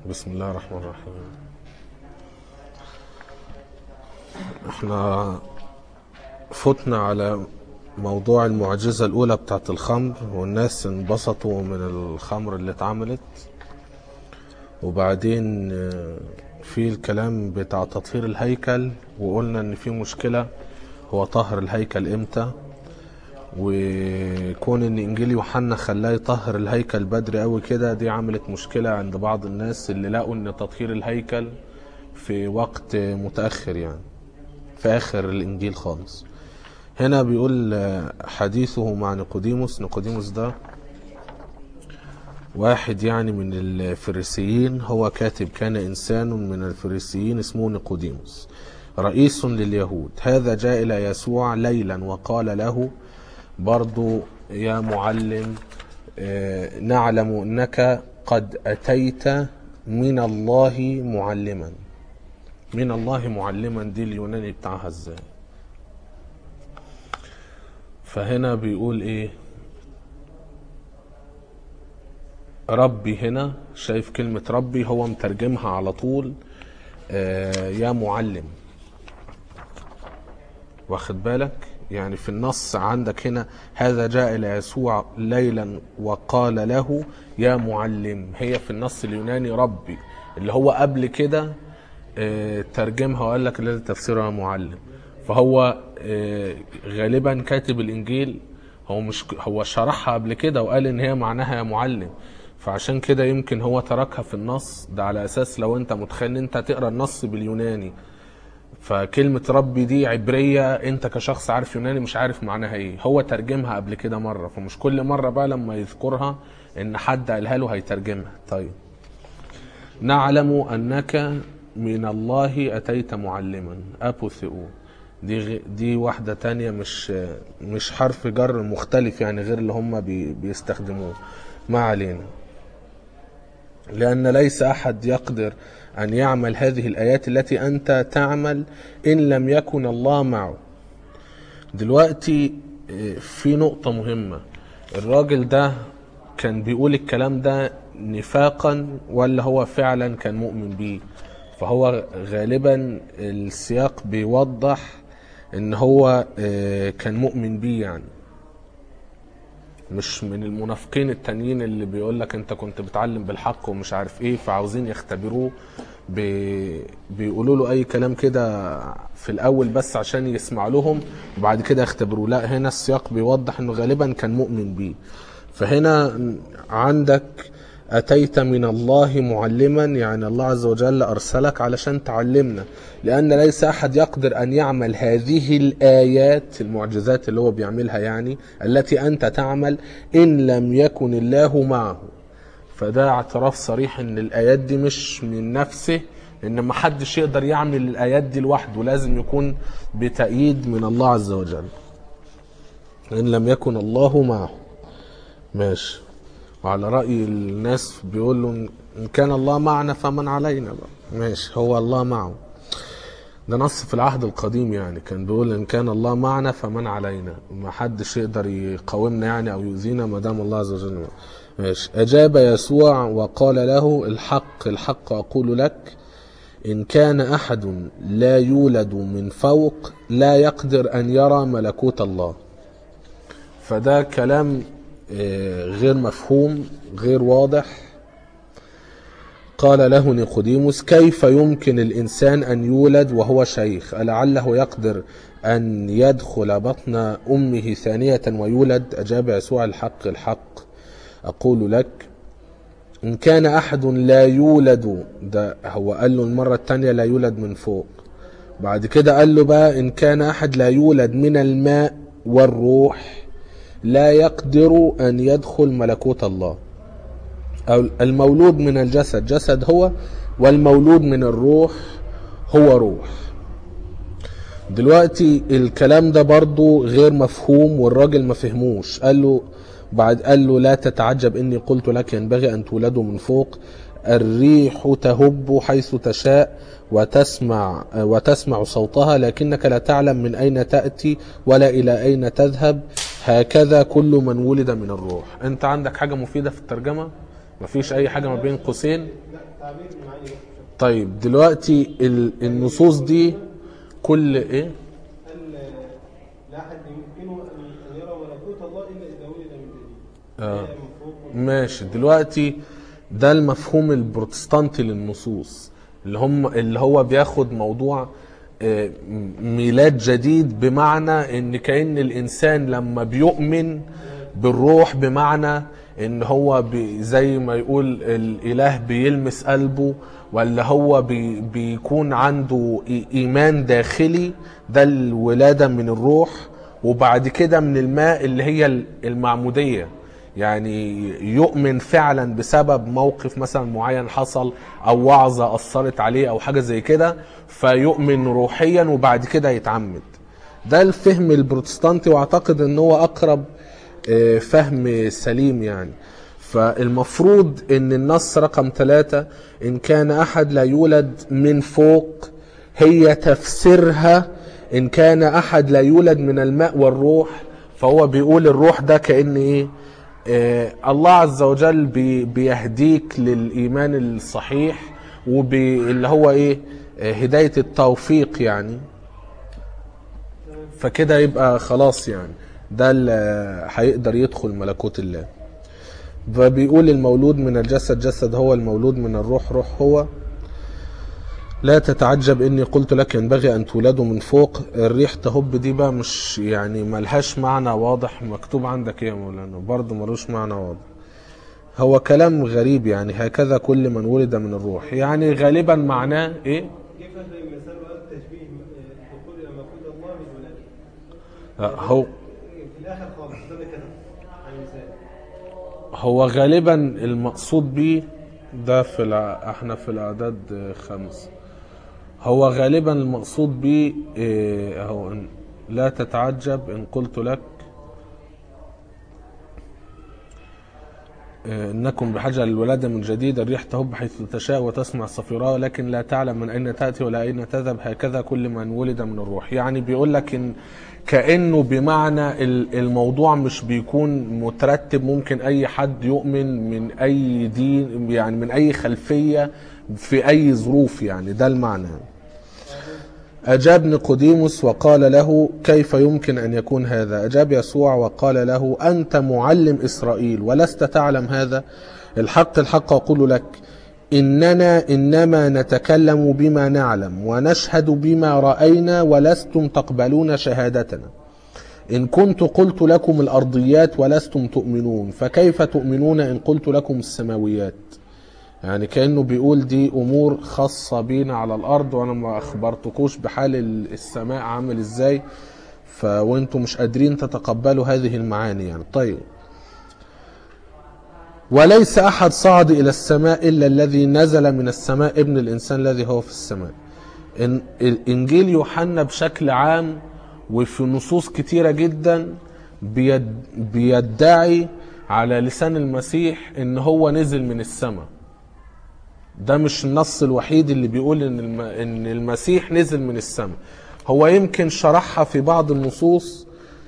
بسم الله الرحمن الرحيم احنا فتنا على موضوع المعجزة الأولى بتاعت الخمر والناس انبسطوا من الخمر اللي اتعملت وبعدين آه، في الكلام بتاع تطهير الهيكل وقلنا ان في مشكلة هو طهر الهيكل امتى وكون ان انجيل يوحنا خلاه يطهر الهيكل بدري قوي كده دي عملت مشكله عند بعض الناس اللي لقوا ان تطهير الهيكل في وقت متاخر يعني في اخر الانجيل خالص هنا بيقول آه، حديثه مع نيقوديموس نيقوديموس ده واحد يعني من الفريسيين هو كاتب كان انسان من الفريسيين اسمه نيقوديموس رئيس لليهود هذا جاء الى يسوع ليلا وقال له برضو يا معلم آه، نعلم انك قد اتيت من الله معلما من الله معلما دي اليوناني بتاعها ازاي فهنا بيقول ايه ربي هنا شايف كلمة ربي هو مترجمها على طول آه، يا معلم واخد بالك يعني في النص عندك هنا هذا جاء إلى يسوع ليلا وقال له يا معلم هي في النص اليوناني ربي اللي هو قبل كده آه، ترجمها وقال لك الذي تفسيرها معلم فهو آه، غالبا كاتب الانجيل هو مش هو شرحها قبل كده وقال ان هي معناها يا معلم فعشان كده يمكن هو تركها في النص ده على اساس لو انت متخيل ان انت تقرا النص باليوناني فكلمة ربي دي عبرية انت كشخص عارف يوناني مش عارف معناها ايه هو ترجمها قبل كده مرة فمش كل مرة بقى لما يذكرها ان حد قالها له هيترجمها طيب نعلم انك من الله اتيت معلما ابوثيو دي غ... دي واحدة تانية مش مش حرف جر مختلف يعني غير اللي هم بي... بيستخدموه ما علينا لأن ليس أحد يقدر أن يعمل هذه الآيات التي أنت تعمل إن لم يكن الله معه دلوقتي آه، في نقطة مهمة الراجل ده كان بيقول الكلام ده نفاقا ولا هو فعلا كان مؤمن بيه فهو غالبا السياق بيوضح ان هو آه، كان مؤمن بيه يعني مش من المنافقين التانيين اللي بيقول لك انت كنت بتعلم بالحق ومش عارف ايه فعاوزين يختبروه بي بيقولوا له اي كلام كده في الاول بس عشان يسمع لهم وبعد كده يختبروه لا هنا السياق بيوضح انه غالبا كان مؤمن بيه فهنا عندك أتيت من الله معلما يعني الله عز وجل أرسلك علشان تعلمنا لأن ليس أحد يقدر أن يعمل هذه الآيات المعجزات اللي هو بيعملها يعني التي أنت تعمل إن لم يكن الله معه فده اعتراف صريح ان الايات دي مش من نفسه ان ما حدش يقدر يعمل الايات دي لوحده لازم يكون بتأييد من الله عز وجل ان لم يكن الله معه ماشي وعلى رأي الناس بيقولوا ان كان الله معنا فمن علينا بقى ماشي هو الله معه ده نص في العهد القديم يعني كان بيقول ان كان الله معنا فمن علينا ما حدش يقدر يقاومنا يعني او يؤذينا ما دام الله عز وجل معنا. ماشي اجاب يسوع وقال له الحق الحق اقول لك ان كان احد لا يولد من فوق لا يقدر ان يرى ملكوت الله فده كلام آه، غير مفهوم غير واضح قال له نيقوديموس كيف يمكن الإنسان أن يولد وهو شيخ ألعله يقدر أن يدخل بطن أمه ثانية ويولد أجاب يسوع الحق الحق أقول لك إن كان أحد لا يولد ده هو قال له المرة الثانية لا يولد من فوق بعد كده قال له بقى إن كان أحد لا يولد من الماء والروح لا يقدر أن يدخل ملكوت الله أو المولود من الجسد جسد هو والمولود من الروح هو روح دلوقتي الكلام ده برضو غير مفهوم والراجل ما فهموش قال له بعد قال له لا تتعجب اني قلت لك ينبغي ان تولدوا من فوق الريح تهب حيث تشاء وتسمع وتسمع صوتها لكنك لا تعلم من اين تاتي ولا الى اين تذهب هكذا كل من ولد من الروح انت عندك حاجه مفيده في الترجمه مفيش اي حاجه ما بين قوسين تعبير معاني بس طيب دلوقتي ال- النصوص دي كل ايه قال لا احد يمكنه ان أن يرى ملكوت الله الا اذا ولد من جديد آه. آية من فوق ماشي دلوقتي ده المفهوم البروتستانتي للنصوص اللي هم اللي هو بياخد موضوع آه، ميلاد جديد بمعنى ان كأن الانسان لما بيؤمن بالروح بمعنى ان هو بي زي ما يقول الاله بيلمس قلبه ولا هو بي بيكون عنده إي- ايمان داخلي ده الولاده من الروح وبعد كده من الماء اللي هي المعموديه يعني يؤمن فعلا بسبب موقف مثلا معين حصل او وعظه اثرت عليه او حاجه زي كده فيؤمن روحيا وبعد كده يتعمد ده الفهم البروتستانتي واعتقد ان هو اقرب آه، فهم سليم يعني فالمفروض ان النص رقم ثلاثة ان كان احد لا يولد من فوق هي تفسيرها ان كان احد لا يولد من الماء والروح فهو بيقول الروح ده كأن ايه آه الله عز وجل بي بيهديك للإيمان الصحيح واللي هو ايه آه هداية التوفيق يعني فكده يبقى خلاص يعني ده اللي هيقدر يدخل ملكوت الله فبيقول المولود من الجسد جسد هو المولود من الروح روح هو لا تتعجب اني قلت لك ينبغي ان تولدوا من فوق الريح تهب دي بقى مش يعني ملهاش معنى واضح مكتوب عندك ايه يا مولانا برضه ملوش معنى واضح هو كلام غريب يعني هكذا كل من ولد من الروح يعني غالبا معناه ايه كيف هذا المثال وهذا التشبيه آه، دخول الى ملكوت الله بالولاده آه، هو في الاخر خالص ده اللي كتب عن المثال هو غالبا المقصود بيه ده في الع... احنا في الاعداد آه، خمس هو غالبا المقصود بيه إيه هو إن لا تتعجب ان قلت لك إيه، انكم بحاجه للولاده من جديد الريح تهب حيث تشاء وتسمع الصفيراء لكن لا تعلم من اين تاتي ولا اين تذهب هكذا كل من ولد من الروح يعني بيقول لك ان كانه بمعنى ال- الموضوع مش بيكون مترتب ممكن اي حد يؤمن من اي دين يعني من اي خلفيه في اي ظروف يعني ده المعنى أجاب نيقوديموس وقال له كيف يمكن أن يكون هذا أجاب يسوع وقال له أنت معلم إسرائيل ولست تعلم هذا الحق الحق أقول لك إننا إنما نتكلم بما نعلم ونشهد بما رأينا ولستم تقبلون شهادتنا إن كنت قلت لكم الأرضيات ولستم تؤمنون فكيف تؤمنون إن قلت لكم السماويات يعني كأنه بيقول دي أمور خاصة بينا على الأرض وأنا ما أخبرتكوش بحال ال- السماء عامل إزاي ف وانتم مش قادرين تتقبلوا هذه المعاني يعني طيب وليس أحد صعد إلى السماء إلا الذي نزل من السماء ابن الإنسان الذي هو في السماء إن الإنجيل يوحنا بشكل عام وفي نصوص كتيرة جدا بيد بيدعي على لسان المسيح إن هو نزل من السماء ده مش النص الوحيد اللي بيقول ان الم... ان المسيح نزل من السماء هو يمكن شرحها في بعض النصوص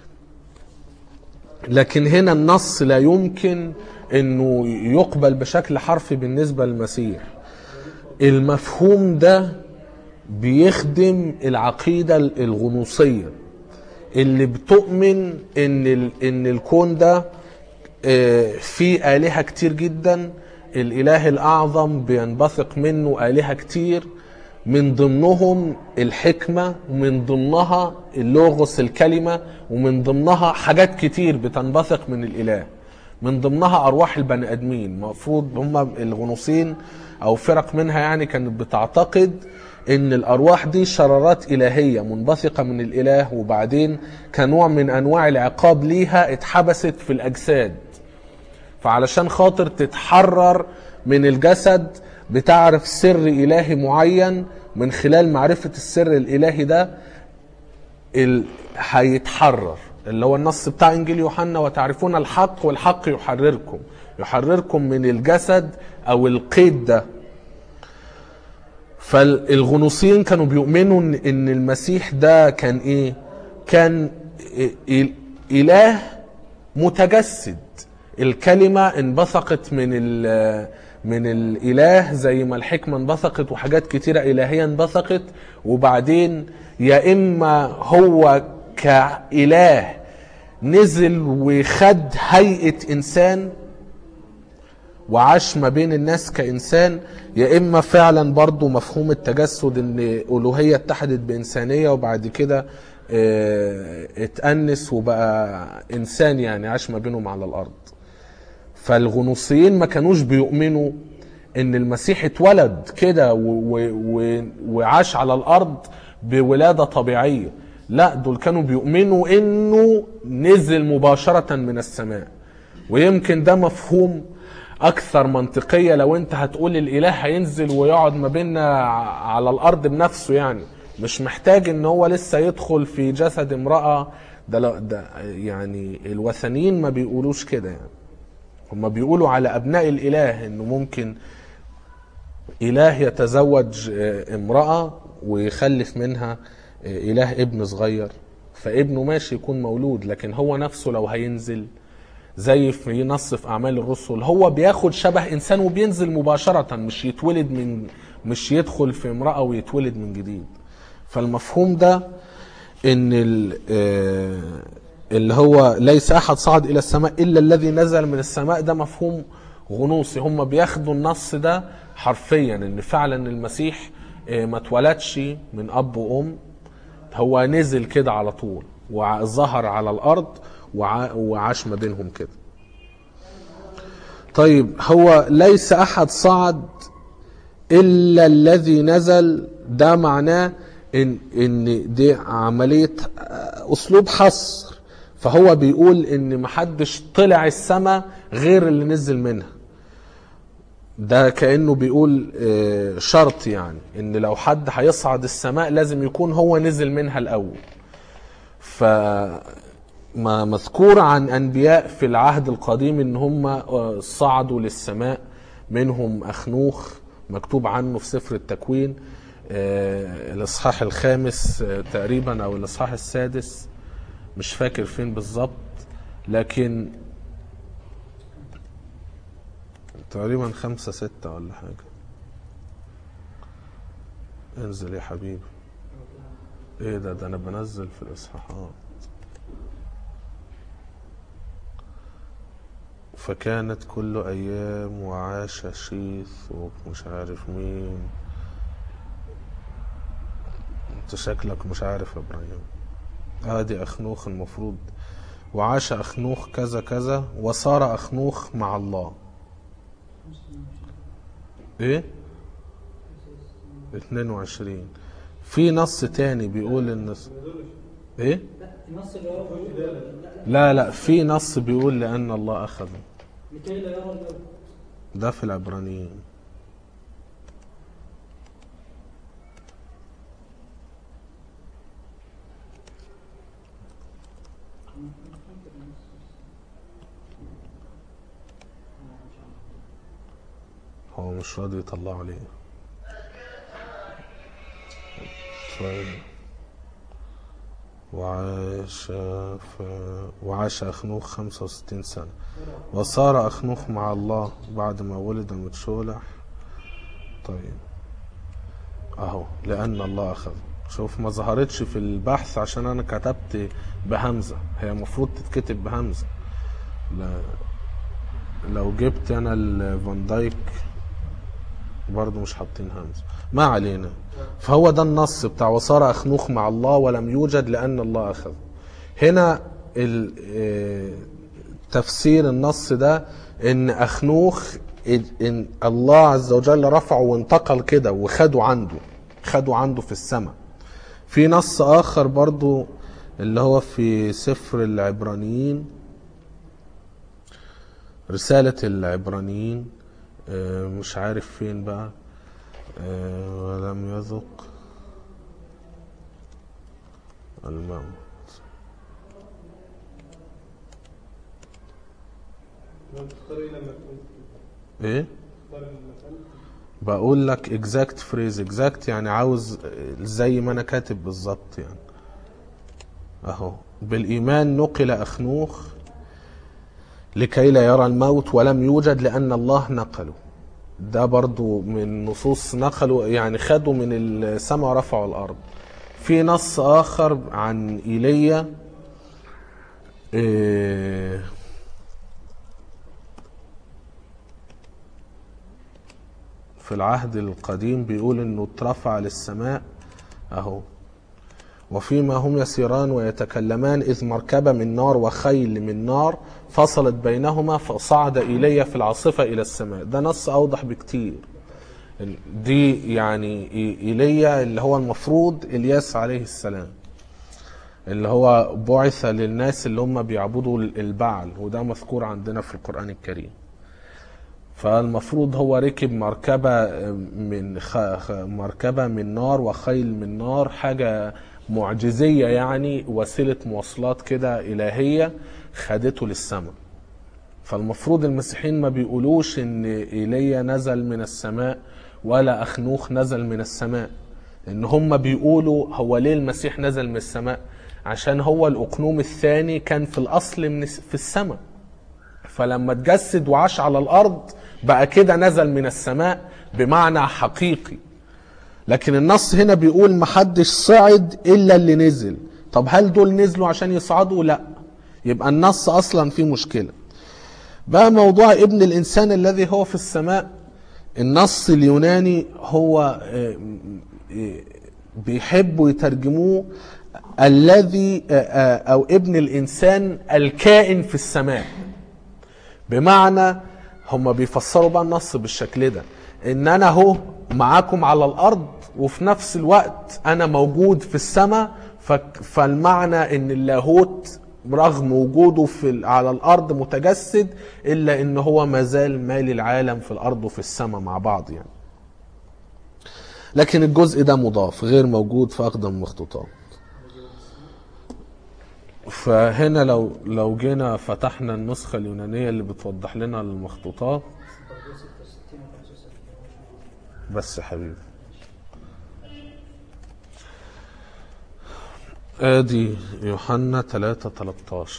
لكن هنا النص لا يمكن انه يقبل بشكل حرفي بالنسبه للمسيح المفهوم ده بيخدم العقيده الغنوصيه اللي بتؤمن ان ال... ان الكون ده آه، فيه آلهة كتير جدا الإله الأعظم بينبثق منه آلهة كتير من ضمنهم الحكمة ومن ضمنها اللوغوس الكلمة ومن ضمنها حاجات كتير بتنبثق من الإله من ضمنها أرواح البني آدمين المفروض هم الغنوصين أو فرق منها يعني كانت بتعتقد ان الارواح دي شرارات الهيه منبثقه من الاله وبعدين كنوع من انواع العقاب ليها اتحبست في الاجساد فعلشان خاطر تتحرر من الجسد بتعرف سر الهي معين من خلال معرفه السر الالهي ده ال... هيتحرر اللي هو النص بتاع انجيل يوحنا وتعرفون الحق والحق يحرركم يحرركم من الجسد او القيد ده فالغنوصيين كانوا بيؤمنوا ان إن المسيح ده كان ايه كان إيه- اله متجسد الكلمة انبثقت من ال- من الاله زي ما الحكمه انبثقت وحاجات كتيره الهيه انبثقت وبعدين يا اما هو كاله نزل وخد هيئه انسان وعاش ما بين الناس كإنسان يا إما فعلا برضو مفهوم التجسد إن ألوهية اتحدت بإنسانية وبعد كده آه، اتأنس وبقى إنسان يعني عاش ما بينهم على الأرض فالغنوصيين ما كانوش بيؤمنوا ان المسيح اتولد كده و- و- و- وعاش على الارض بولاده طبيعيه لا دول كانوا بيؤمنوا انه نزل مباشره من السماء ويمكن ده مفهوم اكثر منطقيه لو انت هتقول الاله هينزل ويقعد ما بيننا ع- على الارض بنفسه يعني مش محتاج ان هو لسه يدخل في جسد امراه ده, لا- ده يعني الوثنيين ما بيقولوش كده يعني هم بيقولوا على ابناء الاله انه ممكن اله يتزوج آه، امراه ويخلف منها آه، اله ابن صغير فابنه ماشي يكون مولود لكن هو نفسه لو هينزل زي في نص في اعمال الرسل هو بياخد شبه انسان وبينزل مباشره مش يتولد من مش يدخل في امراه ويتولد من جديد فالمفهوم ده ان ال- آه، اللي هو ليس احد صعد الى السماء الا الذي نزل من السماء ده مفهوم غنوصي هم بياخدوا النص ده حرفيا ان فعلا المسيح آه، ما اتولدش من اب وام هو نزل كده على طول وظهر على الارض وع- وعاش ما بينهم كده طيب هو ليس احد صعد الا الذي نزل ده معناه ان ان دي عمليه اسلوب حصر فهو بيقول ان محدش طلع السماء غير اللي نزل منها ده كانه بيقول آه، شرط يعني ان لو حد هيصعد السماء لازم يكون هو نزل منها الاول ف ما مذكور عن انبياء في العهد القديم ان هم آه، صعدوا للسماء منهم اخنوخ مكتوب عنه في سفر التكوين آه، الاصحاح الخامس آه، تقريبا او الاصحاح السادس مش فاكر فين بالظبط لكن تقريبا خمسة ستة ولا حاجة انزل يا حبيبي ايه ده ده انا بنزل في الاصحاحات فكانت كل ايام وعاش شيث ومش عارف مين انت شكلك مش عارف يا ابراهيم ادي اخنوخ المفروض وعاش اخنوخ كذا كذا وصار اخنوخ مع الله ايه 22 في نص تاني بيقول ان ايه لا النص اللي وراه بيقول لا لا لا لا في نص بيقول لان الله اخذه لكي لا يرى الموت ده في العبرانيين هو مش راضي يطلع ليه طيب وعاش ف... وعاش أخنوخ 65 سنة وصار أخنوخ مع الله بعد ما ولد متشولح طيب أهو لأن الله أخذ شوف ما ظهرتش في البحث عشان أنا كتبت بهمزة هي المفروض تتكتب بهمزة لا لو جبت أنا الفان دايك برضه مش حاطين همزة ما علينا فهو ده النص بتاع وصار أخنوخ مع الله ولم يوجد لأن الله أخذ هنا ال- آه، تفسير النص ده ان أخنوخ إن- ان الله عز وجل رفعه وانتقل كده وخده عنده خده عنده في السماء في نص آخر برضو اللي هو في سفر العبرانيين رسالة العبرانيين آه، مش عارف فين بقى آه، ولم يذق الموت لو تختار ايه لما تقول ايه تختار المكان بقول لك exact phrase exact يعني عاوز زي ما انا كاتب بالظبط يعني اهو بالايمان نقل اخنوخ لكي لا يرى الموت ولم يوجد لان الله نقله ده برضو من نصوص نقلوا يعني خدوا من السماء ورفعوا الارض في نص اخر عن ايليا إيه في العهد القديم بيقول انه اترفع للسماء اهو وفيما هم يسيران ويتكلمان إذ مركبة من نار وخيل من نار فصلت بينهما فصعد إيليا في العاصفة إلى السماء ده نص أوضح بكتير دي يعني إي- إيليا اللي هو المفروض إلياس عليه السلام اللي هو بعث للناس اللي هم بيعبدوا البعل وده مذكور عندنا في القرآن الكريم فالمفروض هو ركب مركبة من خ... خ- مركبة من نار وخيل من نار حاجة معجزية يعني وسيلة مواصلات كده إلهية خدته للسماء فالمفروض المسيحيين ما بيقولوش ان ايليا نزل من السماء ولا اخنوخ نزل من السماء ان هم بيقولوا هو ليه المسيح نزل من السماء عشان هو الاقنوم الثاني كان في الاصل من في السماء فلما اتجسد وعاش على الارض بقى كده نزل من السماء بمعنى حقيقي لكن النص هنا بيقول محدش صعد الا اللي نزل طب هل دول نزلوا عشان يصعدوا لا يبقى النص اصلا فيه مشكله بقى موضوع ابن الانسان الذي هو في السماء النص اليوناني هو آه، آه، بيحبوا يترجموه الذي آه، آه، او ابن الانسان الكائن في السماء بمعنى هم بيفسروا بقى النص بالشكل ده ان انا اهو معاكم على الارض وفي نفس الوقت انا موجود في السماء فك- فالمعنى ان اللاهوت رغم وجوده في ال- على الارض متجسد الا ان هو ما زال مالي العالم في الارض وفي السماء مع بعض يعني لكن الجزء ده مضاف غير موجود في اقدم المخطوطات فهنا لو لو جينا فتحنا النسخة اليونانية اللي بتوضح لنا المخطوطات بس يا حبيبي ادي يوحنا 3 13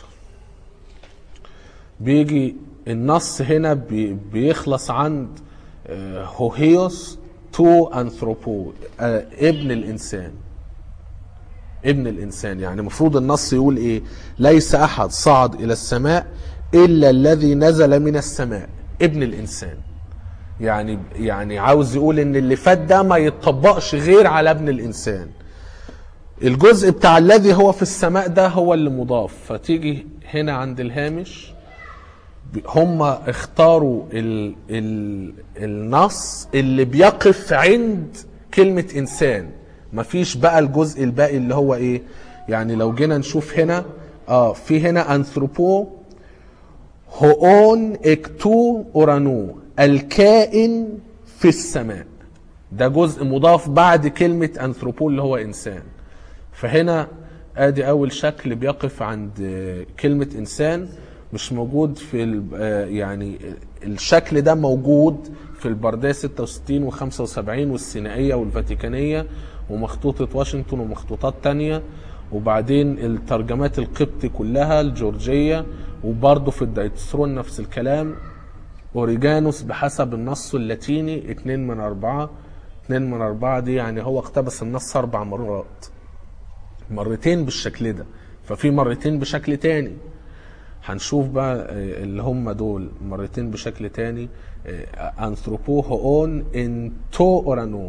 بيجي النص هنا بي بيخلص عند آه، هوهيوس تو انثروبو آه، ابن الانسان ابن الانسان يعني المفروض النص يقول ايه ليس احد صعد الى السماء الا الذي نزل من السماء ابن الانسان يعني يعني عاوز يقول ان اللي فات ده ما يتطبقش غير على ابن الانسان الجزء بتاع الذي هو في السماء ده هو اللي مضاف فتيجي هنا عند الهامش هم اختاروا ال ال النص اللي بيقف عند كلمة إنسان مفيش بقى الجزء الباقي اللي هو إيه يعني لو جينا نشوف هنا اه في هنا أنثروبو هؤون اكتو أورانو الكائن في السماء ده جزء مضاف بعد كلمة أنثروبو اللي هو إنسان فهنا ادي اول شكل بيقف عند آه، كلمة انسان مش موجود في ال- آه، يعني الشكل ده موجود في البردية 66 و75 والسينائية والفاتيكانية ومخطوطة واشنطن ومخطوطات تانية وبعدين الترجمات القبطي كلها الجورجية وبرضه في الدايتسرون نفس الكلام اوريجانوس بحسب النص اللاتيني اتنين من اربعة اتنين من اربعة دي يعني هو اقتبس النص اربع مرات مرتين بالشكل ده ففي مرتين بشكل تاني هنشوف بقى آه، اللي هم دول مرتين بشكل تاني آه، انثروبو هؤون ان تو اورانو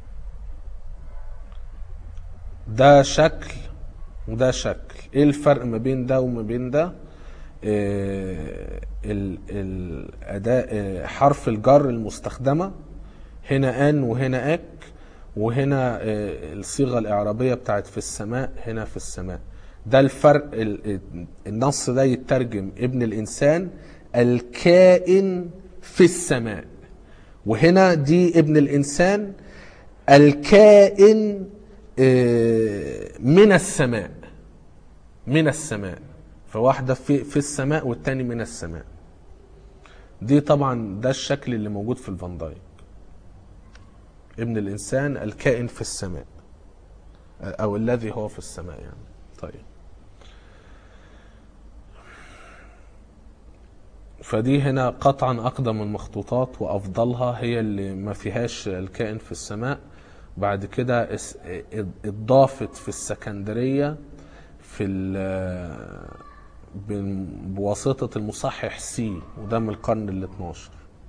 ده شكل وده شكل ايه الفرق ما بين ده وما بين ده آه، ال- الاداء آه، حرف الجر المستخدمه هنا ان وهنا اك وهنا آه، الصيغه الاعرابيه بتاعت في السماء هنا في السماء ده الفرق ال- النص ده يترجم ابن الانسان الكائن في السماء وهنا دي ابن الانسان الكائن آه، من السماء من السماء فواحدة في في السماء والتاني من السماء دي طبعا ده الشكل اللي موجود في الفان دايك ابن الانسان الكائن في السماء او الذي هو في السماء يعني طيب فدي هنا قطعا أقدم المخطوطات وأفضلها هي اللي ما فيهاش الكائن في السماء بعد كده اس- اتضافت في السكندرية في ال- بن- بواسطة المصحح سي وده من القرن ال 12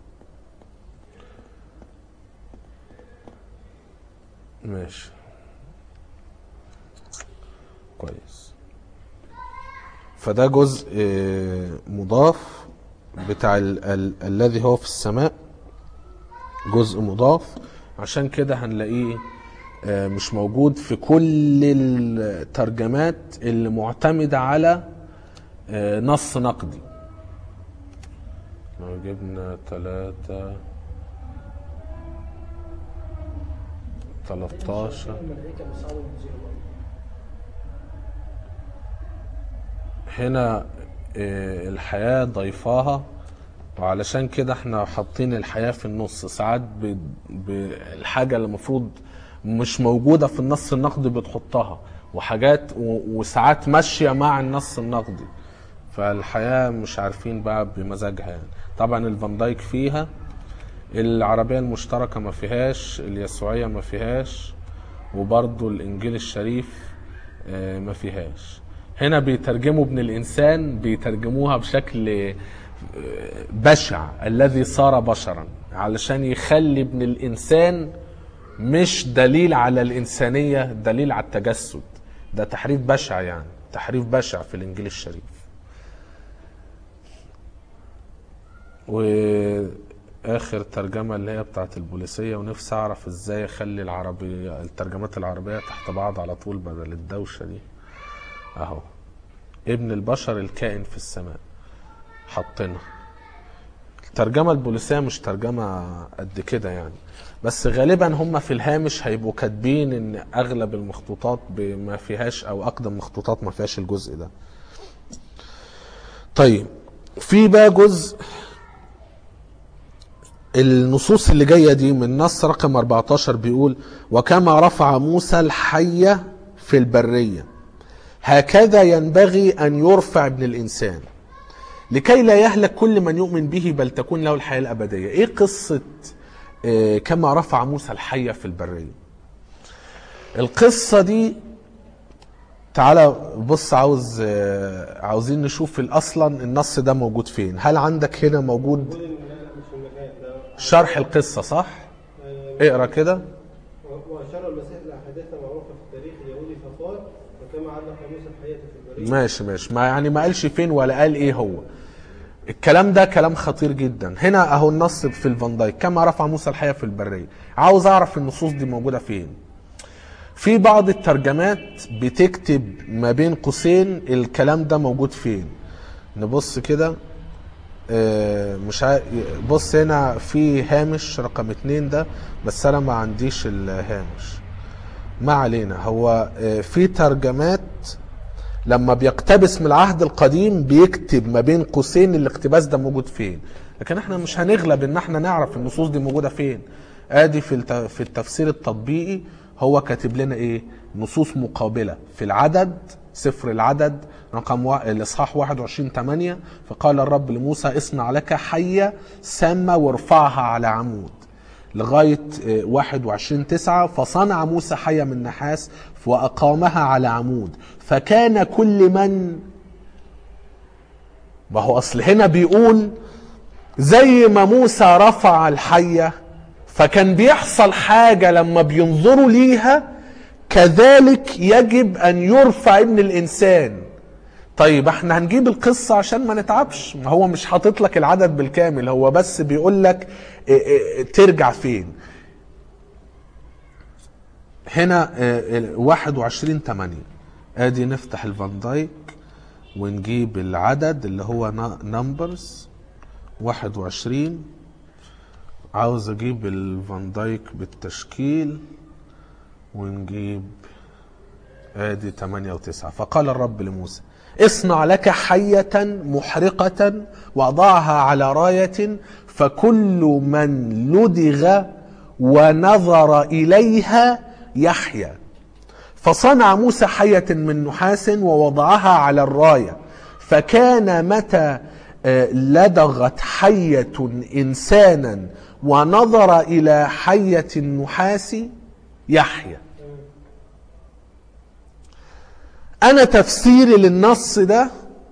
ماشي كويس فده جزء آه، مضاف بتاع ال ال الذي هو في السماء جزء مضاف عشان كده هنلاقيه آه، مش موجود في كل الترجمات اللي معتمدة على آه، نص نقدي لو جبنا ثلاثة 13 الملائكة بيصعدوا من زي الله. هنا آه، الحياة ضيفاها وعلشان كده احنا حاطين الحياة في النص ساعات ب- بالحاجة اللي المفروض مش موجودة في النص النقدي بتحطها وحاجات و- وساعات ماشية مع النص النقدي فالحياة مش عارفين بقى بمزاجها يعني طبعا الفان دايك فيها العربية المشتركة ما فيهاش اليسوعية ما فيهاش وبرضو الإنجيل الشريف آه، ما فيهاش هنا بيترجموا ابن الإنسان بيترجموها بشكل آه، بشع الذي صار بشرا علشان يخلي ابن الإنسان مش دليل على الإنسانية دليل على التجسد ده تحريف بشع يعني تحريف بشع في الإنجيل الشريف واخر ترجمه اللي هي بتاعت البوليسيه ونفسي اعرف ازاي اخلي العربيه الترجمات العربيه تحت بعض على طول بدل الدوشه دي اهو ابن البشر الكائن في السماء حاطينها الترجمه البوليسيه مش ترجمه قد كده يعني بس غالبا هم في الهامش هيبقوا كاتبين ان اغلب المخطوطات ما فيهاش او اقدم مخطوطات ما فيهاش الجزء ده طيب في بقى جزء النصوص اللي جايه دي من نص رقم 14 بيقول وكما رفع موسى الحيه في البريه هكذا ينبغي ان يرفع ابن الانسان لكي لا يهلك كل من يؤمن به بل تكون له الحياه الابديه ايه قصه آه، كما رفع موسى الحيه في البريه القصه دي تعالى بص عاوز آه، عاوزين نشوف اصلا النص ده موجود فين هل عندك هنا موجود كل المكان مش في المكان ده شرح القصه صح آه، اقرا كده وأشار المسيح لأحاديث معروفة في التاريخ اليهودي فقال وكما علق موسى الحياة في البرية ماشي ماشي ما يعني ما قالش فين ولا قال ايه هو الكلام ده كلام خطير جدا هنا اهو النص في الفان دايك كما رفع موسى الحياه في البريه عاوز اعرف النصوص دي موجوده فين في بعض الترجمات بتكتب ما بين قوسين الكلام ده موجود فين نبص كده آه، مش عارف بص هنا في هامش رقم اتنين ده بس انا ما عنديش الهامش ما علينا هو آه، في ترجمات لما بيقتبس من العهد القديم بيكتب ما بين قوسين الاقتباس ده موجود فين لكن احنا مش هنغلب ان احنا نعرف النصوص دي موجوده فين ادي في الت- في التفسير التطبيقي هو كاتب لنا ايه نصوص مقابله في العدد سفر العدد رقم وا... الاصحاح 21 8 فقال الرب لموسى اصنع لك حيه سامه وارفعها على عمود لغاية آه، 21 تسعة فصنع موسى حية من نحاس وأقامها على عمود فكان كل من ما هو أصل هنا بيقول زي ما موسى رفع الحية فكان بيحصل حاجة لما بينظروا ليها كذلك يجب أن يرفع ابن الإنسان طيب احنا هنجيب القصة عشان ما نتعبش ما هو مش حاطط لك العدد بالكامل هو بس بيقول لك اه، اه، ترجع فين هنا اه، ال- 21 8 ادي نفتح الفان دايك ونجيب العدد اللي هو نمبرز 21 عاوز اجيب الفان دايك بالتشكيل ونجيب ادي 8 و9 فقال الرب لموسى اصنع لك حية محرقة وضعها على راية فكل من لدغ ونظر إليها يحيا فصنع موسى حية من نحاس ووضعها على الراية فكان متى آه، لدغت حية إنسانا ونظر إلى حية النحاس يحيى أنا تفسيري للنص ده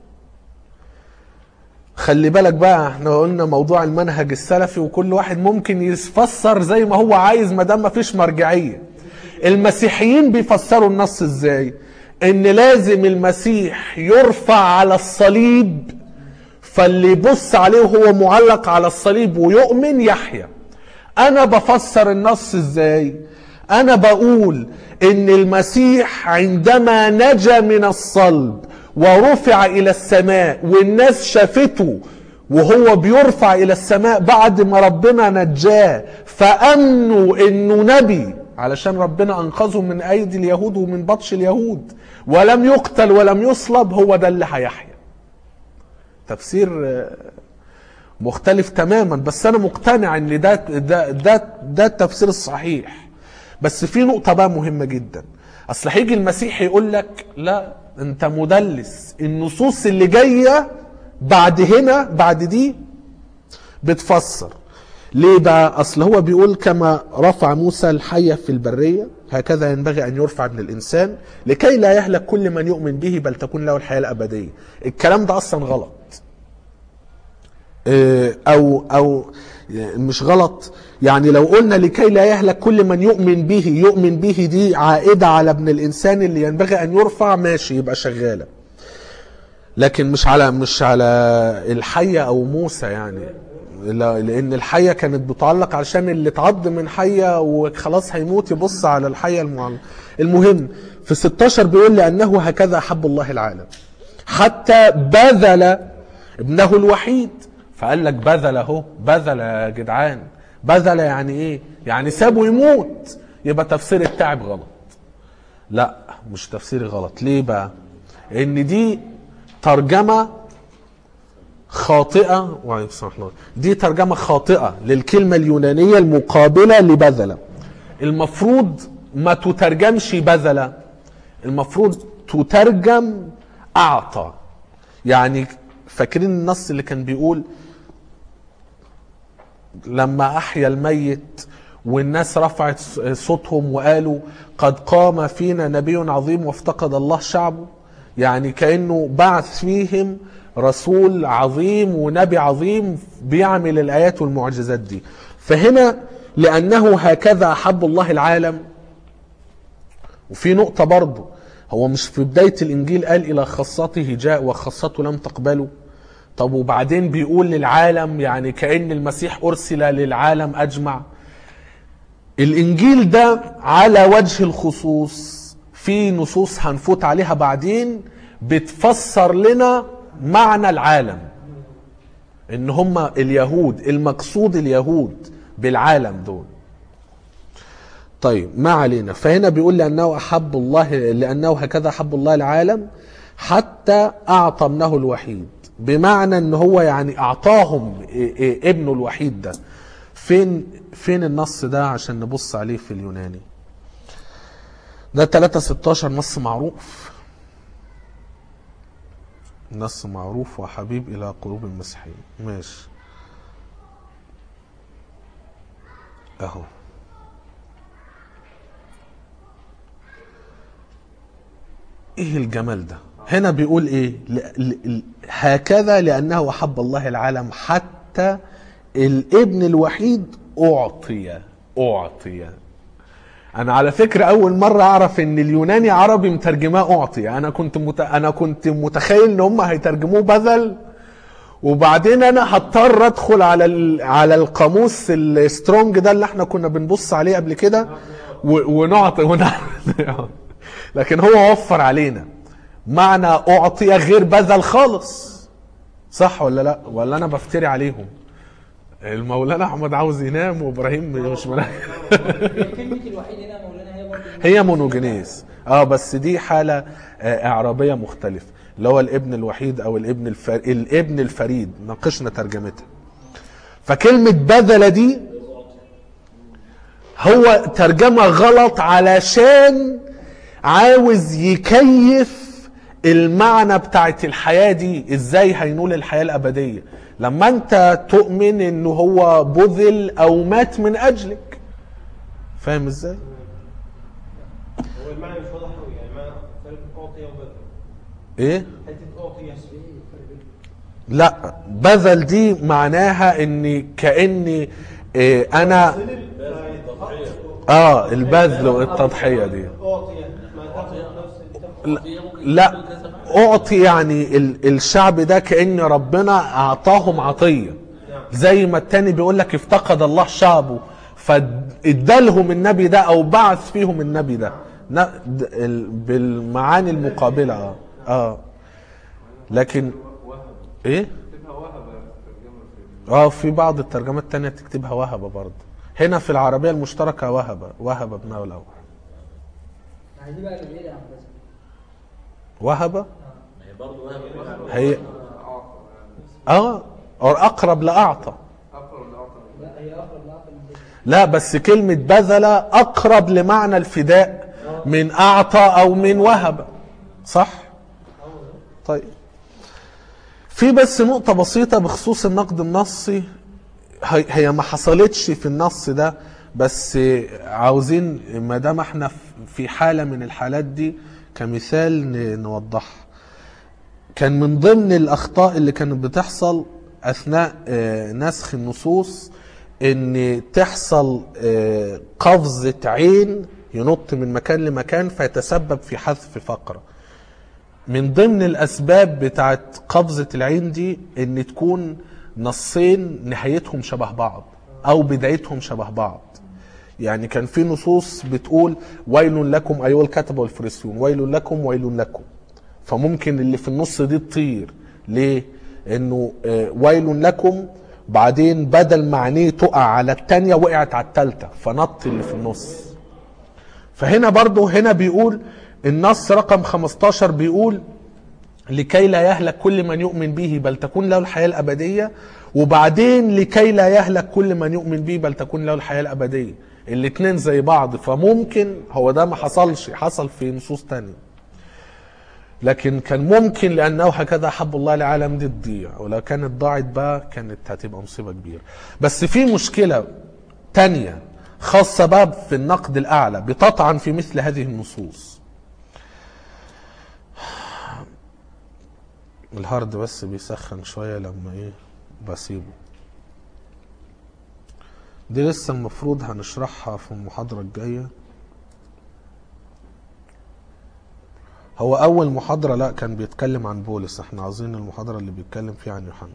خلي بالك بقى احنا قلنا موضوع المنهج السلفي وكل واحد ممكن يفسر زي ما هو عايز ما دام مفيش مرجعيه المسيحيين بيفسروا النص ازاي ان لازم المسيح يرفع على الصليب فاللي يبص عليه وهو معلق على الصليب ويؤمن يحيى انا بفسر النص ازاي انا بقول ان المسيح عندما نجا من الصلب ورفع الى السماء والناس شافته وهو بيرفع الى السماء بعد ما ربنا نجاه فامنوا انه نبي علشان ربنا انقذه من ايدي اليهود ومن بطش اليهود ولم يقتل ولم يصلب هو ده اللي هيحيا تفسير آه، مختلف تماما بس انا مقتنع ان ده ده ده ده التفسير الصحيح بس في نقطة بقى مهمة جدا اصل هيجي المسيح يقول لك لا انت مدلس النصوص اللي جاية بعد هنا بعد دي بتفسر ليه بقى اصل هو بيقول كما رفع موسى الحية في البرية هكذا ينبغي ان يرفع ابن الانسان لكي لا يهلك كل من يؤمن به بل تكون له الحياة الابدية الكلام ده اصلا غلط آه، او او مش غلط يعني لو قلنا لكي لا يهلك كل من يؤمن به يؤمن به دي عائدة على ابن الإنسان اللي ينبغي أن يرفع ماشي يبقى شغالة لكن مش على مش على الحية أو موسى يعني لا- لأن الحية كانت بتعلق علشان اللي اتعض من حية وخلاص هيموت يبص على الحية المعلقة المهم في 16 بيقول لأنه هكذا أحب الله العالم حتى بذل ابنه الوحيد فقال لك بذل اهو بذل يا جدعان بذل يعني ايه يعني سابه يموت يبقى تفسير التعب غلط لا مش تفسيري غلط ليه بقى ان دي ترجمة خاطئة وعليكم السلام ورحمة الله. دي ترجمة خاطئة للكلمة اليونانية المقابلة لبذل المفروض ما تترجمش بذل المفروض تترجم أعطى يعني فاكرين النص اللي كان بيقول لما أحيا الميت والناس رفعت صوتهم وقالوا قد قام فينا نبي عظيم وافتقد الله شعبه يعني كأنه بعث فيهم رسول عظيم ونبي عظيم بيعمل الآيات والمعجزات دي فهنا لأنه هكذا أحب الله العالم وفي نقطة برضه هو مش في بداية الإنجيل قال إلى خاصته جاء وخاصته لم تقبله طب وبعدين بيقول للعالم يعني كأن المسيح أرسل للعالم أجمع الإنجيل ده على وجه الخصوص في نصوص هنفوت عليها بعدين بتفسر لنا معنى العالم ان هم اليهود المقصود اليهود بالعالم دول طيب ما علينا فهنا بيقول لأنه أحب الله لأنه هكذا أحب الله العالم حتى أعطى ابنه الوحيد بمعنى ان هو يعني أعطاهم إيه إيه ابنه الوحيد ده فين فين النص ده عشان نبص عليه في اليوناني ده 3 16 نص معروف نص معروف وحبيب إلى قلوب المسيحيين ماشي أهو ايه الجمال ده هنا بيقول ايه ل... ل... هكذا لانه احب الله العالم حتى الابن الوحيد اعطي اعطي انا على فكره اول مره اعرف ان اليوناني عربي مترجماه اعطي انا كنت مت... انا كنت متخيل ان هم هيترجموه بذل وبعدين انا هضطر ادخل على ال... على القاموس السترونج ده اللي احنا كنا بنبص عليه قبل كده و... ونعطي ونعطي لكن هو وفر علينا معنى اعطي غير بذل خالص صح ولا لا ولا انا بفتري عليهم المولانا احمد عاوز ينام وابراهيم مش منام كلمة الوحيد هنا يا مولانا هي برضه هي مونوجينيز اه بس دي حاله آه، اعرابيه مختلفه اللي هو الابن الوحيد او الابن الفر... الابن الفريد ناقشنا ترجمتها فكلمه بذل دي هو ترجمه غلط علشان عاوز يكيف المعنى بتاعت الحياة دي ازاي هينول الحياة الأبدية لما انت تؤمن انه هو بذل او مات من اجلك فاهم ازاي هو المعنى مش واضح قوي يعني معنى فرق اعطي وبذل ايه حته اعطي لا بذل دي معناها ان كاني إيه انا اه البذل والتضحيه دي اعطي ما تاخذ نفس اللي لا اعطي يعني ال- الشعب ده كان ربنا اعطاهم عطيه زي ما التاني بيقول لك افتقد الله شعبه فادالهم النبي ده او بعث فيهم النبي ده ن- د- ال- بالمعاني المقابله اه اه لكن ايه اه في بعض الترجمات التانية تكتبها وهبة برضه هنا في العربية المشتركة وهبة وهبة ابنه الأول ما هي دي بقى اللي بعيدة عن بس وهبة هي برضه وهم هي اه أو اقرب لاعطى لا هي اقرب لعقل من كده لا بس كلمة بذل اقرب لمعنى الفداء من اعطى او من وهب صح طيب في بس نقطة بسيطة بخصوص النقد النصي هي هي ما حصلتش في النص ده بس عاوزين ما دام احنا في حالة من الحالات دي كمثال ن- نوضحها كان من ضمن الاخطاء اللي كانت بتحصل اثناء آه، نسخ النصوص ان تحصل آه، قفزة عين ينط من مكان لمكان فيتسبب في حذف فقرة من ضمن الاسباب بتاعت قفزة العين دي ان تكون نصين نهايتهم شبه بعض او بدايتهم شبه بعض يعني كان في نصوص بتقول ويل لكم ايها الكتبه والفريسيون ويل لكم ويل لكم فممكن اللي في النص دي تطير ليه انه آه، ويل لكم بعدين بدل معنيه تقع على التانية وقعت على التالتة فنط اللي في النص فهنا برضو هنا بيقول النص رقم 15 بيقول لكي لا يهلك كل من يؤمن به بل تكون له الحياة الأبدية وبعدين لكي لا يهلك كل من يؤمن به بل تكون له الحياة الأبدية الاتنين زي بعض فممكن هو ده ما حصلش حصل في نصوص تانية لكن كان ممكن لأنه هكذا أحب الله العالم دي تضيع ولو كانت ضاعت بقى كانت هتبقى مصيبة كبيرة بس في مشكلة تانية خاصة بقى في النقد الأعلى بتطعن في مثل هذه النصوص الهارد بس بيسخن شوية لما ايه بسيبه دي لسه المفروض هنشرحها في المحاضرة الجاية هو أول محاضرة لا كان بيتكلم عن بولس احنا عاوزين المحاضرة اللي بيتكلم فيها عن يوحنا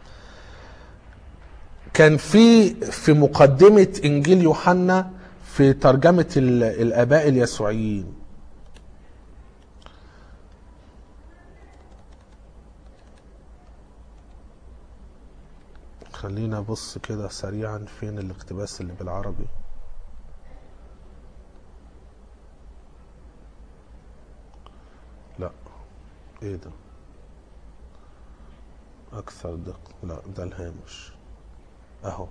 كان في في مقدمة إنجيل يوحنا في ترجمة ال- الآباء اليسوعيين خلينا ابص كده سريعا فين الاقتباس اللي بالعربي لا ايه ده اكثر دقة لا ده الهامش اهو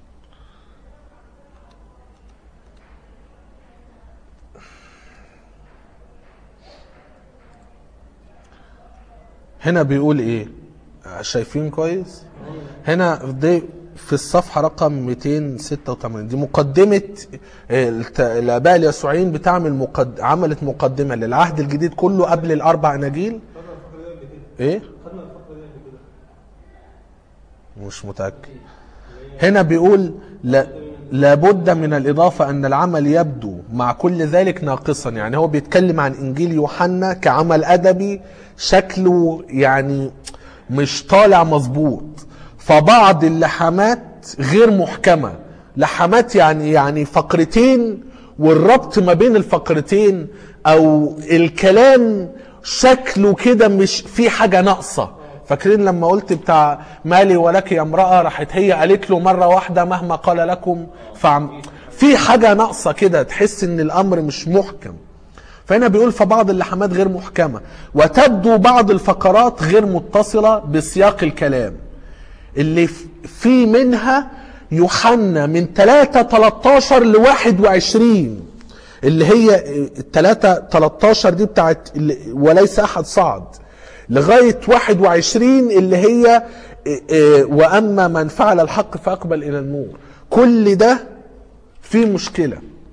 هنا بيقول ايه شايفين كويس هنا دي في الصفحة رقم 286 دي مقدمة آه، الت- الآباء اليسوعيين بتعمل مقد... عملت مقدمة للعهد الجديد كله قبل الأربع أناجيل خدنا الفقره دي قبل كده إيه؟ خدنا الفقره دي قبل كده مش متأكد هنا بيقول لا لابد من الإضافة أن العمل يبدو مع كل ذلك ناقصا يعني هو بيتكلم عن إنجيل يوحنا كعمل أدبي شكله يعني مش طالع مظبوط فبعض اللحمات غير محكمة لحمات يعني يعني فقرتين والربط ما بين الفقرتين أو الكلام شكله كده مش في حاجة ناقصة فاكرين لما قلت بتاع مالي ولك يا امرأة راحت هي قالت له مرة واحدة مهما قال لكم فعم في حاجة ناقصة كده تحس ان الامر مش محكم فهنا بيقول فبعض اللحمات غير محكمة وتبدو بعض الفقرات غير متصلة بسياق الكلام اللي ف- في منها يوحنا من 3 13 ل 21 اللي هي التلاتة 13 دي بتاعت اللي- وليس احد صعد لغايه 21 اللي هي إيه، إيه، واما من فعل الحق فاقبل الى النور كل ده فيه مشكله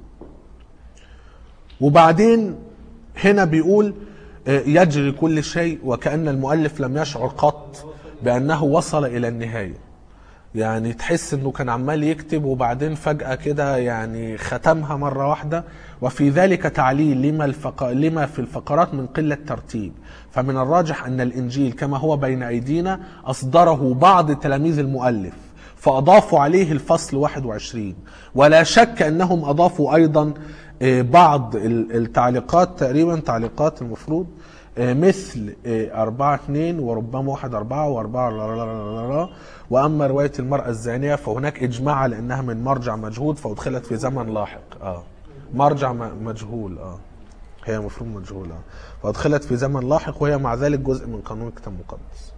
وبعدين هنا بيقول آه، يجري كل شيء وكأن المؤلف لم يشعر قط بأنه وصل إلى النهاية يعني تحس انه كان عمال يكتب وبعدين فجأة كده يعني ختمها مرة واحدة وفي ذلك تعليل لما, الفق... لما في الفقرات من قلة ترتيب فمن الراجح أن الإنجيل كما هو بين أيدينا أصدره بعض تلاميذ المؤلف فأضافوا عليه الفصل 21 ولا شك أنهم أضافوا أيضا آه، بعض ال- التعليقات تقريبا تعليقات المفروض آه، مثل آه، أربعة اثنين وربما واحد أربعة وأربعة لا لا لا لا لا. وأما رواية المرأة الزانية فهناك إجماع على أنها من مرجع مجهول فأدخلت في زمن لاحق آه مرجع م- مجهول آه هي المفروض مجهولة آه. فأدخلت في زمن لاحق وهي مع ذلك جزء من قانون الكتاب المقدس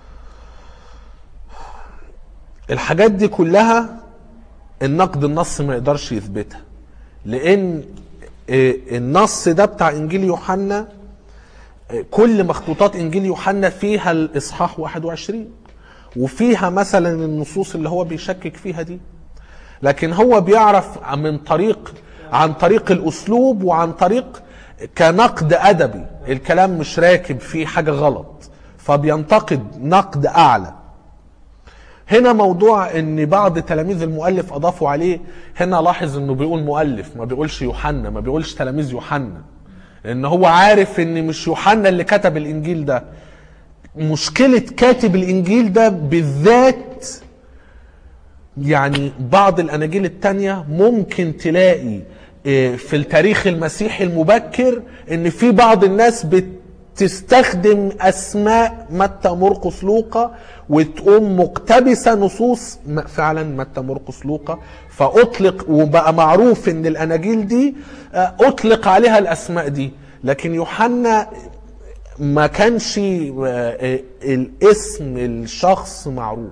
الحاجات دي كلها النقد النص ما يقدرش يثبتها لان آه، النص ده بتاع انجيل يوحنا آه، كل مخطوطات انجيل يوحنا فيها الاصحاح 21 وفيها مثلا النصوص اللي هو بيشكك فيها دي لكن هو بيعرف من طريق عن طريق الاسلوب وعن طريق كنقد ادبي الكلام مش راكب فيه حاجه غلط فبينتقد نقد اعلى هنا موضوع ان بعض تلاميذ المؤلف اضافوا عليه هنا لاحظ انه بيقول مؤلف ما بيقولش يوحنا ما بيقولش تلاميذ يوحنا لان هو عارف ان مش يوحنا اللي كتب الانجيل ده مشكلة كاتب الانجيل ده بالذات يعني بعض الاناجيل التانية ممكن تلاقي آه، في التاريخ المسيحي المبكر ان في بعض الناس بتستخدم اسماء متى مرقس لوقا وتقوم مقتبسه نصوص م- فعلا متى مرقس لوقا فاطلق وبقى معروف ان الاناجيل دي آه، اطلق عليها الاسماء دي لكن يوحنا ما كانش آه، آه، الاسم الشخص معروف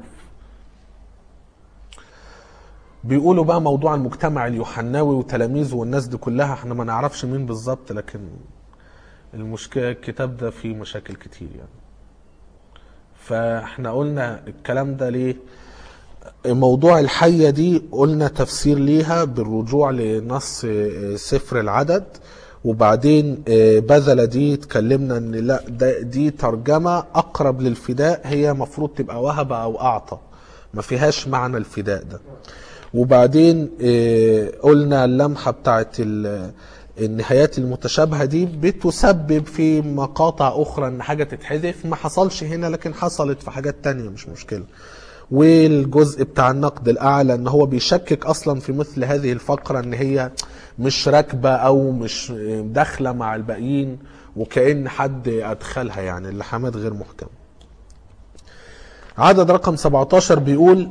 بيقولوا بقى موضوع المجتمع اليوحناوي وتلاميذه والناس دي كلها احنا ما نعرفش مين بالظبط لكن المشكلة الكتاب ده فيه مشاكل كتير يعني فاحنا قلنا الكلام ده ليه موضوع الحية دي قلنا تفسير ليها بالرجوع لنص آه، سفر العدد وبعدين آه، بذل دي اتكلمنا ان لا ده دي ترجمة اقرب للفداء هي مفروض تبقى وهب او اعطى ما فيهاش معنى الفداء ده وبعدين آه، قلنا اللمحة بتاعت ال- النهايات المتشابهة دي بتسبب في مقاطع أخرى إن حاجة تتحذف ما حصلش هنا لكن حصلت في حاجات تانية مش مشكلة والجزء بتاع النقد الأعلى إن هو بيشكك أصلا في مثل هذه الفقرة إن هي مش راكبة أو مش داخلة مع الباقيين وكأن حد أدخلها يعني اللحامات غير محكمة عدد رقم 17 بيقول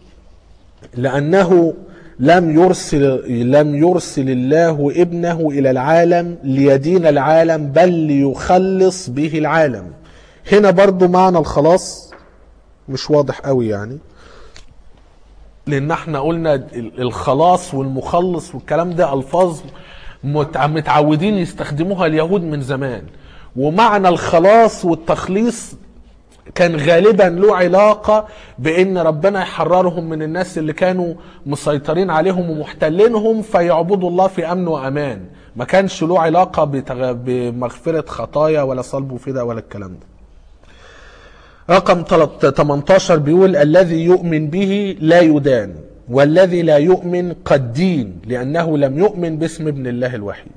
لأنه لم يرسل لم يرسل الله ابنه إلى العالم ليدين العالم بل ليخلص به العالم هنا برضو معنى الخلاص مش واضح قوي يعني لان احنا قلنا ال- الخلاص والمخلص والكلام ده الفاظ متع- متعودين يستخدموها اليهود من زمان ومعنى الخلاص والتخليص كان غالبا له علاقة بان ربنا يحررهم من الناس اللي كانوا مسيطرين عليهم ومحتلينهم فيعبدوا الله في امن وامان ما كانش له علاقة بتغ... بمغفرة خطايا ولا صلب وفداء ولا الكلام ده رقم 18 بيقول الذي يؤمن به لا يدان والذي لا يؤمن قد دين لأنه لم يؤمن باسم ابن الله الوحيد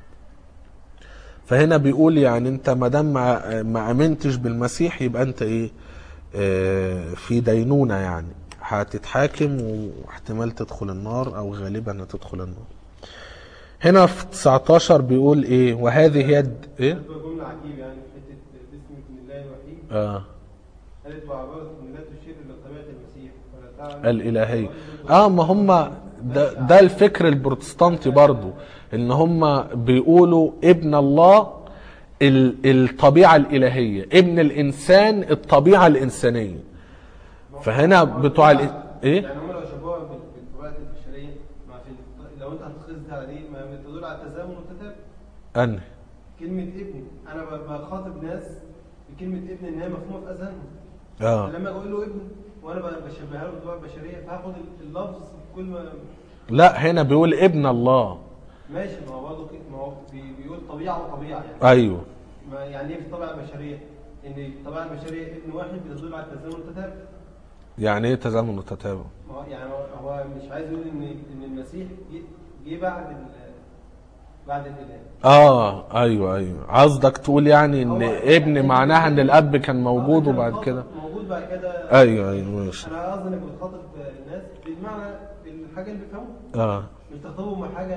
فهنا بيقول يعني انت ما دام ما ما امنتش بالمسيح يبقى انت ايه آه، في دينونة يعني هتتحاكم واحتمال تدخل النار او غالبا هتدخل النار هنا في 19 بيقول ايه وهذه يد ايه تبقى جملة عجيبة يعني في حتة باسم ابن الله الوحيد اه قالت بعبارة إن لا تشير إلى طبيعة المسيح ولا تعلم الالهيه اه ما هم ده, ده الفكر البروتستانتي برضو ان هم بيقولوا ابن الله ال- الطبيعه الالهيه ابن الانسان الطبيعه الانسانيه فهنا بتوع ال- ايه يعني هم لو شبهوها بال- بالطبيعة البشرية ما في الط- لو أنت هتخذها دي ما بتدل على التزامن والتتابع انهي كلمة ابن أنا ب- بخاطب ناس بكلمة ابن إن هي مفهومة في أذهانهم اه فلما أجي أقول له ابن وأنا ب- بشبهها له بالطباع البشرية فهاخد اللفظ كل ما لا هنا بيقول ابن الله ماشي ما هو برضه كده- ما هو بي- بيقول طبيعة وطبيعة يعني ايوه ما يعني إيه في الطبيعة البشرية؟ إن الطبيعة البشرية ابن واحد بتدل على التزامن والتتابع يعني ايه تزامن وتتابع ما هو يعني هو- هو مش عايز يقول إن إن المسيح جه- جه بعد ال بعد الإله اه ايوه ايوه قصدك تقول يعني ان هو- ابن معناها ان الاب كان موجود كان وبعد خاطب- كده موجود بعد كده ايوه ايوه ماشي انا قصدي انك بتخاطب الناس بالمعنى الحاجه اللي بيفهموها اه مش تخاطبهم مع حاجه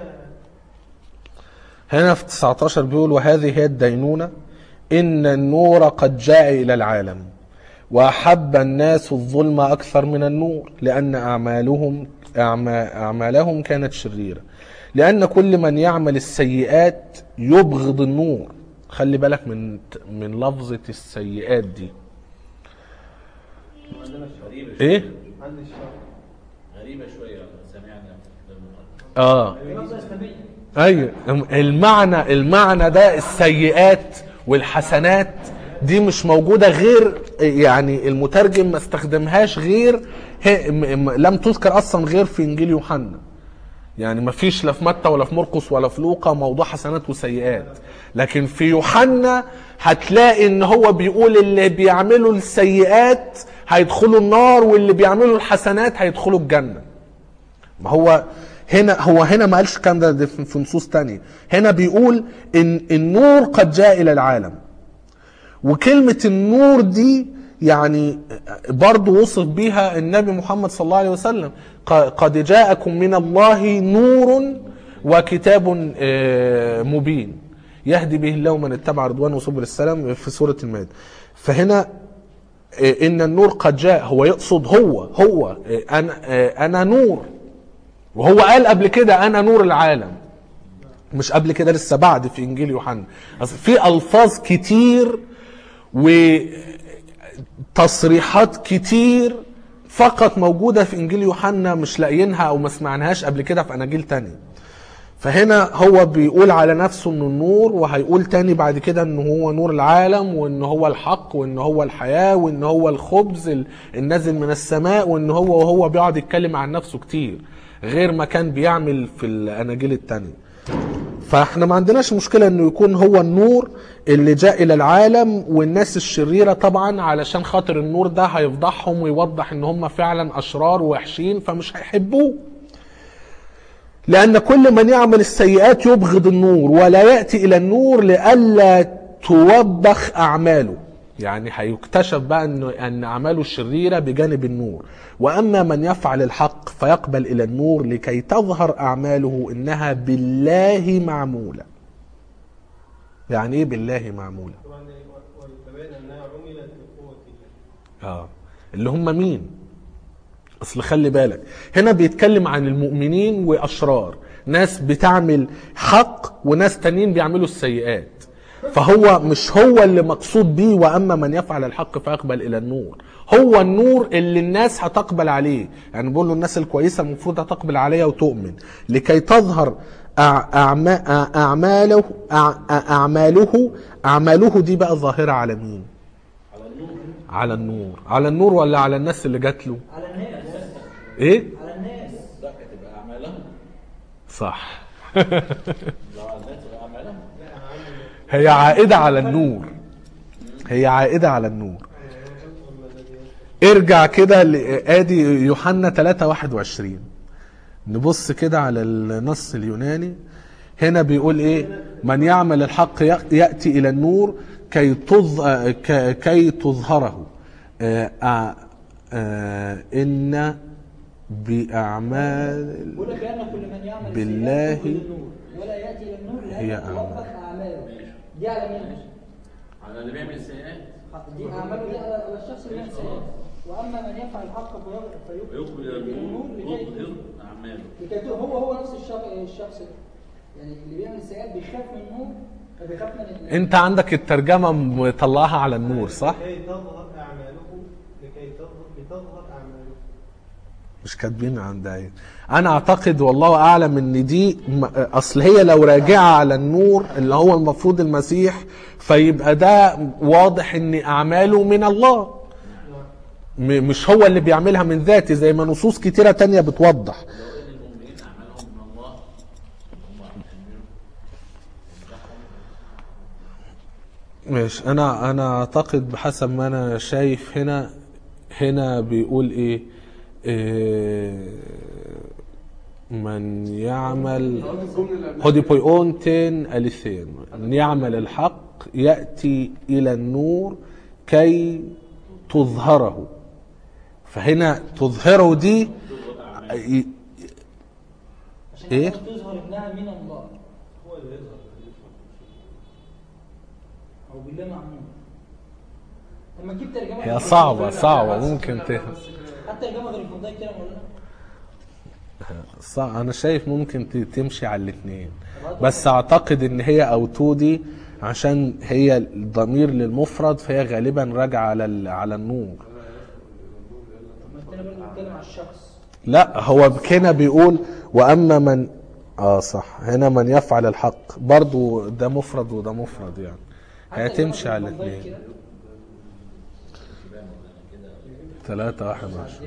هنا في 19 بيقول وهذه هي الدينونة إن النور قد جاء إلى العالم وأحب الناس الظلم أكثر من النور لأن أعمالهم أعما- أعمالهم كانت شريرة لأن كل من يعمل السيئات يبغض النور خلي بالك من من لفظة السيئات دي عندنا الشرع غريبة شوية إيه؟ عندي الشرع غريبة شوية سمعنا في المقدمة. آه دي لفظة إسلامية ايوه المعنى المعنى ده السيئات والحسنات دي مش موجوده غير يعني المترجم ما استخدمهاش غير هي م- م- لم تذكر اصلا غير في انجيل يوحنا يعني ما فيش لا في متى ولا في مرقس ولا في لوقا موضوع حسنات وسيئات لكن في يوحنا هتلاقي ان هو بيقول اللي بيعملوا السيئات هيدخلوا النار واللي بيعملوا الحسنات هيدخلوا الجنه ما هو هنا هو هنا ما قالش الكلام ده ده في في نصوص تانية هنا بيقول ان النور قد جاء الى العالم وكلمة النور دي يعني برضو وصف بيها النبي محمد صلى الله عليه وسلم ق- قد جاءكم من الله نور وكتاب آه، مبين يهدي به الله من اتبع رضوانه سبل السلام في سورة المائدة فهنا آه، ان النور قد جاء هو يقصد هو هو آه، انا آه، انا نور وهو قال قبل كده انا نور العالم مش قبل كده لسه بعد في انجيل يوحنا أصل في الفاظ كتير وتصريحات كتير فقط موجوده في انجيل يوحنا مش لاقيينها او ما سمعناهاش قبل كده في اناجيل تانية فهنا هو بيقول على نفسه انه النور وهيقول تاني بعد كده انه هو نور العالم وان هو الحق وان هو الحياة وان هو الخبز ال- النازل من السماء وان هو وهو بيقعد يتكلم عن نفسه كتير غير ما كان بيعمل في الاناجيل التانية فاحنا ما عندناش مشكلة انه يكون هو النور اللي جاء الى العالم والناس الشريرة طبعا علشان خاطر النور ده هيفضحهم ويوضح ان هم فعلا اشرار ووحشين فمش هيحبوه لأن كل من يعمل السيئات يبغض النور ولا يأتي إلى النور لئلا توبخ أعماله يعني هيكتشف بقى أن أن أعماله الشريرة بجانب النور وأما من يفعل الحق فيقبل إلى النور لكي تظهر أعماله إنها بالله معمولة يعني إيه بالله معمولة طبعا والبيان انها عملت بقوه الله اه اللي هم مين اصل خلي بالك هنا بيتكلم عن المؤمنين واشرار ناس بتعمل حق وناس تانيين بيعملوا السيئات فهو مش هو اللي مقصود بيه واما من يفعل الحق فيقبل الى النور هو النور اللي الناس هتقبل عليه يعني بقول له الناس الكويسه المفروض هتقبل عليه وتؤمن لكي تظهر أع- أعما- اعماله أع- اعماله اعماله دي بقى ظاهره على مين على النور على النور على النور ولا على الناس اللي جات له على الناس ايه على الناس لا تبقى أعمالهم صح لو على الناس تبقى أعمالهم هي عائدة على النور هي عائدة على النور ارجع كده ل- ادي يوحنا 3 21 نبص كده على النص اليوناني هنا بيقول ايه من يعمل الحق ي- ياتي الى النور كي تظ... ك- كي تظهره آه، آه، آه، ان باعمال بيقول لك لأن كل من يعمل بالله السيئات يدخل النور ولا يأتي إلى النور هي لأن أعمال. توبخ أعماله دي على مين؟ على اللي بيعمل السيئات دي أعماله دي على على الشخص اللي بيعمل السيئات وأما من يفعل الحق في- ويقبل إلى النور لكي يظهر أعماله لكي تظهر- هو هو نفس الشخص الشخص ده. يعني اللي بيعمل السيئات بيخاف من النور فبيخاف من ال- انت عندك الترجمة مطلعها على النور صح لكي تظهر اعماله لكي تظهر لتظهر اعماله مش كاتبين عندها ايه انا اعتقد والله اعلم ان دي م- اصل هي لو راجعه على النور اللي هو المفروض المسيح فيبقى ده واضح ان اعماله من الله م- مش هو اللي بيعملها من ذاته زي ما نصوص كتيره تانية بتوضح لو ان المؤمنين اعمالهم من الله هم عاملين ماشي انا انا اعتقد بحسب ما انا شايف هنا هنا بيقول ايه, إيه من يعمل هودي بويون تين اليثين من يعمل الحق ياتي الى النور كي تظهره فهنا تظهره دي ي- عشان إيه؟ كده تظهر انها من الله هو اللي يظهر او بالله معمول لما تجيب ترجمه هي صعبة صعبة ممكن ت... حتى ترجمه غير الفضائي كده مولانا صح انا شايف ممكن ت- تمشي على الاثنين بس اعتقد ان هي او تو دي عشان هي الضمير للمفرد فهي غالبا راجعه على ال- على النور ما التاني برضه بيتكلم على الشخص لا هو كده بيقول واما من اه صح هنا من يفعل الحق برضو ده مفرد وده مفرد يعني هي حتى تمشي ترجمة على الفضائي الاثنين كده. ثلاثة واحد عشر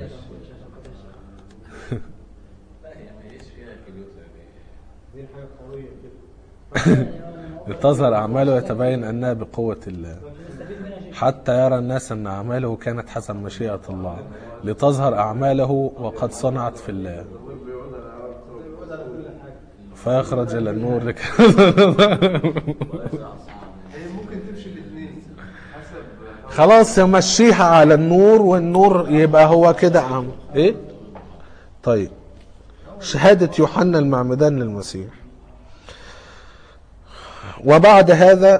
لا هي ما هيش فيها كليوت يعني دي حاجه قويه كده لتظهر اعماله يتبين انها بقوة الله نستفيد منها شيء حتى يرى الناس ان اعماله كانت حسب مشيئة الله لتظهر اعماله وقد صنعت في الله فيخرج الى النور لك هي ممكن تمشي الاثنين حسب خلاص يمشيها على النور والنور يبقى هو كده عم ايه طيب شهادة يوحنا المعمدان للمسيح وبعد هذا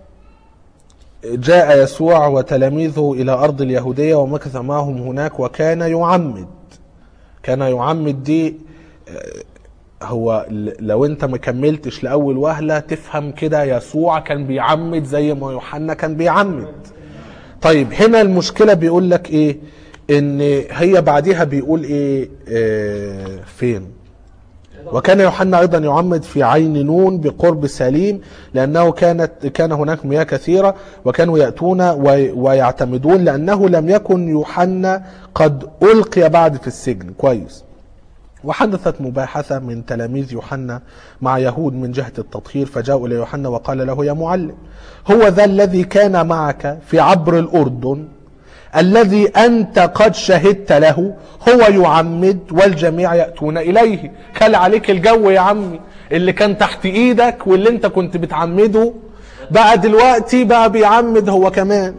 جاء يسوع وتلاميذه إلى أرض اليهودية ومكث معهم هناك وكان يعمد كان يعمد دي آه، هو ل- لو انت ما كملتش لأول وهلة تفهم كده يسوع كان بيعمد زي ما يوحنا كان بيعمد طيب هنا المشكلة بيقول لك ايه ان هي بعديها بيقول ايه آه فين وكان يوحنا ايضا يعمد في عين نون بقرب سليم لانه كانت كان هناك مياه كثيره وكانوا ياتون وي- ويعتمدون لانه لم يكن يوحنا قد القي بعد في السجن كويس وحدثت مباحثة من تلاميذ يوحنا مع يهود من جهة التطهير فجاءوا إلى يوحنا وقال له يا معلم هو ذا الذي كان معك في عبر الأردن الذي أنت قد شهدت له هو يعمد والجميع يأتون إليه كل عليك الجو يا عمي اللي كان تحت إيدك واللي أنت كنت بتعمده بقى دلوقتي بقى بيعمد هو كمان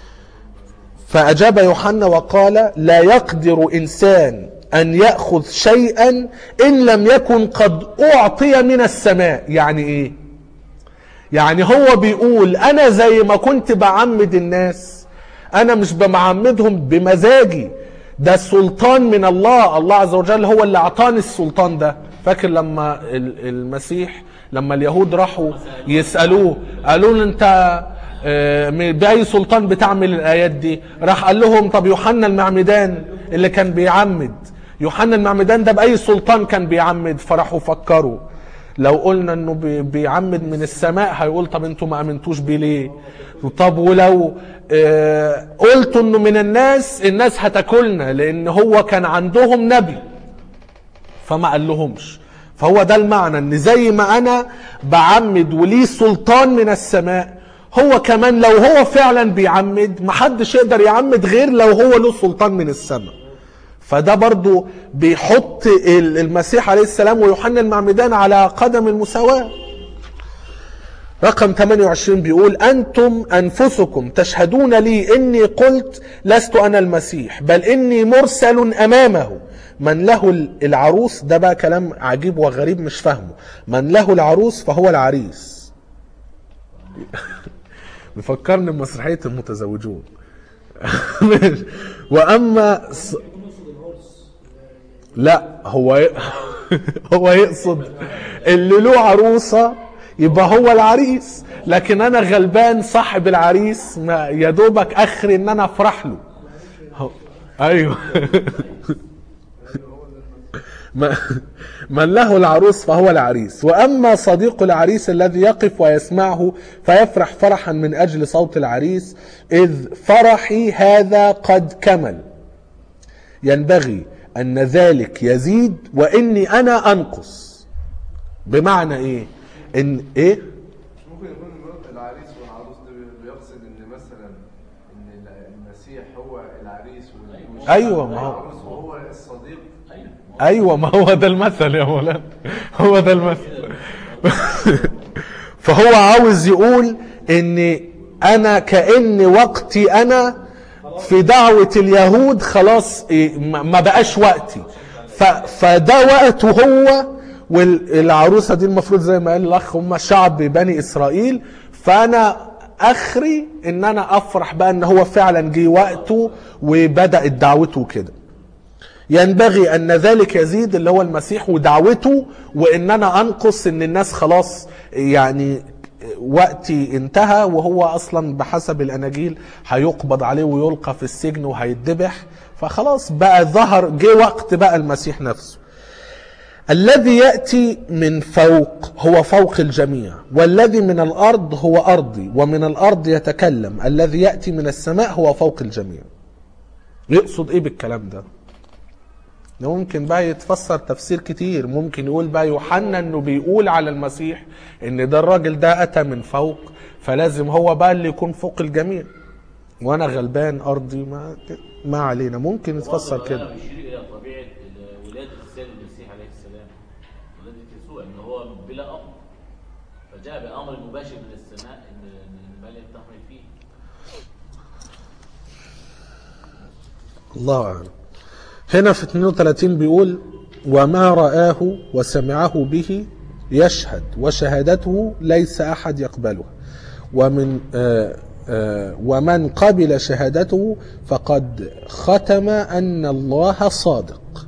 فأجاب يوحنا وقال لا يقدر إنسان أن يأخذ شيئا إن لم يكن قد أعطي من السماء يعني إيه يعني هو بيقول أنا زي ما كنت بعمد الناس أنا مش بمعمدهم بمزاجي ده السلطان من الله الله عز وجل هو اللي أعطاني السلطان ده فاكر لما ال- المسيح لما اليهود راحوا يسألوه قالوا له أنت آه، بأي سلطان بتعمل الآيات دي راح قال لهم طب يوحنا المعمدان اللي كان بيعمد يوحنا المعمدان ده بأي سلطان كان بيعمد فراحوا فكروا لو قلنا انه بي- بيعمد من السماء هيقول طب انتوا ما امنتوش بيه ليه طب ولو آه، قلتوا انه من الناس الناس هتاكلنا لان هو كان عندهم نبي فما قال لهمش فهو ده المعنى ان زي ما انا بعمد وليه سلطان من السماء هو كمان لو هو فعلا بيعمد محدش يقدر يعمد غير لو هو له سلطان من السماء فده برضو بيحط ال- المسيح عليه السلام ويوحنا المعمدان على قدم المساواة رقم 28 بيقول أنتم أنفسكم تشهدون لي إني قلت لست أنا المسيح بل إني مرسل أمامه من له العروس ده بقى كلام عجيب وغريب مش فاهمه من له العروس فهو العريس بيفكرني بمسرحية المتزوجون وأما ص- لا هو ي... هو يقصد اللي له عروسه يبقى هو العريس لكن انا غلبان صاحب العريس ما يا دوبك اخري ان انا افرح له هو- ايوه ما- من له العروس فهو العريس واما صديق العريس الذي يقف ويسمعه فيفرح فرحا من اجل صوت العريس اذ فرحي هذا قد كمل ينبغي ان ذلك يزيد واني انا انقص بمعنى ايه ان ايه مش ممكن يكون المرأة- العريس والعروس ده بي- بيقصد ان مثلا ان ال- المسيح هو العريس وال- أيوة، ما هو- العروس وهو الصديق ايوه ايوه ما هو ده المثل يا مولانا هو ده المثل فهو عاوز يقول ان انا كان وقتي انا في دعوة اليهود خلاص إيه، ما ما بقاش وقتي ف فده وقته هو والعروسة دي المفروض زي ما قال الاخ هم شعب بني اسرائيل فانا اخري ان انا افرح بقى ان هو فعلا جه وقته وبدأت دعوته كده ينبغي ان ذلك يزيد اللي هو المسيح ودعوته وان انا انقص ان الناس خلاص يعني وقتي انتهى وهو اصلا بحسب الاناجيل هيقبض عليه ويلقى في السجن وهيتذبح فخلاص بقى ظهر جه وقت بقى المسيح نفسه الذي ياتي من فوق هو فوق الجميع والذي من الارض هو ارضي ومن الارض يتكلم الذي ياتي من السماء هو فوق الجميع يقصد ايه بالكلام ده ده ممكن بقى يتفسر تفسير كتير ممكن يقول بقى يوحنا انه بيقول على المسيح ان ده الراجل ده اتى من فوق فلازم هو بقى اللي يكون فوق الجميع وانا غلبان ارضي ما ما علينا ممكن يتفسر برضه كده أنا بيشير الى طبيعه ولاده السيد المسيح عليه السلام ولاده يسوع ان هو بلا اب فجاء بامر مباشر من السماء ان إن الملك تحمل فيه الله اعلم هنا في 32 بيقول وما رآه وسمعه به يشهد وشهادته ليس احد يقبلها ومن آه آه ومن قبل شهادته فقد ختم ان الله صادق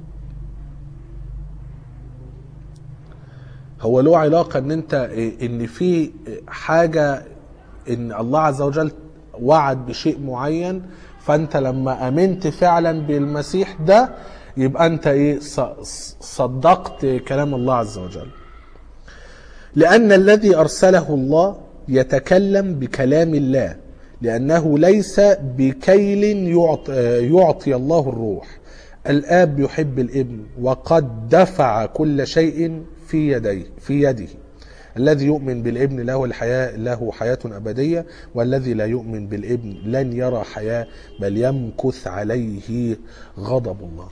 هو له علاقه ان انت إيه، ان في حاجه ان الله عز وجل وعد بشيء معين فانت لما امنت فعلا بالمسيح ده يبقى انت ايه ص- صدقت كلام الله عز وجل لأن الذي أرسله الله يتكلم بكلام الله لأنه ليس بكيل يعطي, يعطي الله الروح الآب يحب الابن وقد دفع كل شيء في يديه في يده الذي يؤمن بالابن له الحياة له حياة أبدية والذي لا يؤمن بالابن لن يرى حياة بل يمكث عليه غضب الله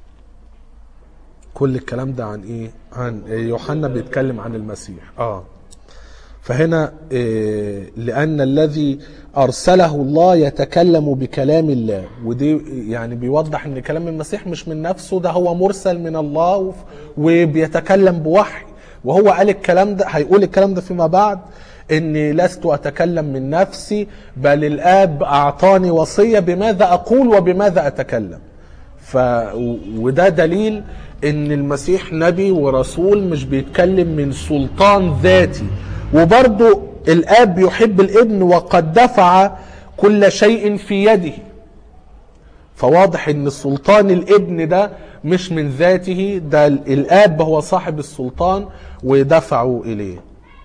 كل الكلام ده عن ايه عن يوحنا بيتكلم عن المسيح اه فهنا إيه لان الذي ارسله الله يتكلم بكلام الله ودي يعني بيوضح ان كلام المسيح مش من نفسه ده هو مرسل من الله وف- وبيتكلم بوحي وهو قال الكلام ده هيقول الكلام ده فيما بعد اني لست اتكلم من نفسي بل الاب اعطاني وصيه بماذا اقول وبماذا اتكلم ف وده دليل ان المسيح نبي ورسول مش بيتكلم من سلطان ذاتي وبرضه الاب يحب الابن وقد دفع كل شيء في يده فواضح ان سلطان الابن ده مش من ذاته ده الاب هو صاحب السلطان ودفعه اليه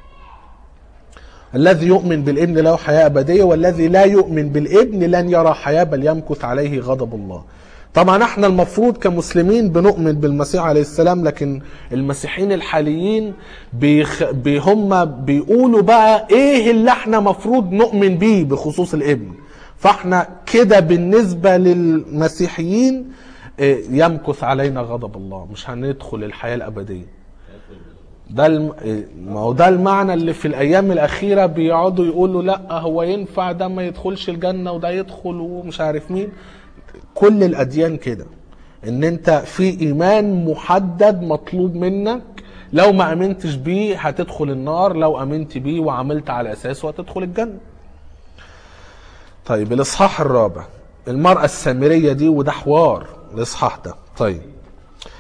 الذي يؤمن بالابن له حياة أبدية والذي لا يؤمن بالابن لن يرى حياة بل يمكث عليه غضب الله طبعا احنا المفروض كمسلمين بنؤمن بالمسيح عليه السلام لكن المسيحيين الحاليين بيخ... بي هم بيقولوا بقى ايه اللي احنا مفروض نؤمن بيه بخصوص الابن فاحنا كده بالنسبة للمسيحيين إيه، يمكث علينا غضب الله مش هندخل الحياة الأبدية ده الم... إيه، ما هو ده المعنى اللي في الايام الاخيره بيقعدوا يقولوا لا هو ينفع ده ما يدخلش الجنه وده يدخل ومش عارف مين كل الاديان كده ان انت في ايمان محدد مطلوب منك لو ما امنتش بيه هتدخل النار لو امنت بيه وعملت على اساسه هتدخل الجنه طيب الاصحاح الرابع المراه السامريه دي وده حوار الاصحاح ده طيب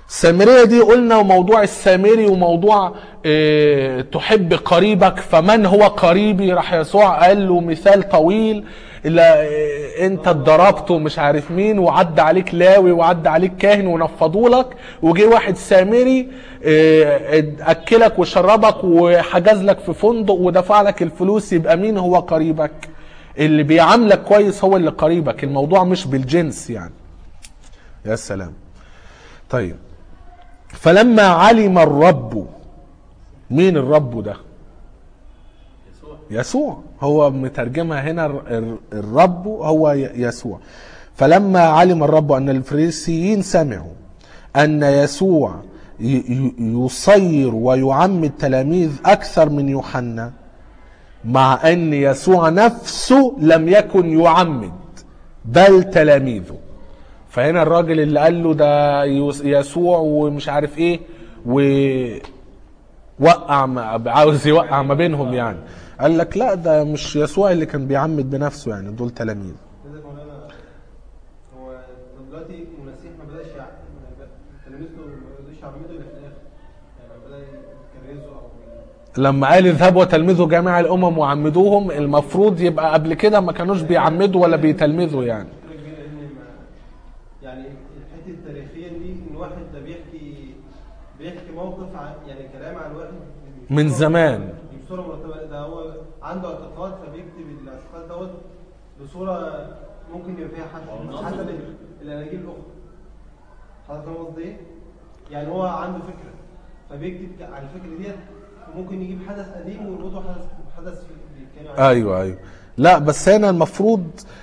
السامرية دي قلنا موضوع السامري وموضوع اه تحب قريبك فمن هو قريبي راح يسوع قال له مثال طويل لا اه انت اتضربت ومش عارف مين وعدى عليك لاوي وعدى عليك كاهن ونفضوا لك وجه واحد سامري اه اكلك وشربك وحجز لك في فندق ودفع لك الفلوس يبقى مين هو قريبك اللي بيعاملك كويس هو اللي قريبك الموضوع مش بالجنس يعني يا سلام طيب فلما علم الرب مين الرب ده يسوع يسوع هو مترجمها هنا الر- الر- الرب هو ي- يسوع فلما علم الرب ان الفريسيين سمعوا ان يسوع ي- ي- يصير ويعمد تلاميذ اكثر من يوحنا مع ان يسوع نفسه لم يكن يعمد بل تلاميذه فهنا الراجل اللي قال له ده يس- يسوع ومش عارف ايه و وقع ما عاوز يوقع ما بينهم يعني قال لك لا ده مش يسوع اللي كان بيعمد بنفسه يعني دول تلاميذ كده مولانا هو طب دلوقتي المسيح ما بداش يع- تلاميذه ما بداش يعمدوا الا في الاخر يعني بدا يكرزوا او لما قال اذهبوا وتلمذوا جميع الامم وعمدوهم المفروض يبقى قبل كده ما كانوش بيعمدوا ولا بيتلمذوا يعني فكرة كبيرة ان ما يعني الحته التاريخيه دي ان واحد ده بيحكي بيحكي موقف عن يعني كلام عن واحد من زمان. مش بصوره مرتبه ده هو عنده اعتقاد فبيكتب الاعتقاد دوت بصوره ممكن يبقى فيها حد حسب ال- الاناجيل الاخرى حضرتك فاهم قصدي ايه؟ يعني هو عنده فكره فبيكتب على الفكره ديت وممكن يجيب حدث قديم ويربطه حدث حدث بيتكلم عنه ايوه ايوه لا بس هنا المفروض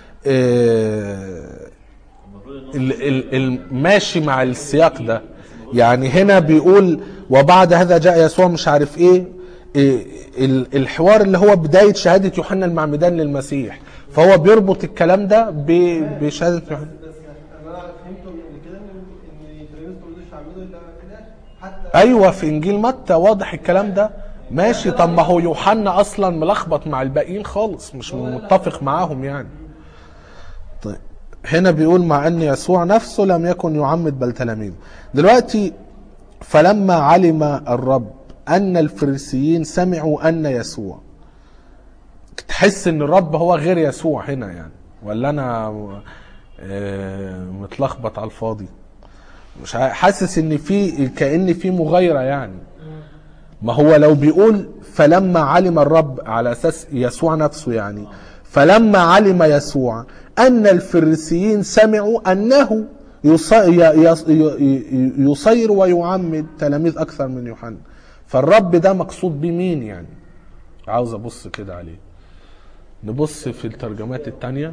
آه المفروض ان هو ال- ال- ال- ماشي مع السياق ده يعني هنا بيقول وبعد هذا جاء يسوع مش عارف ايه إيه ال- الحوار اللي هو بداية شهادة يوحنا المعمدان للمسيح فهو بيربط الكلام ده ب- بشهادة يوحنا بس انا فهمته قبل كده ان ان تلاميذ ما رضوش يعملوا الا في الاخر حتى ايوه في انجيل متى واضح الكلام ده ماشي طب ما هو يوحنا اصلا ملخبط مع الباقيين خالص مش متفق معاهم يعني طيب هنا بيقول مع ان يسوع نفسه لم يكن يعمد بل تلاميذه دلوقتي فلما علم الرب ان الفريسيين سمعوا ان يسوع تحس ان الرب هو غير يسوع هنا يعني ولا انا آه، متلخبط على الفاضي مش عا- حاسس ان في كان في مغايره يعني ما هو لو بيقول فلما علم الرب على اساس يسوع نفسه يعني فلما علم يسوع ان الفريسيين سمعوا انه يص- ي- يص- ي- ي- يصير ويعمد تلاميذ اكثر من يوحنا فالرب ده مقصود بيه مين يعني عاوز ابص كده عليه نبص في الترجمات التانية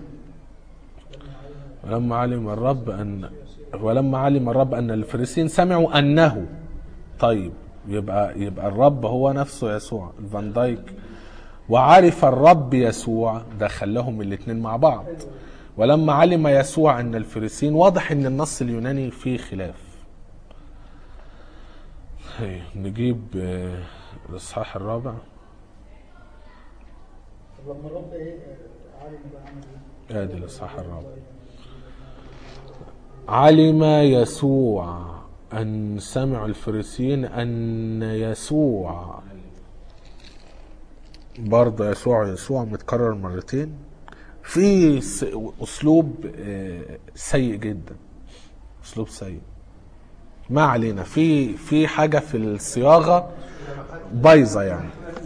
ولما علم الرب ان ولما علم الرب ان الفريسيين سمعوا انه طيب يبقى يبقى الرب هو نفسه يسوع الفان دايك وعرف الرب يسوع ده خلاهم الاثنين مع بعض ولما علم يسوع ان الفريسيين واضح ان النص اليوناني فيه خلاف هي نجيب آه، الاصحاح الرابع طب لما الرب ايه عالم بقى عمل ايه؟ ادي الاصحاح الرابع علم يسوع ان سمع الفريسيين ان يسوع برضه يسوع يسوع متكرر مرتين في س- اسلوب آه، سيء جدا اسلوب سيء ما علينا في في حاجه في الصياغه بايظه يعني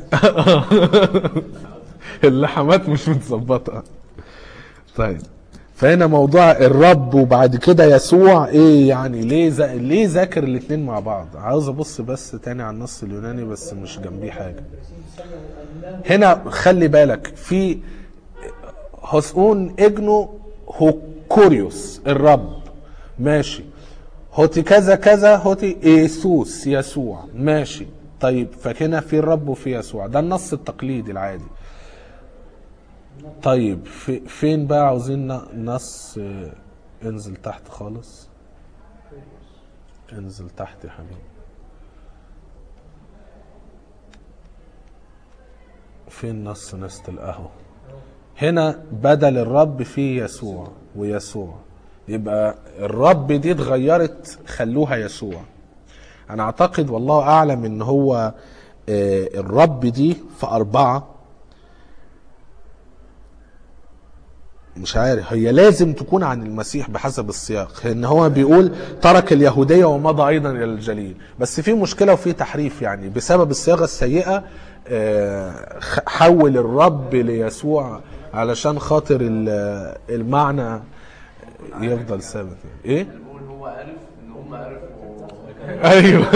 اللحمات مش متظبطه طيب فهنا موضوع الرب وبعد كده يسوع ايه يعني ليه ذا ليه ذاكر الاثنين مع بعض عاوز ابص بس تاني على النص اليوناني بس مش جنبيه حاجه هنا خلي بالك في هوسون اجنو هوكوريوس الرب ماشي هوتي كذا كذا هوتي ايسوس يسوع ماشي طيب فهنا في الرب وفي يسوع ده النص التقليدي العادي طيب في فين بقى عاوزين ن- نص آه، انزل تحت خالص انزل تحت يا حبيبي فين نص نست القهوة هنا بدل الرب في يسوع ويسوع يبقى الرب دي اتغيرت خلوها يسوع انا اعتقد والله اعلم ان هو آه، الرب دي في اربعه مش عارف هي لازم تكون عن المسيح بحسب السياق ان هو بيقول ترك اليهودية ومضى ايضا الى الجليل بس في مشكلة وفي تحريف يعني بسبب الصياغة السيئة آه، خ- حول الرب ليسوع علشان خاطر ال- المعنى يفضل ثابت ايه بنقول هو عرف ان هم عرفوا ايوه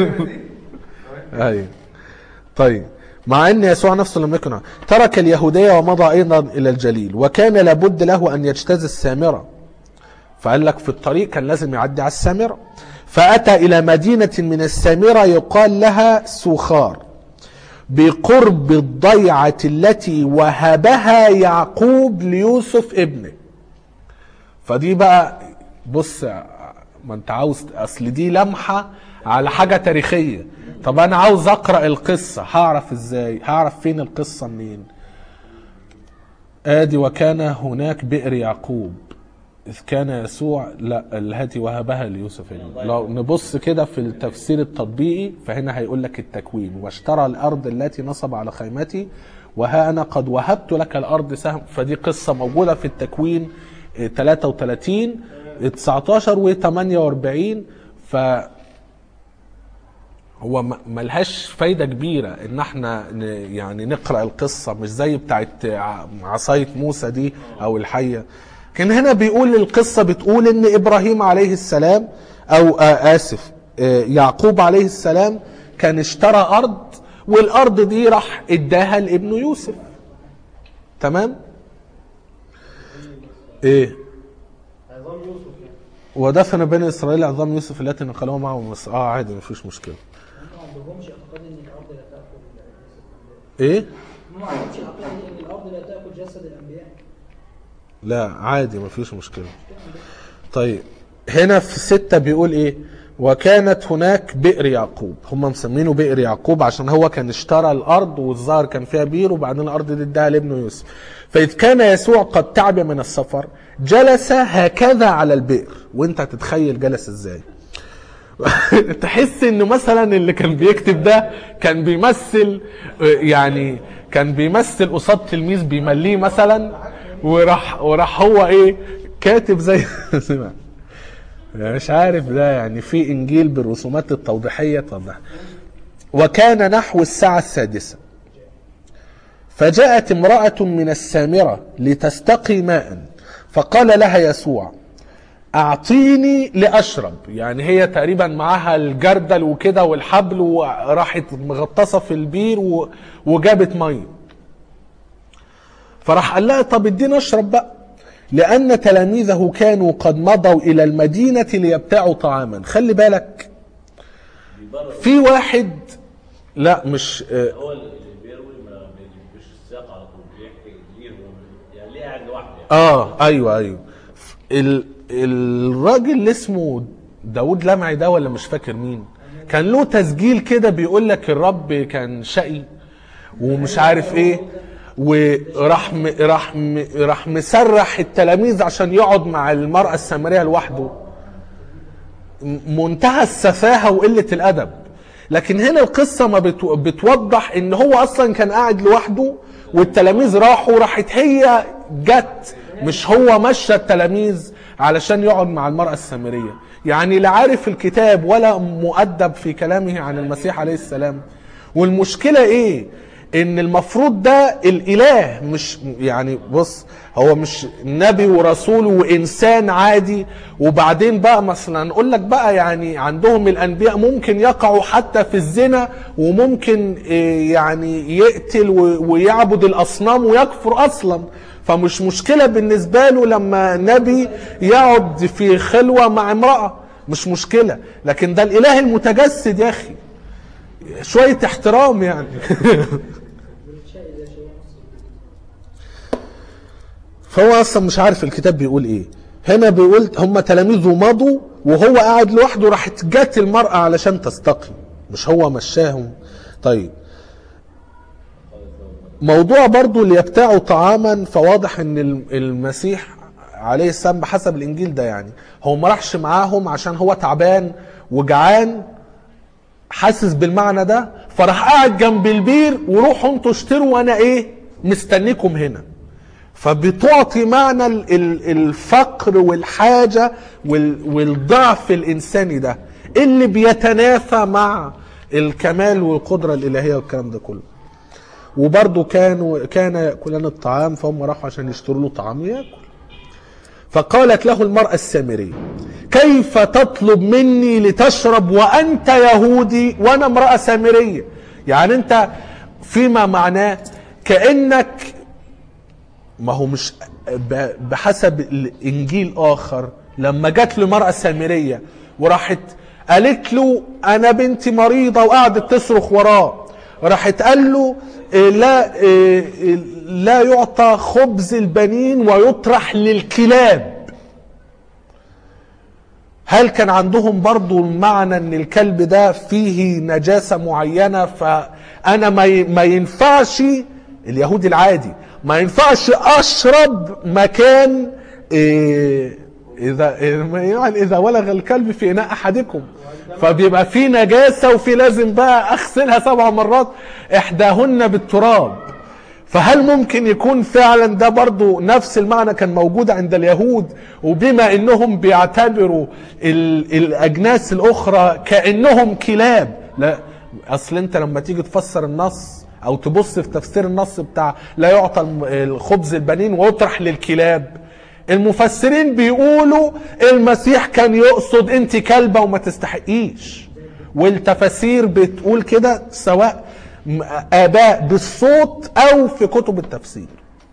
ايوه طيب مع ان يسوع نفسه لم يكن ترك اليهوديه ومضى ايضا الى الجليل وكان لابد له ان يجتاز السامره فقال لك في الطريق كان لازم يعدي على السامره فاتى الى مدينه من السامره يقال لها سوخار بقرب الضيعه التي وهبها يعقوب ليوسف ابنه فدي بقى بص ما انت عاوز اصل دي لمحه على حاجه تاريخيه طب انا عاوز اقرا القصه هعرف ازاي هعرف فين القصه منين ادي وكان هناك بئر يعقوب اذ كان يسوع لا التي وهبها ليوسف ابنه. لو نبص كده في التفسير التطبيقي فهنا هيقول لك التكوين واشترى الارض التي نصب على خيمتي وها انا قد وهبت لك الارض سهم فدي قصه موجوده في التكوين اه، 33 19 و 48 ف هو م- ملهاش فايدة كبيرة ان احنا ن- يعني نقرأ القصة مش زي بتاعت ع- عصاية موسى دي او الحية كان هنا بيقول القصة بتقول ان ابراهيم عليه السلام او آه اسف آه يعقوب عليه السلام كان اشترى ارض والارض دي راح اداها لابنه يوسف تمام ايه عظام يوسف يعني ودفن بني اسرائيل عظام يوسف التي نقلوها معه من مصر اه عادي مفيش مشكله هم ما عندهمش اعتقاد ان الارض لا تاكل ايه هم ما عندهمش اعتقاد ان الارض لا تاكل جسد الانبياء لا عادي مفيش مشكلة طيب هنا في ستة بيقول ايه وكانت هناك بئر يعقوب هم مسمينه بئر يعقوب عشان هو كان اشترى الارض والظاهر كان فيها بير وبعدين الارض دي اداها لابنه يوسف فاذ كان يسوع قد تعب من السفر جلس هكذا على البئر وانت هتتخيل جلس ازاي تحس انه مثلا اللي كان بيكتب ده كان بيمثل يعني كان بيمثل قصاد تلميذ بيمليه مثلا وراح وراح هو ايه كاتب زي سمع مش عارف ده يعني في انجيل بالرسومات التوضيحيه توضح وكان نحو الساعه السادسه فجاءت امراه من السامره لتستقي ماء فقال لها يسوع اعطيني لاشرب يعني هي تقريبا معاها الجردل وكده والحبل وراحت مغطسه في البير و- وجابت ميه فراح قال لها طب اديني اشرب بقى لان تلاميذه كانوا قد مضوا الى المدينه ليبتاعوا طعاما خلي بالك بيبرر في واحد لا مش آه، هو اللي بيروي ما بيجيبش السياق على طول بيحكي ليه هو يعني ليه قاعد لوحده يعني اه ايوه ايوه ال الراجل اللي اسمه داود لمعي ده ولا مش فاكر مين كان له تسجيل كده بيقول لك الرب كان شقي ومش عارف ايه وراح م... راح م... راح مسرح التلاميذ عشان يقعد مع المرأة السامرية لوحده م- منتهى السفاهة وقلة الأدب لكن هنا القصة ما بتو... بتوضح ان هو اصلا كان قاعد لوحده والتلاميذ راحوا راحت هي جت مش هو مشى التلاميذ علشان يقعد مع المرأة السامرية يعني لا عارف الكتاب ولا مؤدب في كلامه عن المسيح عليه السلام والمشكلة ايه ان المفروض ده الاله مش يعني بص هو مش نبي ورسول وانسان عادي وبعدين بقى مثلا نقول لك بقى يعني عندهم الانبياء ممكن يقعوا حتى في الزنا وممكن إيه يعني يقتل و- ويعبد الاصنام ويكفر اصلا فمش مشكلة بالنسبة له لما نبي يقعد في خلوة مع امرأة مش مشكلة لكن ده الاله المتجسد يا اخي شوية احترام يعني والشيء ده شيء فهو اصلا مش عارف الكتاب بيقول ايه هنا بيقول هم تلاميذه مضوا وهو قاعد لوحده راحت جت المرأة علشان تستقي مش هو مشاهم طيب موضوع برضو اللي يبتاعوا طعاما فواضح ان الم- المسيح عليه السلام بحسب الانجيل ده يعني هو ما راحش معاهم عشان هو تعبان وجعان حاسس بالمعنى ده فراح قاعد جنب البير وروحوا انتوا اشتروا وانا ايه مستنيكم هنا فبتعطي معنى ال- ال- الفقر والحاجة وال- والضعف الإنساني ده اللي بيتنافى مع الكمال والقدرة الإلهية والكلام ده كله وبرضه كانوا كان يأكلان الطعام فهم راحوا عشان يشتروا له طعام ياكل فقالت له المرأة السامرية كيف تطلب مني لتشرب وأنت يهودي وأنا امرأة سامرية يعني أنت فيما معناه كأنك ما هو مش ب- بحسب الانجيل اخر لما جات له مرأة سامرية وراحت قالت له انا بنتي مريضة وقعدت تصرخ وراه راحت قال له إيه لا إيه إيه لا يعطى خبز البنين ويطرح للكلاب هل كان عندهم برضو المعنى ان الكلب ده فيه نجاسة معينة فانا ما ي- ما ينفعش اليهودي العادي ما ينفعش اشرب مكان إيه اذا يعني اذا ولغ الكلب في اناء احدكم فبيبقى في نجاسة وفي لازم بقى اغسلها سبع مرات احداهن بالتراب فهل ممكن يكون فعلا ده برضو نفس المعنى كان موجود عند اليهود وبما انهم بيعتبروا ال- الاجناس الاخرى كانهم كلاب لا اصل انت لما تيجي تفسر النص او تبص في تفسير النص بتاع لا يعطى الم- الخبز البنين ويطرح للكلاب المفسرين بيقولوا المسيح كان يقصد انت كلبه وما تستحقيش والتفاسير بتقول كده سواء م- اباء بالصوت او في كتب التفسير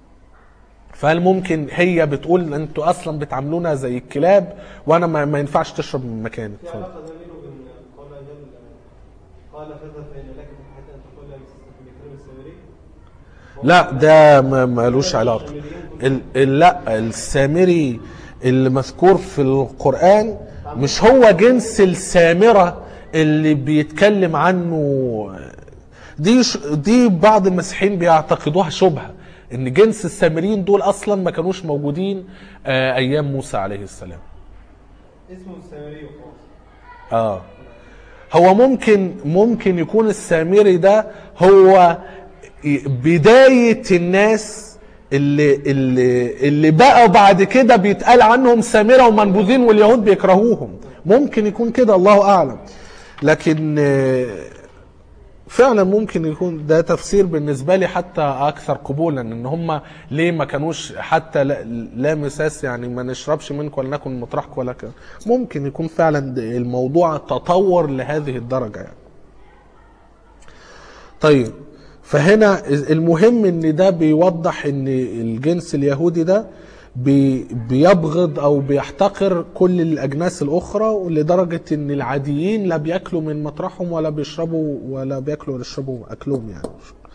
فهل ممكن هي بتقول انتوا اصلا بتعاملونا زي الكلاب وانا ما, ما ينفعش تشرب من مكاني في علاقه ده بينه وبين قول جل قال فاذهب فان لك في حتى ان تقول لا بكلام السامري لا ده ما- مالوش علاقه ال ال لا السامري اللي مذكور في القران مش هو جنس السامره اللي بيتكلم عنه دي ش- دي بعض المسيحيين بيعتقدوها شبهه ان جنس السامريين دول اصلا ما كانوش موجودين آه، ايام موسى عليه السلام اسمه السامري وخلاص اه هو ممكن ممكن يكون السامري ده هو بداية الناس اللي اللي اللي بقوا بعد كده بيتقال عنهم سامرة ومنبوذين واليهود بيكرهوهم ممكن يكون كده الله أعلم لكن آه، فعلا ممكن يكون ده تفسير بالنسبة لي حتى أكثر قبولا إن هم ليه ما كانوش حتى لا, لا مساس يعني ما نشربش منك ولا ناكل مطرحك ولا كده ممكن يكون فعلا ده الموضوع تطور لهذه الدرجة يعني طيب فهنا المهم ان ده بيوضح ان الجنس اليهودي ده بي بيبغض او بيحتقر كل الاجناس الاخرى لدرجه ان العاديين لا بياكلوا من مطرحهم ولا بيشربوا ولا بياكلوا ولا يشربوا اكلهم يعني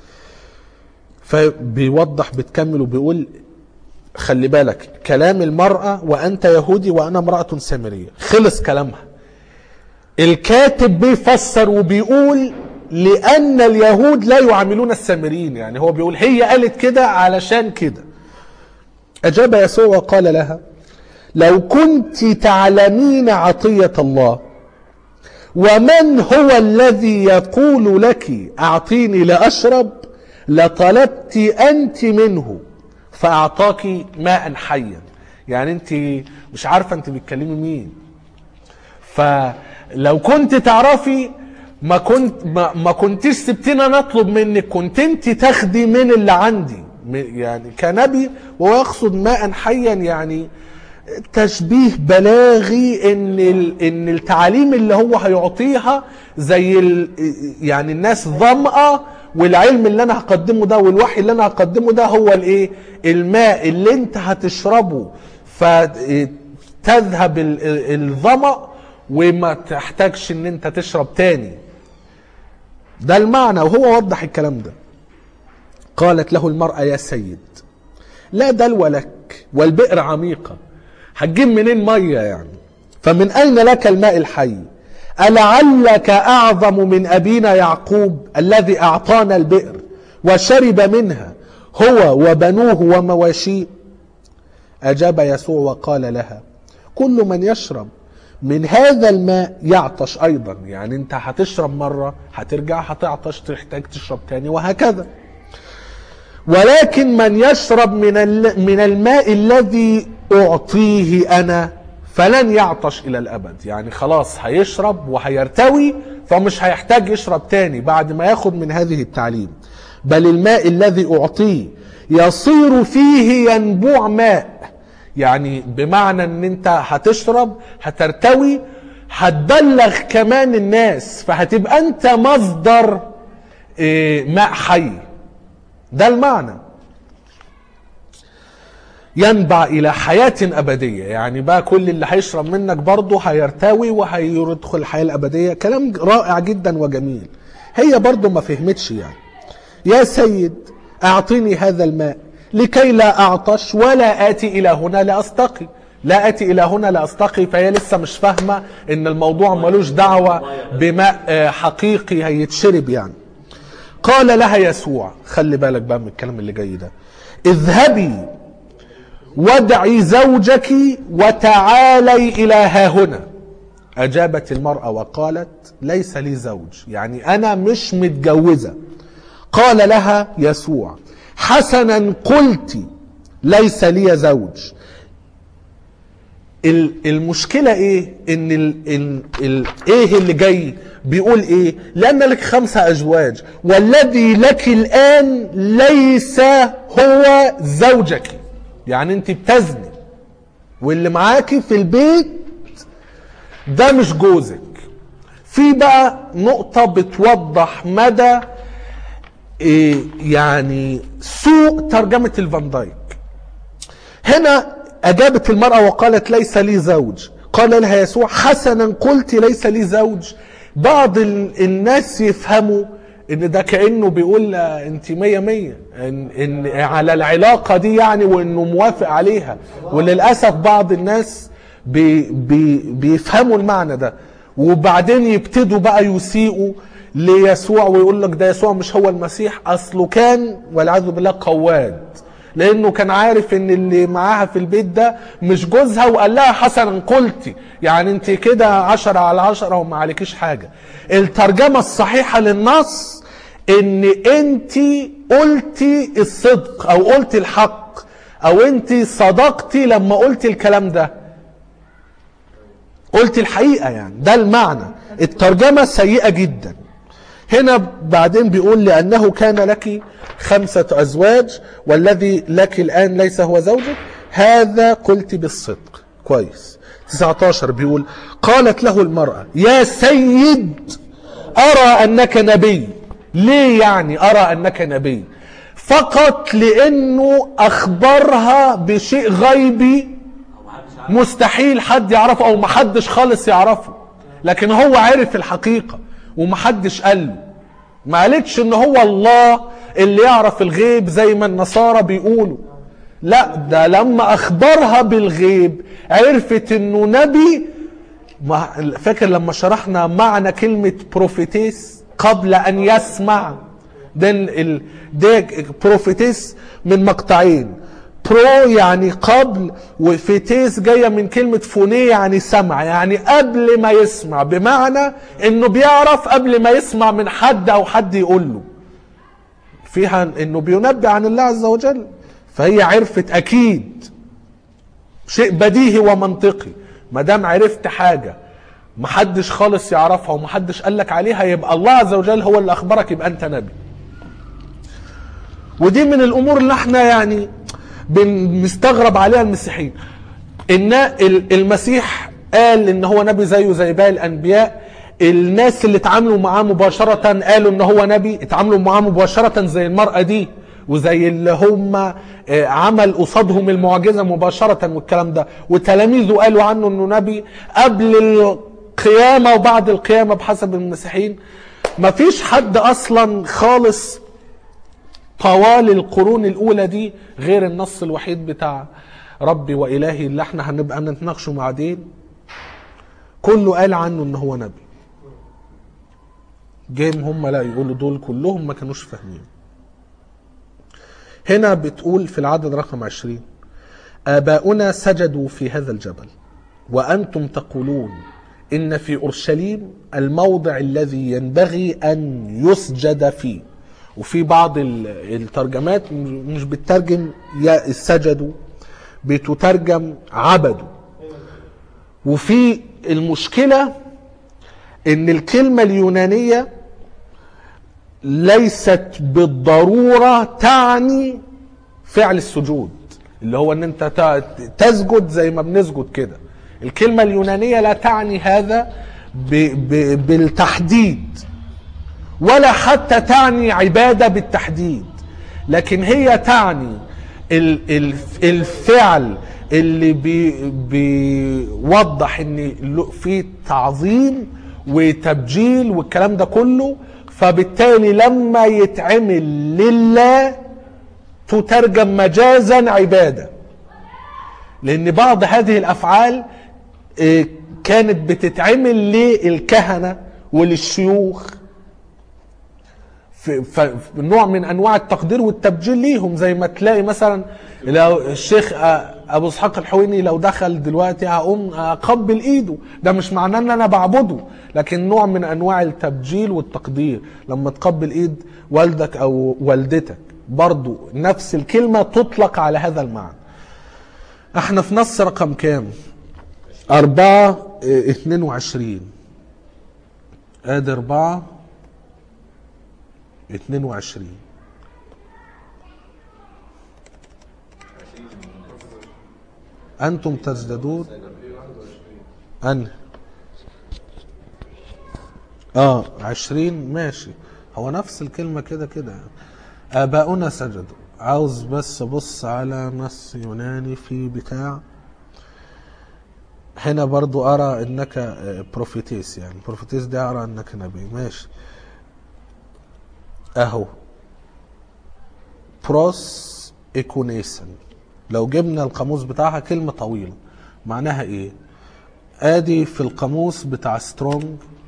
فبيوضح بتكمل وبيقول خلي بالك كلام المرأة وأنت يهودي وأنا امرأة سامرية خلص كلامها الكاتب بيفسر وبيقول لأن اليهود لا يعاملون السامريين يعني هو بيقول هي قالت كده علشان كده أجاب يسوع وقال لها لو كنت تعلمين عطية الله ومن هو الذي يقول لك أعطيني لأشرب لطلبت أنت منه فأعطاك ماء حيا يعني أنت مش عارفة أنت بتكلمي مين فلو كنت تعرفي ما كنت ما, ما كنتش سبتني انا اطلب منك كنت انت تاخدي من اللي عندي م- يعني كنبي وهو يقصد ماء حيا يعني تشبيه بلاغي ان ال- ان التعاليم اللي هو هيعطيها زي ال يعني الناس ظمأة والعلم اللي انا هقدمه ده والوحي اللي انا هقدمه ده هو الايه الماء اللي انت هتشربه فتذهب ال- ال- الظمأ وما تحتاجش ان انت تشرب تاني ده المعنى وهو وضح الكلام ده قالت له المرأة يا سيد لا دلو لك والبئر عميقة هتجيب منين مية يعني فمن أين لك الماء الحي ألعلك أعظم من أبينا يعقوب الذي أعطانا البئر وشرب منها هو وبنوه ومواشيه أجاب يسوع وقال لها كل من يشرب من هذا الماء يعطش ايضا يعني انت هتشرب مره هترجع هتعطش تحتاج تشرب تاني وهكذا ولكن من يشرب من ال- من الماء الذي اعطيه انا فلن يعطش الى الابد يعني خلاص هيشرب وهيرتوي فمش هيحتاج يشرب تاني بعد ما ياخد من هذه التعليم بل الماء الذي اعطيه يصير فيه ينبوع ماء يعني بمعنى ان انت هتشرب هترتوي هتبلغ كمان الناس فهتبقى انت مصدر إيه، ماء حي ده المعنى ينبع الى حياة ابدية يعني بقى كل اللي هيشرب منك برضه هيرتوي وهيدخل الحياة الابدية كلام رائع جدا وجميل هي برضه ما فهمتش يعني يا سيد اعطني هذا الماء لكي لا اعطش ولا اتي الى هنا لاستقي لا اتي الى هنا لاستقي فهي لسه مش فاهمه ان الموضوع ملوش دعوه بماء آه، حقيقي هيتشرب يعني قال لها يسوع خلي بالك بقى من الكلام اللي جاي ده اذهبي وادعي زوجك وتعالي الى ها هنا اجابت المراه وقالت ليس لي زوج يعني انا مش متجوزه قال لها يسوع حسنا قلت ليس لي زوج ال- المشكلة ايه ان ال ال ال ايه اللي جاي بيقول ايه لان لك خمسة ازواج والذي لك الان ليس هو زوجك يعني انت بتزني واللي معاكي في البيت ده مش جوزك في بقى نقطة بتوضح مدى إيه يعني سوء ترجمة الفان دايك هنا أجابت المرأة وقالت ليس لي زوج قال لها يسوع حسنا قلت ليس لي زوج بعض ال- الناس يفهموا ان ده كأنه بيقول آه، انت مية مية إن, ان على العلاقة دي يعني وانه موافق عليها وللأسف بعض الناس بي بي بيفهموا المعنى ده وبعدين يبتدوا بقى يسيئوا ليسوع ويقول لك ده يسوع مش هو المسيح اصله كان والعياذ بالله قواد لانه كان عارف ان اللي معاها في البيت ده مش جوزها وقال لها حسنا قلتي يعني انت كده عشرة على عشرة وما عليكيش حاجة الترجمة الصحيحة للنص ان انت قلتي الصدق او قلتي الحق او انت صدقتي لما قلتي الكلام ده قلت الحقيقة يعني ده المعنى الترجمة سيئة جدا هنا بعدين بيقول لأنه كان لك خمسة أزواج والذي لك الآن ليس هو زوجك هذا قلت بالصدق كويس 19 بيقول قالت له المرأة يا سيد أرى أنك نبي ليه يعني أرى أنك نبي فقط لأنه أخبرها بشيء غيبي مستحيل حد يعرفه او محدش خالص يعرفه لكن هو عرف الحقيقة ومحدش قال له ما قالتش ان هو الله اللي يعرف الغيب زي ما النصارى بيقولوا لا ده لما اخبرها بالغيب عرفت انه نبي ما- فاكر لما شرحنا معنى كلمة بروفيتيس قبل ان يسمع ده ال- ال- ده بروفيتيس من مقطعين برو يعني قبل وفيتيس جاية من كلمة فونيه يعني سمع يعني قبل ما يسمع بمعنى انه بيعرف قبل ما يسمع من حد او حد يقول له فيها انه بينبه عن الله عز وجل فهي عرفت اكيد شيء بديهي ومنطقي ما دام عرفت حاجه محدش خالص يعرفها ومحدش قال لك عليها يبقى الله عز وجل هو اللي اخبرك يبقى انت نبي ودي من الامور اللي احنا يعني بنستغرب عليها المسيحيين ان ال- المسيح قال ان هو نبي زيه زي باقي الانبياء الناس اللي اتعاملوا معاه مباشرة قالوا ان هو نبي اتعاملوا معاه مباشرة زي المرأة دي وزي اللي هم آه، عمل قصادهم المعجزة مباشرة والكلام ده وتلاميذه قالوا عنه انه نبي قبل القيامة وبعد القيامة بحسب المسيحيين مفيش حد اصلا خالص طوال القرون الاولى دي غير النص الوحيد بتاع ربي والهي اللي احنا هنبقى نتناقشه بعدين كله قال عنه ان هو نبي جيم هم لا يقولوا دول كلهم ما كانوش فاهمين هنا بتقول في العدد رقم عشرين آباؤنا سجدوا في هذا الجبل وأنتم تقولون إن في أورشليم الموضع الذي ينبغي أن يسجد فيه وفي بعض ال- الترجمات مش بتترجم يا سجدوا بتترجم عبدوا وفي المشكلة ان الكلمة اليونانية ليست بالضرورة تعني فعل السجود اللي هو ان انت ت- تسجد زي ما بنسجد كده الكلمة اليونانية لا تعني هذا ب ب بالتحديد ولا حتى تعني عبادة بالتحديد لكن هي تعني ال- ال- الفعل اللي بي بيوضح ان له- في تعظيم وتبجيل والكلام ده كله فبالتالي لما يتعمل لله تترجم مجازا عباده لان بعض هذه الافعال آه، كانت بتتعمل للكهنه وللشيوخ في في في نوع من انواع التقدير والتبجيل ليهم زي ما تلاقي مثلا لو الشيخ آه، ابو اسحاق الحويني لو دخل دلوقتي هقوم اقبل ايده ده مش معناه ان انا بعبده لكن نوع من انواع التبجيل والتقدير لما تقبل ايد والدك او والدتك برضو نفس الكلمه تطلق على هذا المعنى احنا في نص رقم كام أربعة اه، اتنين وعشرين ادي أربعة اتنين وعشرين أنتم تزدادون أن اه عشرين ماشي هو نفس الكلمة كده كده آباؤنا سجدوا عاوز بس أبص على نص يوناني في بتاع هنا برضو أرى أنك آه، بروفيتيس يعني بروفيتيس ده أرى أنك نبي ماشي أهو بروس إيكونيسن لو جبنا القاموس بتاعها كلمة طويلة معناها إيه؟ آدي في القاموس بتاع سترونج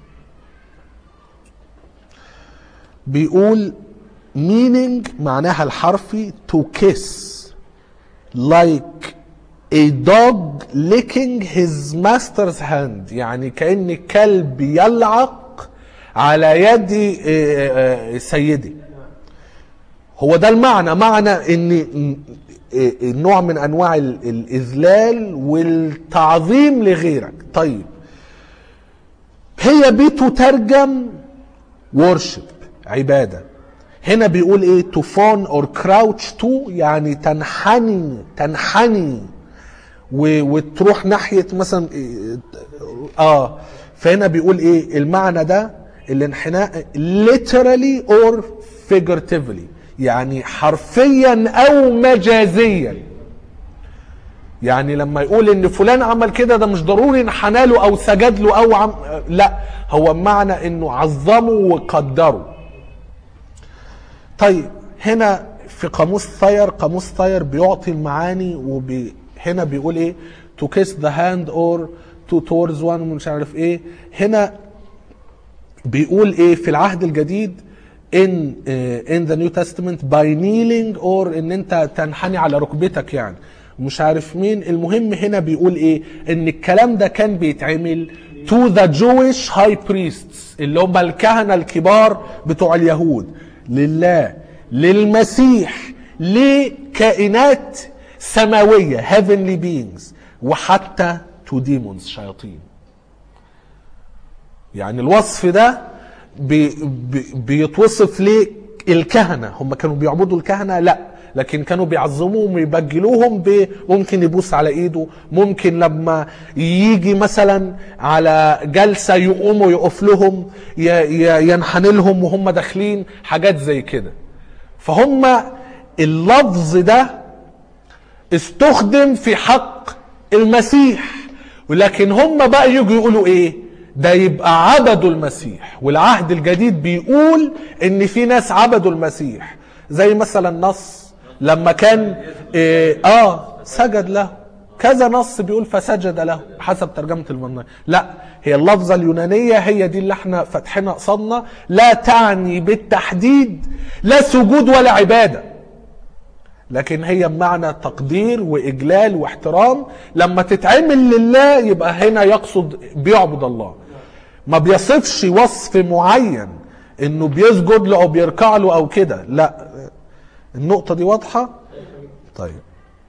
بيقول meaning معناها الحرفي to kiss like a dog licking his master's hand يعني كأن كلب يلعق على يد آه، آه، سيدي هو ده المعنى معنى ان نوع من انواع ال- الاذلال والتعظيم لغيرك طيب هي بتترجم worship عباده هنا بيقول ايه to fawn or crouch to يعني تنحني تنحني و- وتروح ناحيه مثلا إيه- اه فهنا بيقول ايه المعنى ده الانحناء literally or figuratively يعني حرفيا او مجازيا يعني لما يقول ان فلان عمل كده ده مش ضروري انحنى له او سجد له او عم لا هو معنى انه عظمه وقدره طيب هنا في قاموس ثاير قاموس ثاير بيعطي المعاني وبي هنا بيقول ايه to kiss the hand or to towards one مش عارف ايه هنا بيقول ايه في العهد الجديد in uh, in the New Testament by kneeling or ان انت تنحني على ركبتك يعني مش عارف مين المهم هنا بيقول ايه ان الكلام ده كان بيتعمل to the Jewish high priests اللي هم الكهنة الكبار بتوع اليهود لله للمسيح لكائنات سماوية heavenly beings وحتى to demons شياطين يعني الوصف ده بي بي بيتوصف للكهنة هم كانوا بيعبدوا الكهنة لا لكن كانوا بيعظموهم ويبجلوهم ب- ممكن يبوس على ايده ممكن لما يجي مثلا على جلسة يقوموا يقف لهم ي- ي- ينحني لهم وهم داخلين حاجات زي كده فهم اللفظ ده استخدم في حق المسيح ولكن هم بقى يجوا يقولوا ايه ده يبقى عبدوا المسيح والعهد الجديد بيقول ان في ناس عبدوا المسيح زي مثلا نص لما كان إيه اه سجد له كذا نص بيقول فسجد له حسب ترجمة المنطق لا هي اللفظة اليونانية هي دي اللي احنا فاتحينها قصادنا لا تعني بالتحديد لا سجود ولا عبادة لكن هي بمعنى تقدير واجلال واحترام لما تتعمل لله يبقى هنا يقصد بيعبد الله ما بيصفش وصف معين انه بيسجد له او بيركع له او كده لا النقطه دي واضحه طيب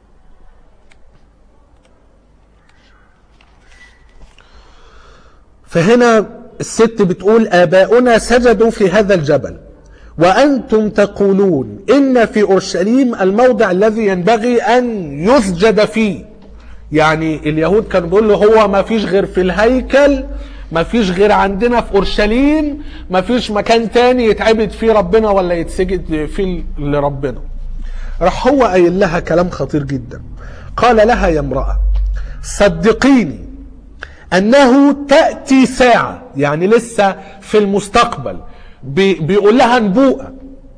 فهنا الست بتقول آباؤنا سجدوا في هذا الجبل وأنتم تقولون إن في أورشليم الموضع الذي ينبغي أن يسجد فيه يعني اليهود كانوا بيقولوا هو ما فيش غير في الهيكل ما فيش غير عندنا في أورشليم ما فيش مكان تاني يتعبد فيه ربنا ولا يتسجد فيه لربنا راح هو قايل لها كلام خطير جدا قال لها يا امرأة صدقيني انه تاتي ساعه يعني لسه في المستقبل بي بيقول لها نبوءه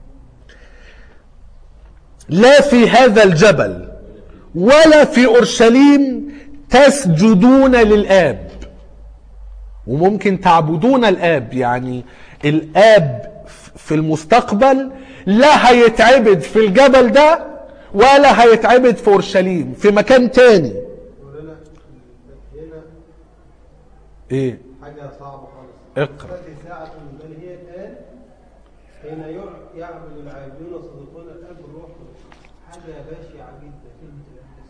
لا في هذا الجبل ولا في اورشليم تسجدون للاب وممكن تعبدون الاب يعني الاب في المستقبل لا هيتعبد في الجبل ده ولا هيتعبد في اورشليم في مكان تاني مولانا هنا ايه حاجة صعبة خالص اقرأ. تأتي ساعة بل هي الآن حين يع- يعبد العابدون صديقون الأب الروح حاجة بشعة جدا كلمة الإحساس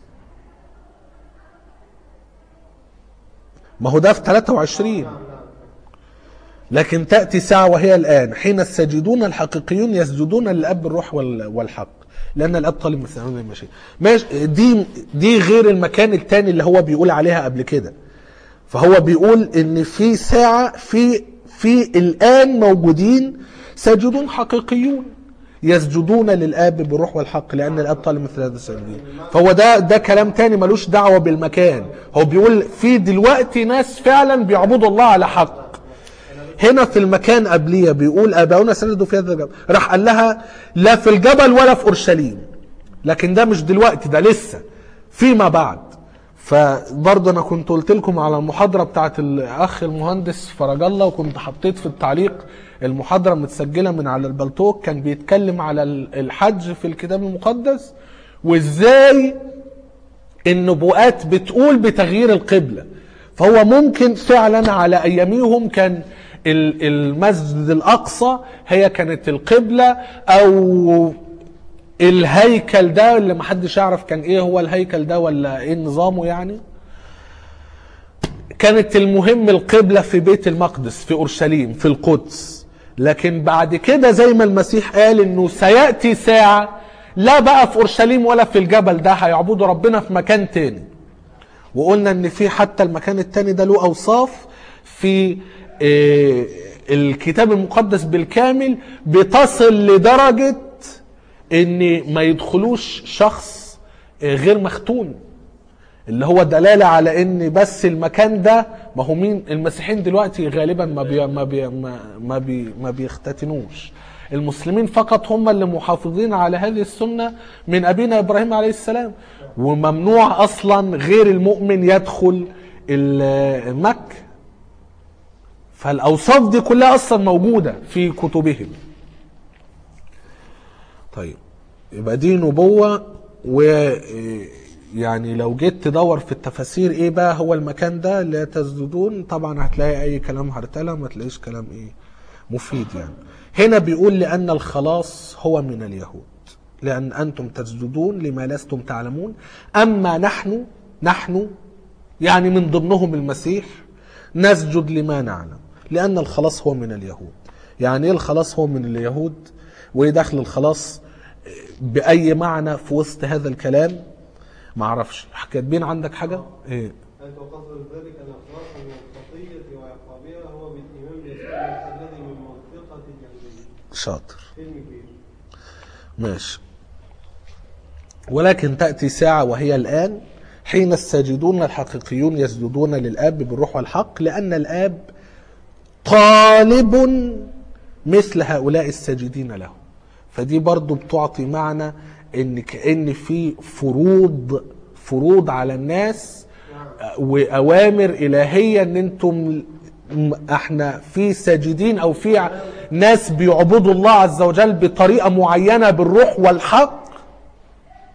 ما هو ده في 23 نعم نعم لكن تأتي ساعة وهي الآن حين الساجدون الحقيقيون يسجدون للأب الروح وال- والحق لأن الأب طالب مثلهم المشي ماشي دي دي غير المكان التاني اللي هو بيقول عليها قبل كده فهو بيقول إن في ساعة في في الآن موجودين ساجدون حقيقيون يسجدون للآب بالروح والحق لأن الآب طالب مثل هذا الساجدين فهو ده ده كلام تاني ملوش دعوة بالمكان هو بيقول في دلوقتي ناس فعلا بيعبدوا الله على حق هنا في المكان قبليه بيقول اباؤنا سجدوا في هذا الجبل راح قال لها لا في الجبل ولا في اورشليم لكن ده مش دلوقتي ده لسه فيما بعد فبرضه انا كنت قلت لكم على المحاضره بتاعت الاخ المهندس فرج الله وكنت حطيت في التعليق المحاضره متسجله من على البلتوك كان بيتكلم على الحج في الكتاب المقدس وازاي النبوءات بتقول بتغيير القبلة فهو ممكن فعلا على أياميهم كان ال- المسجد الأقصى هي كانت القبلة أو الهيكل ده اللي محدش يعرف كان ايه هو الهيكل ده ولا ايه نظامه يعني كانت المهم القبلة في بيت المقدس في أورشليم في القدس لكن بعد كده زي ما المسيح قال انه سيأتي ساعة لا بقى في أورشليم ولا في الجبل ده هيعبدوا ربنا في مكان تاني وقلنا ان في حتى المكان التاني ده له اوصاف في آه، الكتاب المقدس بالكامل بتصل لدرجة ان ما يدخلوش شخص آه، غير مختون اللي هو دلالة على ان بس المكان ده ما هو مين المسيحيين دلوقتي غالبا ما بي ما بي ما, ما, بي ما بيختتنوش المسلمين فقط هم اللي محافظين على هذه السنة من أبينا إبراهيم عليه السلام وممنوع أصلا غير المؤمن يدخل ال- مكة فالأوصاف دي كلها أصلا موجودة في كتبهم طيب يبقى دي نبوة و يعني لو جيت تدور في التفاسير ايه بقى هو المكان ده لا تسجدون طبعا هتلاقي اي كلام هرتلة ما تلاقيش كلام ايه مفيد يعني هنا بيقول لأن الخلاص هو من اليهود لأن أنتم تسجدون لما لستم تعلمون أما نحن نحن يعني من ضمنهم المسيح نسجد لما نعلم لأن الخلاص هو من اليهود يعني ايه الخلاص هو من اليهود وايه دخل الخلاص بأي معنى في وسط هذا الكلام معرفش كاتبين عندك حاجة ايه أنت وقصد ذلك أن الخلاص من الخطية وعقابها هو بالإيمان بالإسلام الذي من منطقة الجاهلية شاطر فيلم كبير ماشي ولكن تأتي ساعة وهي الآن حين الساجدون الحقيقيون يسجدون للآب بالروح والحق لأن الآب طالب مثل هؤلاء الساجدين له فدي برضو بتعطي معنى ان كأن في فروض فروض على الناس واوامر الهيه ان انتم م- احنا في ساجدين او في ع- ناس بيعبدوا الله عز وجل بطريقه معينه بالروح والحق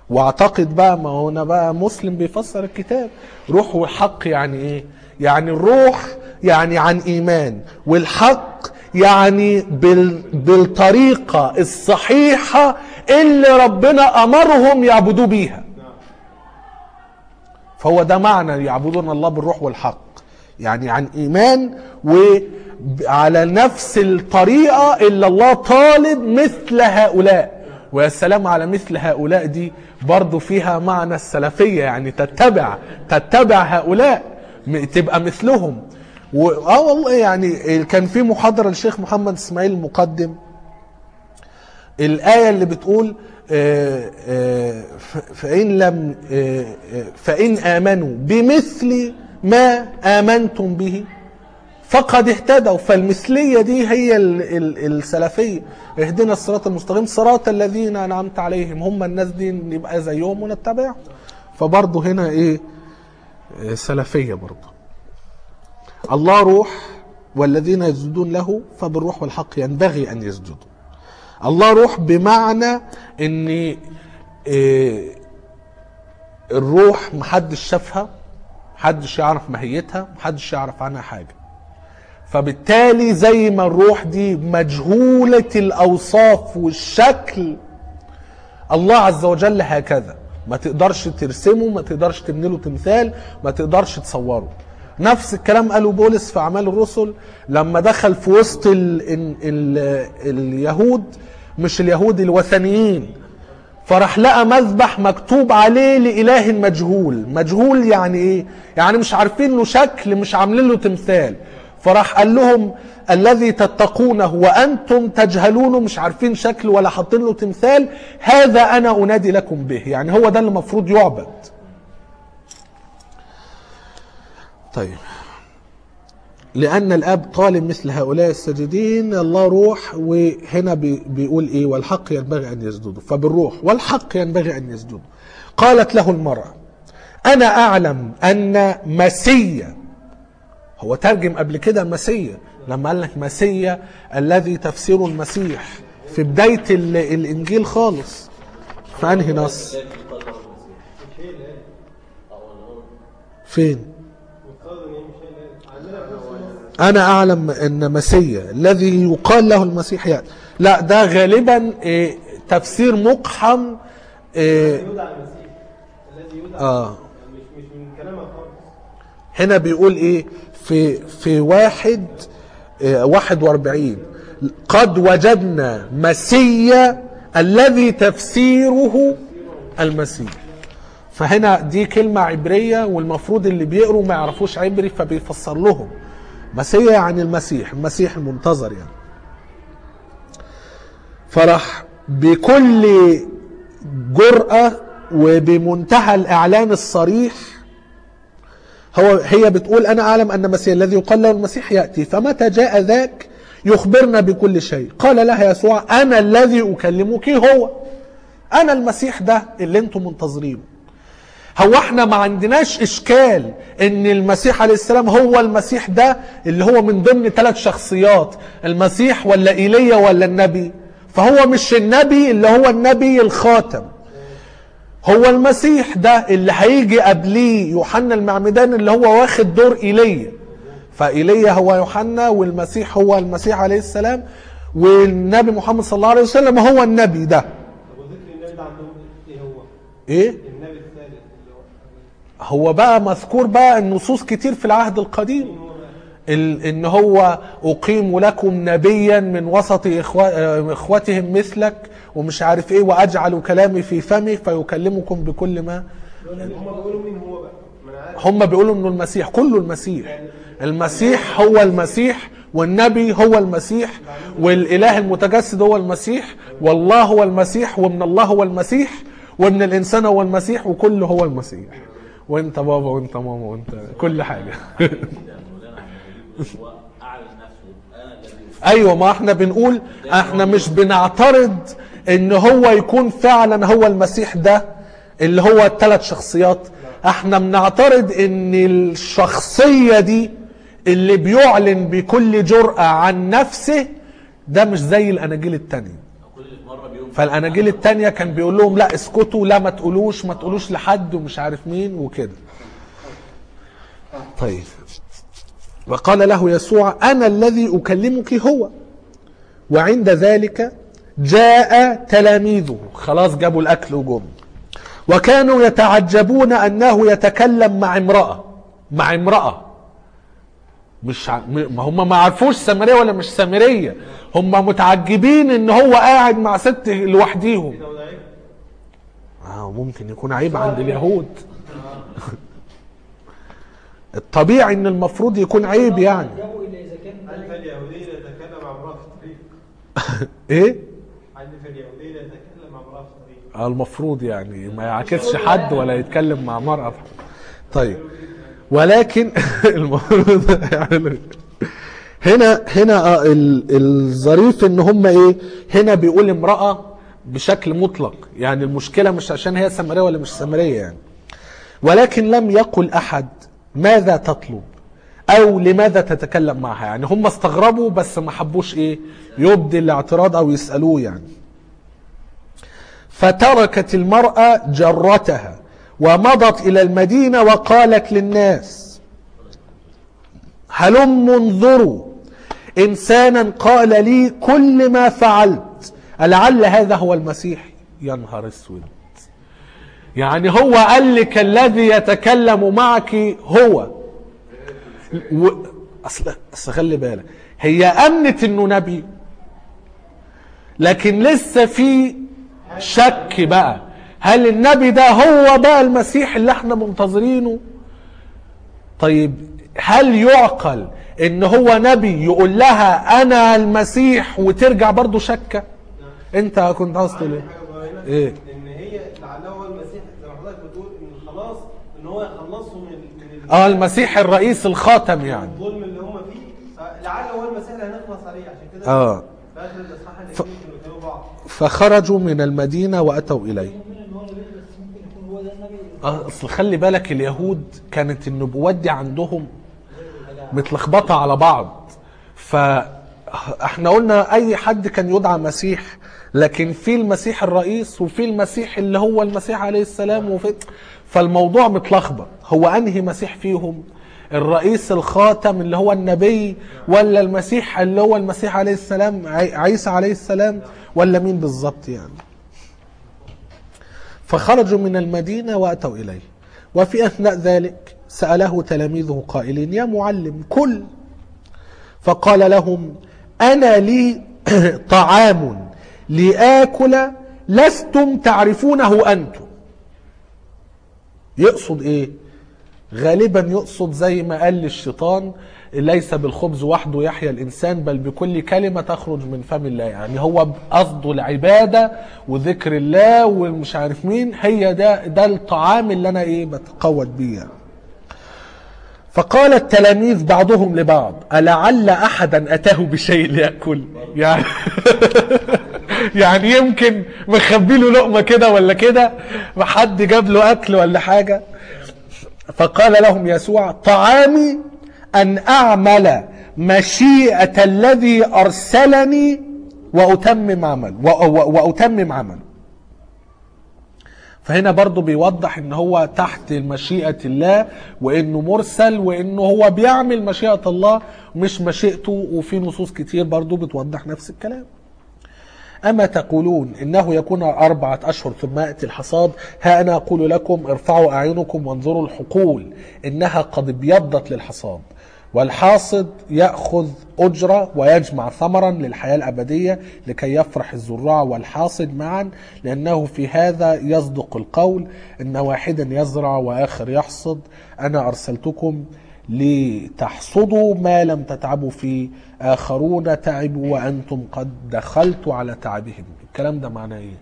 واعتقد بقى ما هو انا بقى مسلم بيفسر الكتاب روح والحق يعني ايه يعني الروح يعني عن ايمان والحق يعني بال بالطريقة الصحيحة اللي ربنا امرهم يعبدوا بيها فهو ده معنى يعبدون الله بالروح والحق يعني عن ايمان وعلى نفس الطريقه اللي الله طالب مثل هؤلاء ويا سلام على مثل هؤلاء دي برضو فيها معنى السلفيه يعني تتبع تتبع هؤلاء م- تبقى مثلهم و- اه والله يعني كان في محاضره للشيخ محمد اسماعيل المقدم الآية اللي بتقول آه، آه، ف- فإن لم آه، آه، فإن آمنوا بمثل ما آمنتم به فقد اهتدوا فالمثلية دي هي ال- ال- السلفية اهدنا الصراط المستقيم صراط الذين أنعمت عليهم هم الناس دي نبقى زيهم ونتبعهم فبرضه هنا ايه آه، سلفية برضه الله روح والذين يسجدون له فبالروح والحق ينبغي أن يسجدوا الله روح بمعنى ان إيه، الروح محدش شافها محدش يعرف ماهيتها محدش يعرف عنها حاجة فبالتالي زي ما الروح دي مجهولة الأوصاف والشكل الله عز وجل هكذا ما تقدرش ترسمه ما تقدرش تبني له تمثال ما تقدرش تصوره نفس الكلام قاله بولس في اعمال الرسل لما دخل في وسط ال ال ال اليهود مش اليهود الوثنيين فراح لقى مذبح مكتوب عليه لإله مجهول مجهول يعني ايه يعني مش عارفين له شكل مش عاملين له تمثال فراح قال لهم الذي تتقونه وانتم تجهلونه مش عارفين شكله ولا حاطين له تمثال هذا انا انادي لكم به يعني هو ده اللي المفروض يعبد طيب لأن الأب طالب مثل هؤلاء الساجدين الله روح وهنا بي- بيقول إيه والحق ينبغي أن يسجدوا فبالروح والحق ينبغي أن يسجدوا قالت له المرأة أنا أعلم أن مسيا هو ترجم قبل كده مسيا لما قال لك مسيا الذي تفسيره المسيح في بداية ال- الإنجيل خالص في أنهي نص فين مفترض ان هي مش هي اللي- عندنا في نفس النص انا اعلم ان مسيا الذي يقال له المسيح ياتي لا ده غالبا إيه، تفسير مقحم إيه، يدعى المسيح الذي يدعى اه يعني مش مش من كلامها خالص هنا بيقول ايه في في واحد إيه، واحد واربعين قد وجدنا مسيا الذي تفسيره المسيح فهنا دي كلمة عبرية والمفروض اللي بيقروا ما يعرفوش عبري فبيفسر لهم مسيا يعني المسيح المسيح المنتظر يعني فرح بكل جرأة وبمنتهى الإعلان الصريح هو هي بتقول انا اعلم ان المسيح الذي يقال له المسيح ياتي فمتى جاء ذاك يخبرنا بكل شيء قال لها يسوع انا الذي اكلمك هو انا المسيح ده اللي انتم منتظرينه هو احنا ما عندناش اشكال ان المسيح عليه السلام هو المسيح ده اللي هو من ضمن ثلاث شخصيات المسيح ولا ايليا ولا النبي فهو مش النبي اللي هو النبي الخاتم هو المسيح ده اللي هيجي قبليه يوحنا المعمدان اللي هو واخد دور ايليا فايليا هو يوحنا والمسيح هو المسيح عليه السلام والنبي محمد صلى الله عليه وسلم هو النبي ده طب وذكر النبي ده عندهم ايه هو؟ ايه النبي الثالث اللي هو هو بقى مذكور بقى النصوص كتير في العهد القديم مين هو بقى؟ ال- ان هو اقيم لكم نبيا من وسط إخوة- آه، اخوتهم مثلك ومش عارف ايه واجعل كلامي في فمه فيكلمكم بكل ما هم بيقولوا مين هو بقى؟ ما انا عارف هم بيقولوا انه المسيح كله المسيح المسيح هو المسيح والنبي هو المسيح والاله المتجسد هو المسيح والله هو المسيح ومن الله هو المسيح ومن الانسان هو المسيح وكله هو المسيح وانت بابا وانت ماما وانت كل حاجه كده مولانا هو اعلن نفسه انا الذي ايوه ما احنا بنقول احنا مش بنعترض ان هو يكون فعلا هو المسيح ده اللي هو الثلاث شخصيات احنا بنعترض ان الشخصية دي اللي بيعلن بكل جرأة عن نفسه ده مش زي الاناجيل التانية كل مره بينفي فالاناجيل التانية كان بيقول لهم لا اسكتوا لا ما تقولوش ما تقولوش لحد ومش عارف مين وكده طيب وقال له يسوع انا الذي اكلمك هو وعند ذلك جاء تلاميذه خلاص جابوا الاكل وجم وكانوا يتعجبون انه يتكلم مع امراه مع امراه مش ع... م- ما هم ما عرفوش سامريه ولا مش سامريه هم متعجبين ان هو قاعد مع ست لوحديهم لو ضعيف آه ممكن يكون عيب عند اليهود الطبيعي ان المفروض يكون عيب يعني جابوا الا اذا كان عندي في اليهودية يتكلم مع امرأة في الطريق ايه عندي في اليهودية يتكلم مع امرأة في الطريق آه المفروض يعني ما يعاكسش حد ولا يتكلم مع مرأة في- طيب ولكن المفروض يعني هنا هنا آه، ال- الظريف ان هم ايه هنا بيقول امرأة بشكل مطلق يعني المشكلة مش عشان هي سامرية ولا مش سامرية يعني ولكن لم يقل احد ماذا تطلب او لماذا تتكلم معها يعني هم استغربوا بس ما حبوش ايه يبدي الاعتراض او يسألوه يعني فتركت المرأة جرتها ومضت إلى المدينة وقالت للناس هلم انظروا إنسانا قال لي كل ما فعلت ألعل هذا هو المسيح يا نهار اسود يعني هو قال لك الذي يتكلم معك هو و... أصل أصل خلي بالك هي أمنت إنه نبي لكن لسه في شك بقى هل النبي ده هو بقى المسيح اللي احنا منتظرينه طيب هل يعقل ان هو نبي يقول لها انا المسيح وترجع برضو شكة انت كنت عاوز تقول عندي ايه حاجة صغيرة هنا إيه؟ ان هي لعله هو المسيح زي ما حضرتك بتقول ان خلاص ان هو يخلصهم من من ال- اه المسيح الرئيس الخاتم يعني الظلم اللي هم فيه لعل هو المسيح اللي هنخلص عليه عشان كده اه في اخر الاصحاح الاثنين كانوا يتابعوا بعض فخرجوا من المدينة واتوا اليه مؤمن ان هو نبي بس ممكن يكون هو ده النبي آه، اصل خلي بالك اليهود كانت النبوات دي عندهم متلخبطه على بعض فاحنا قلنا اي حد كان يدعى مسيح لكن في المسيح الرئيس وفي المسيح اللي هو المسيح عليه السلام وفي فالموضوع متلخبط هو انهي مسيح فيهم الرئيس الخاتم اللي هو النبي ولا المسيح اللي هو المسيح عليه السلام عي- عيسى عليه السلام ولا مين بالظبط يعني فخرجوا من المدينة وأتوا إليه وفي أثناء ذلك سأله تلاميذه قائلين يا معلم كل فقال لهم أنا لي طعام لآكل لستم تعرفونه أنتم يقصد إيه غالبا يقصد زي ما قال للشيطان ليس بالخبز وحده يحيا الانسان بل بكل كلمه تخرج من فم الله يعني هو قصده العباده وذكر الله ومش عارف مين هي ده ده الطعام اللي انا ايه بتقوت بيه يعني. فقال التلاميذ بعضهم لبعض ألعل أحدا أتاه بشيء ليأكل يعني يعني يمكن مخبي له لقمة كده ولا كده وحد جاب له أكل ولا حاجة فقال لهم يسوع طعامي أن أعمل مشيئة الذي أرسلني وأتمم عمل و- و- وأتمم عمل فهنا برضو بيوضح ان هو تحت مشيئة الله وانه مرسل وانه هو بيعمل مشيئة الله مش مشيئته وفي نصوص كتير برضو بتوضح نفس الكلام أما تقولون إنه يكون أربعة أشهر ثم يأتي الحصاد ها أنا أقول لكم ارفعوا أعينكم وانظروا الحقول إنها قد ابيضت للحصاد والحاصد يأخذ أجرة ويجمع ثمرا للحياة الأبدية لكي يفرح الزراع والحاصد معا لأنه في هذا يصدق القول إن واحدا يزرع وآخر يحصد أنا أرسلتكم لتحصدوا ما لم تتعبوا فيه آخرون تعبوا وأنتم قد دخلتوا على تعبهم الكلام ده معناه إيه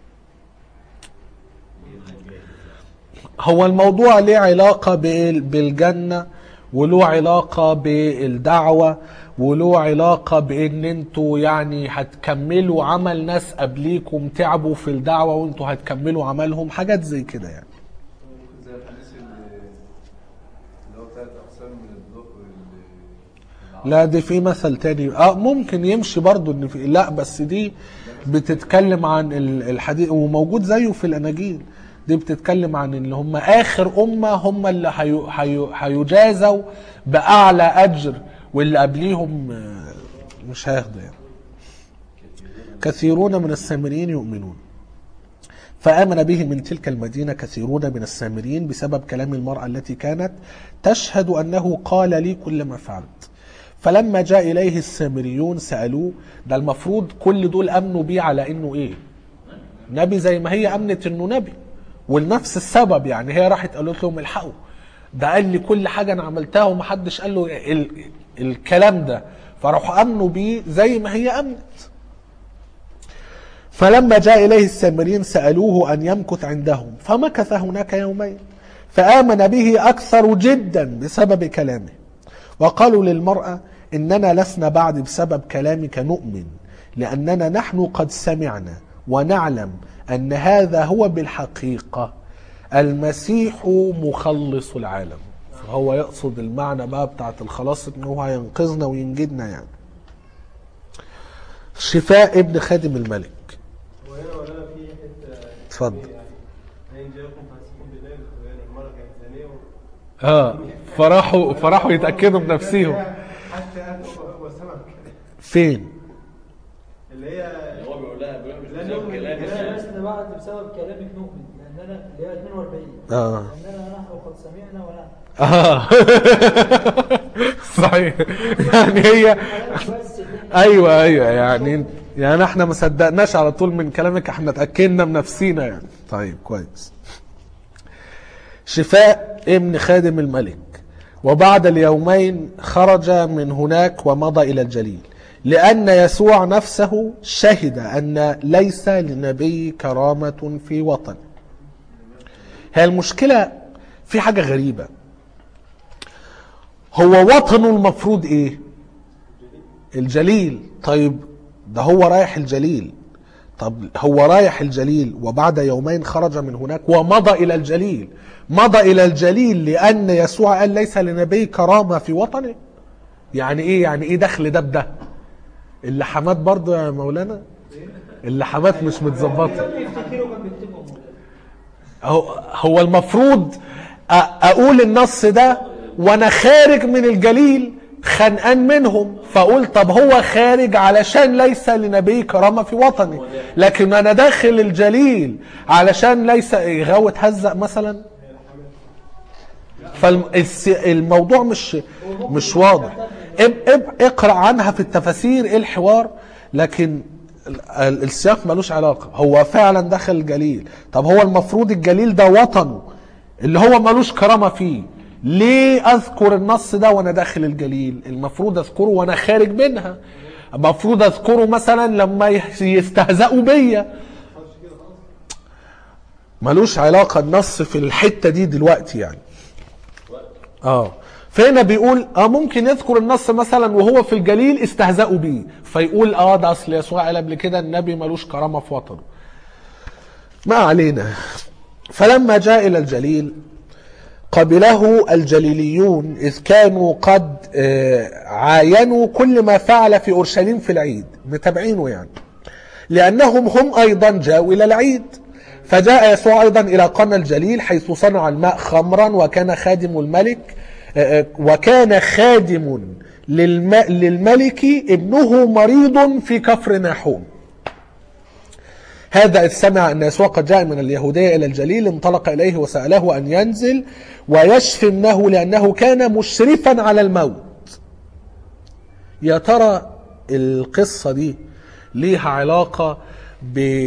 هو الموضوع ليه علاقة بال- بالجنة وله علاقة بالدعوة وله علاقة بان انتوا يعني هتكملوا عمل ناس قبليكم تعبوا في الدعوة وانتوا هتكملوا عملهم حاجات زي كده يعني ممكن زي الحديث اللي اللي هو ثلاث اقسام من الذكر اللي اللي لا دي في مثل تاني اه ممكن يمشي برضو ان في لا بس دي بتتكلم عن ال- الحديث وموجود زيه في الاناجيل دي بتتكلم عن ان هم اخر امه هم اللي هي- هي- هيجازوا باعلى اجر واللي قبليهم آه، مش هياخدوا يعني كثيرون من السامريين يؤمنون فآمن به من تلك المدينة كثيرون من السامريين بسبب كلام المرأة التي كانت تشهد أنه قال لي كل ما فعلت فلما جاء إليه السامريون سألوه ده المفروض كل دول أمنوا بيه على إنه إيه نبي زي ما هي أمنت إنه نبي ولنفس السبب يعني هي راحت قالت لهم الحقوا ده قال لي كل حاجة أنا عملتها ومحدش قال له ال... الكلام ده فراحوا أمنوا بيه زي ما هي أمنت فلما جاء إليه السامريين سألوه أن يمكث عندهم فمكث هناك يومين فآمن به أكثر جدا بسبب كلامه وقالوا للمرأة إننا لسنا بعد بسبب كلامك نؤمن لأننا نحن قد سمعنا ونعلم أن هذا هو بالحقيقة المسيح مخلص العالم فهو يقصد المعنى بقى بتاعت الخلاص إنه هو هينقذنا وينجدنا يعني شفاء ابن خادم الملك وهنا ولا في حته اتفضل. يعني ان جاءكم فاسقون بالله يعني المره كانت زانيه و- اه فراحوا فراحوا يتاكدوا بنفسهم حتى هو سمك فين اللي هي هو بيقول لها بيقول لا بسبب نؤمن كلامك بالكلام. انا لسنا بعد بسبب كلامك نؤمن لان انا اللي هي 42 اه لاننا نحن قد سمعنا ونحن اه صحيح يعني هي بس اللي إحنا- ايوه ايوه يعني يعني احنا ما صدقناش على طول من كلامك احنا اتاكدنا بنفسينا يعني طيب كويس شفاء ابن خادم الملك وبعد اليومين خرج من هناك ومضى الى الجليل لان يسوع نفسه شهد ان ليس لنبي كرامه في وطن هي المشكله في حاجه غريبه هو وطنه المفروض ايه الجليل طيب ده هو رايح الجليل طب هو رايح الجليل وبعد يومين خرج من هناك ومضى إلى الجليل مضى إلى الجليل لأن يسوع قال ليس لنبي كرامة في وطنه يعني إيه يعني إيه دخل ده بده اللحمات برضه يا مولانا اللحمات مش متظبطة كانوا يفتكروا كان بيكتبهم هو هو المفروض أ- اقول النص ده وانا خارج من الجليل خانقان منهم فاقول طب هو خارج علشان ليس لنبي كرامه في وطني لكن انا داخل الجليل علشان ليس غاوة هزق مثلا فالموضوع مش مش واضح اب اب اقرا عنها في التفاسير ايه الحوار لكن ال- ال- السياق ملوش علاقه هو فعلا دخل الجليل طب هو المفروض الجليل ده وطنه اللي هو ملوش كرامه فيه ليه اذكر النص ده وانا داخل الجليل المفروض اذكره وانا خارج منها المفروض اذكره مثلا لما يح- يستهزئوا بيا ملوش علاقه النص في الحته دي دلوقتي يعني اه فهنا بيقول اه ممكن يذكر النص مثلا وهو في الجليل استهزأوا بيه فيقول اه ده اصل يسوع قال قبل كده النبي ملوش كرامه في وطنه ما علينا فلما جاء الى الجليل قبله الجليليون اذ كانوا قد آه، عاينوا كل ما فعل في اورشليم في العيد متابعينه يعني لأنهم هم أيضا جاءوا إلى العيد فجاء يسوع أيضا إلى قنا الجليل حيث صنع الماء خمرا وكان خادم الملك آه، آه، وكان خادم للم- للملك ابنه مريض في كفر ناحوم هذا إذ سمع أن يسوع قد جاء من اليهودية إلى الجليل انطلق إليه وسأله أن ينزل ويشفي ابنه لأنه كان مشرفا على الموت يا ترى القصة دي ليها علاقة ب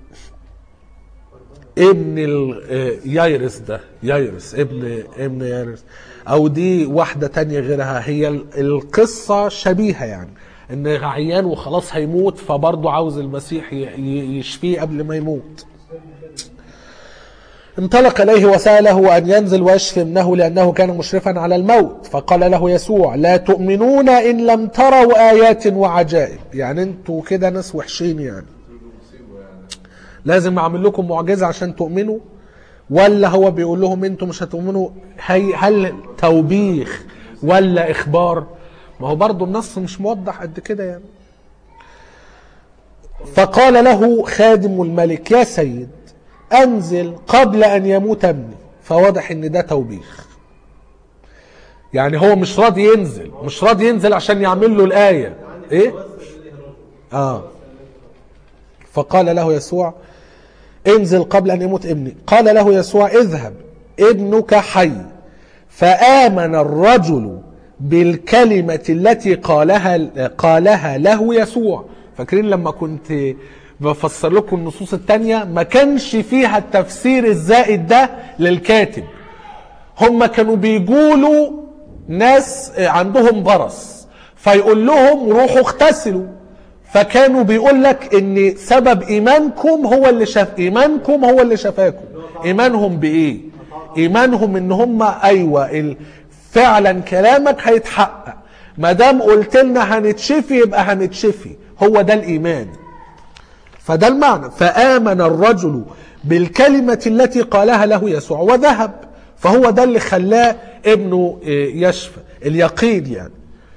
ابن ال- آه، يايرس ده يايرس ابن ابن يايرس او دي واحدة تانية غيرها هي ال- القصة شبيهة يعني ان عيان وخلاص هيموت فبرضه عاوز المسيح ي- ي- يشفيه قبل ما يموت انطلق إليه وسأله أن ينزل ويشفي ابنه لأنه كان مشرفا على الموت فقال له يسوع لا تؤمنون إن لم تروا آيات وعجائب يعني انتوا كده ناس وحشين يعني لازم أعمل لكم معجزة عشان تؤمنوا ولا هو بيقول لهم انتوا مش هتؤمنوا هي هل توبيخ ولا إخبار ما هو برضه النص مش موضح قد كده يعني فقال له خادم الملك يا سيد انزل قبل ان يموت ابني فواضح ان ده توبيخ يعني هو مش راضي ينزل مش راضي ينزل عشان يعمل له الايه ايه اه فقال له يسوع انزل قبل ان يموت ابني قال له يسوع اذهب ابنك حي فامن الرجل بالكلمه التي قالها قالها له يسوع فاكرين لما كنت بفسر لكم النصوص التانية ما كانش فيها التفسير الزائد ده للكاتب هم كانوا بيقولوا ناس عندهم برص فيقول لهم روحوا اغتسلوا فكانوا بيقول لك ان سبب ايمانكم هو اللي شاف ايمانكم هو اللي شفاكم ايمانهم بايه ايمانهم ان هم ايوه ال- فعلا كلامك هيتحقق ما دام قلت لنا هنتشفي يبقى هنتشفي هو ده الايمان فده المعنى فآمن الرجل بالكلمة التي قالها له يسوع وذهب فهو ده اللي خلاه ابنه إيه، يشفى اليقين يعني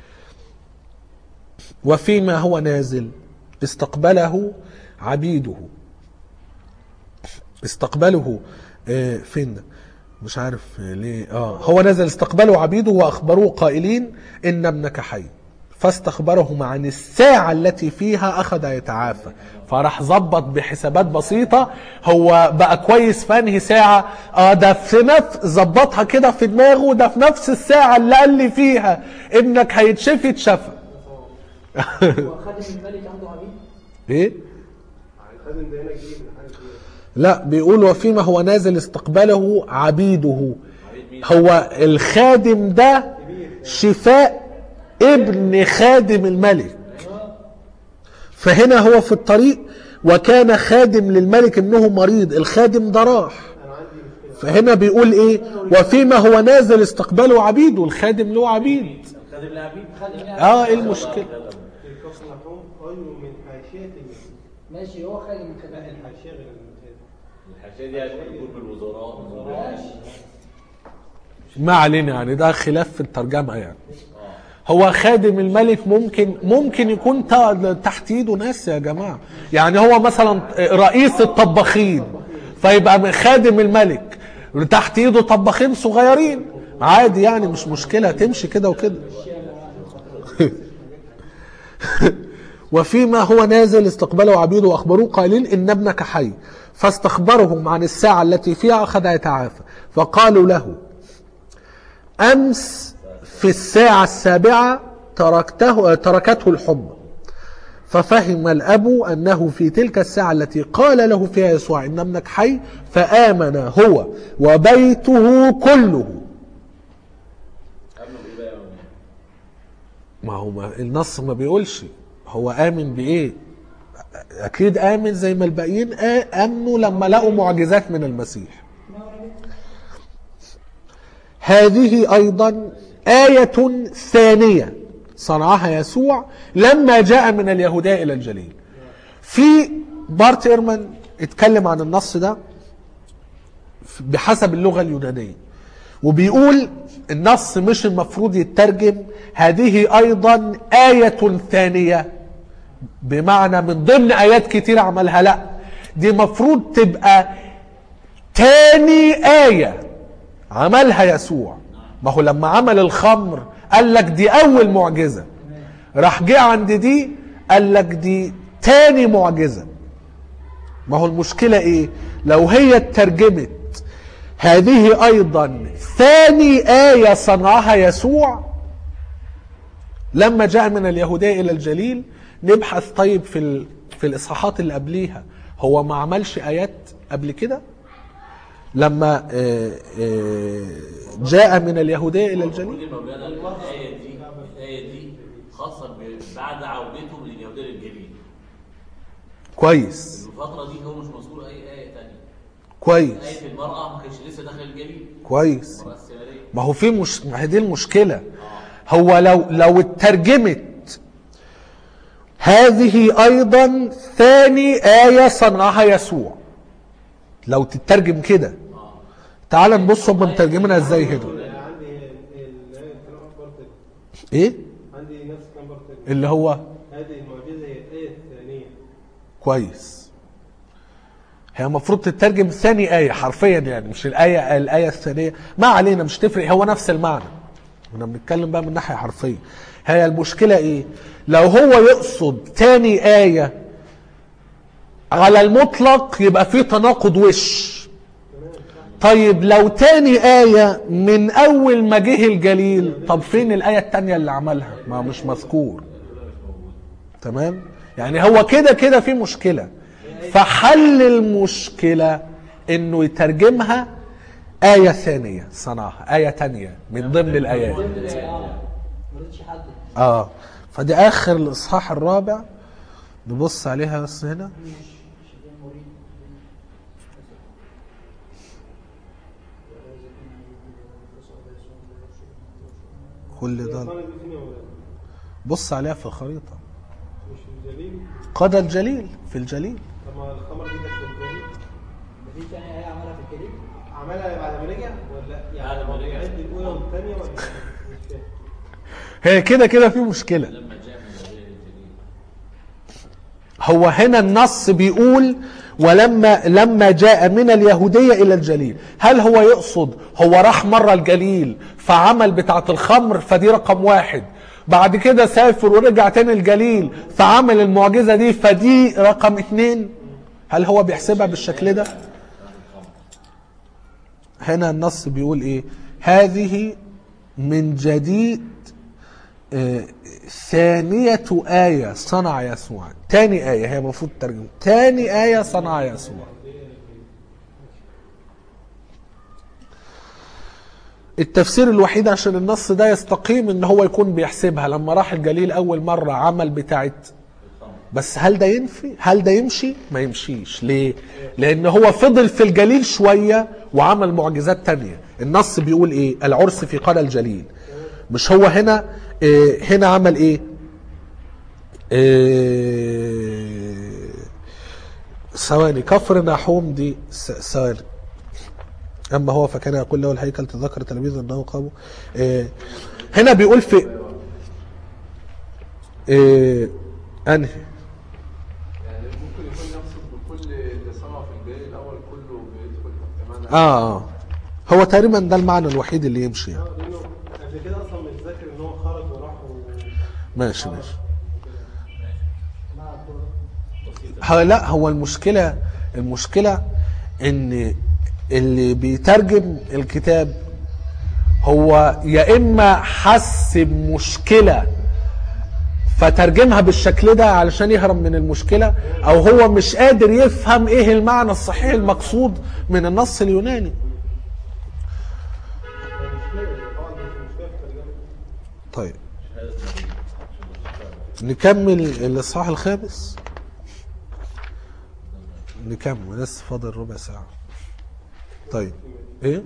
وفيما هو نازل استقبله عبيده استقبله آه، فين ده؟ مش عارف آه، ليه اه هو نزل استقبله عبيده واخبروه قائلين ان ابنك حي فاستخبرهم عن الساعة التي فيها أخذ يتعافى فراح ظبط بحسابات بسيطة هو بقى كويس في أنهي ساعة اه ده في نفس ظبطها كده في دماغه ده في نفس الساعة اللي قال لي فيها ابنك هيتشفي اتشفى وخادم الملك عنده عبيد ايه خادم ده هنا جديد من حاجه كبيره لا بيقول وفيما هو نازل استقبله عبيده هو الخادم ده شفاء ابن خادم الملك فهنا هو في الطريق وكان خادم للملك ابنه مريض الخادم ده راح فهنا بيقول ايه وفيما هو نازل استقبله عبيده الخادم له عبيد خادم العبيد خادم يعني اه ايه المشكله الكفر محروم خير من حاشيه المسجد ماشي هو خادم لا الخدمة الحاشيه غير المسجد الحاشيه دي هتكون يكون بالوزراء والوزراء. ماشي ما علينا يعني ده خلاف في الترجمة يعني هو خادم الملك ممكن ممكن يكون تا- تحت ايده ناس يا جماعة يعني هو مثلا رئيس الطباخين فيبقى خادم الملك تحت ايده طباخين صغيرين عادي يعني مش مشكلة تمشي كده وكده وفيما هو نازل استقبله عبيده واخبروه قائلين ان ابنك حي فاستخبرهم عن الساعه التي فيها اخذ يتعافى فقالوا له امس في الساعه السابعه تركته تركته الحمى ففهم الاب انه في تلك الساعه التي قال له فيها يسوع ان ابنك حي فامن هو وبيته كله ما هو ما النص ما بيقولش هو آمن بإيه أكيد آمن زي ما الباقيين آ- آمنوا لما لقوا معجزات من المسيح هذه أيضا آية ثانية صنعها يسوع لما جاء من اليهودية إلى الجليل في بارت إيرمان اتكلم عن النص ده بحسب اللغة اليونانية وبيقول النص مش المفروض يترجم هذه أيضا آية ثانية بمعنى من ضمن آيات كتير عملها لا دي مفروض تبقى تاني آية عملها يسوع ما هو لما عمل الخمر قال لك دي أول معجزة راح جه عند دي قال لك دي تاني معجزة ما هو المشكلة ايه لو هي اترجمت هذه ايضا ثاني آية صنعها يسوع لما جاء من اليهودية الى الجليل نبحث طيب في ال... في الاصحاحات اللي قبليها هو ما عملش ايات قبل كده لما آه، آه، جاء من اليهودية الى الجليل كل مولانا الآية دي الآية دي خاصة ب- بعد عودته من اليهودية للجليل كويس الفترة دي هو مش مذكور أي آية تانية كويس آية المرأة ما كانش لسه داخل الجليل كويس المرأة السامرية ما هو في مش ما هي دي المشكلة هو لو لو اترجمت هذه أيضا ثاني آية صنعها يسوع لو تترجم كده تعال نبص هم مترجمينها ازاي هنا عندي ال- ال- القراءة برضه ايه عندي اللي هو هذه المعجزة هي الآية الثانية كويس هي المفروض تترجم ثاني آية حرفيا يعني مش الآية الآية الثانية ما علينا مش تفرق هو نفس المعنى احنا بنتكلم بقى من ناحية حرفية هي المشكلة ايه لو هو يقصد تاني آية على المطلق يبقى في تناقض وش طيب لو تاني آية من أول ما جه الجليل طب فين الآية التانية اللي عملها ما مش مذكور تمام يعني هو كده كده في مشكلة فحل المشكلة انه يترجمها آية ثانية صنعها آية تانية من ضمن الآيات ضمن الآية اه ما رضيتش يحدد اه فدي آخر الإصحاح الرابع نبص عليها بس هنا كل ده الخمر دي فين يا مولانا؟ بص عليها في الخريطة مش في الجليل قد الجليل في الجليل طب ما الخمر دي كانت في الجليل مفيش تاني آية عملها في الكريم عملها بعد ما رجع ولا يعني بعد ما رجع. العد الأولى والثانية ولا مش فاهم هي كده كده في مشكلة لما جاء من غير الجليل هو هنا النص بيقول ولما لما جاء من اليهودية إلى الجليل هل هو يقصد هو راح مرة الجليل فعمل بتاعة الخمر فدي رقم واحد بعد كده سافر ورجع تاني الجليل فعمل المعجزة دي فدي رقم اتنين هل هو بيحسبها بالشكل ده هنا النص بيقول ايه هذه من جديد آه، ثانية آية صنع يسوع تاني آية هي المفروض تترجم تاني آية صنع يسوع التفسير الوحيد عشان النص ده يستقيم ان هو يكون بيحسبها لما راح الجليل اول مرة عمل بتاعت بس هل ده ينفي هل ده يمشي ما يمشيش ليه لان هو فضل في الجليل شوية وعمل معجزات تانية النص بيقول ايه العرس في قرى الجليل مش هو هنا إيه هنا عمل ايه إيه ثواني كفر نحوم دي س- ثواني اما هو فكان يقول له الهيكل تذكر تلاميذه انه قاموا إيه هنا بيقول في إيه انهي يعني ممكن يكون يقصد بكل اللي صنعه في الجيل الاول كله بيدخل تحت معنى اه آه. هو تقريبا ده المعنى الوحيد اللي يمشي يعني. اه لأنه قبل كده أصلا مش ذاكر إن هو خرج وراح و... ماشي ماشي مع الطرق ها لا هو المشكلة المشكلة ان اللي بيترجم الكتاب هو يا اما حس بمشكلة فترجمها بالشكل ده علشان يهرب من المشكلة او هو مش قادر يفهم ايه المعنى الصحيح المقصود من النص اليوناني طيب نكمل الاصحاح الخامس نكمل لسه فاضل ربع ساعة طيب ايه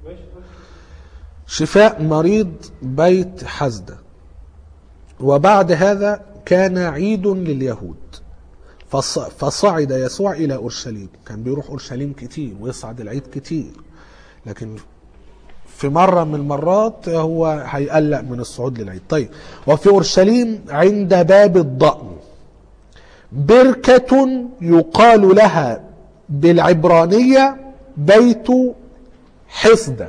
شفاء مريض بيت حزدة وبعد هذا كان عيد لليهود فص- فصعد يسوع إلى أورشليم كان بيروح أورشليم كتير ويصعد العيد كتير لكن في مرة من المرات هو هيقلق من الصعود للعيد طيب وفي أورشليم عند باب الضأن بركة يقال لها بالعبرانية بيت حصدة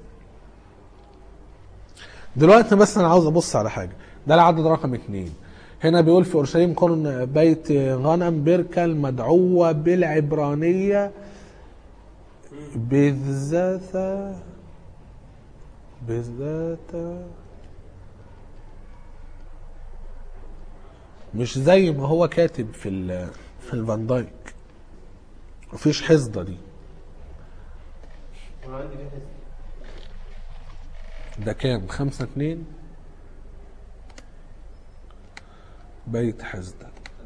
دلوقتي بس انا عاوز ابص على حاجه ده العدد رقم اتنين هنا بيقول في اورشليم كن بيت غنم بركه المدعوه بالعبرانيه بذات بذات مش زي ما هو كاتب في ال في الفان دايك مفيش حصده دي أنا عندي فيه حس ده كام خمسة اتنين بيت حزدة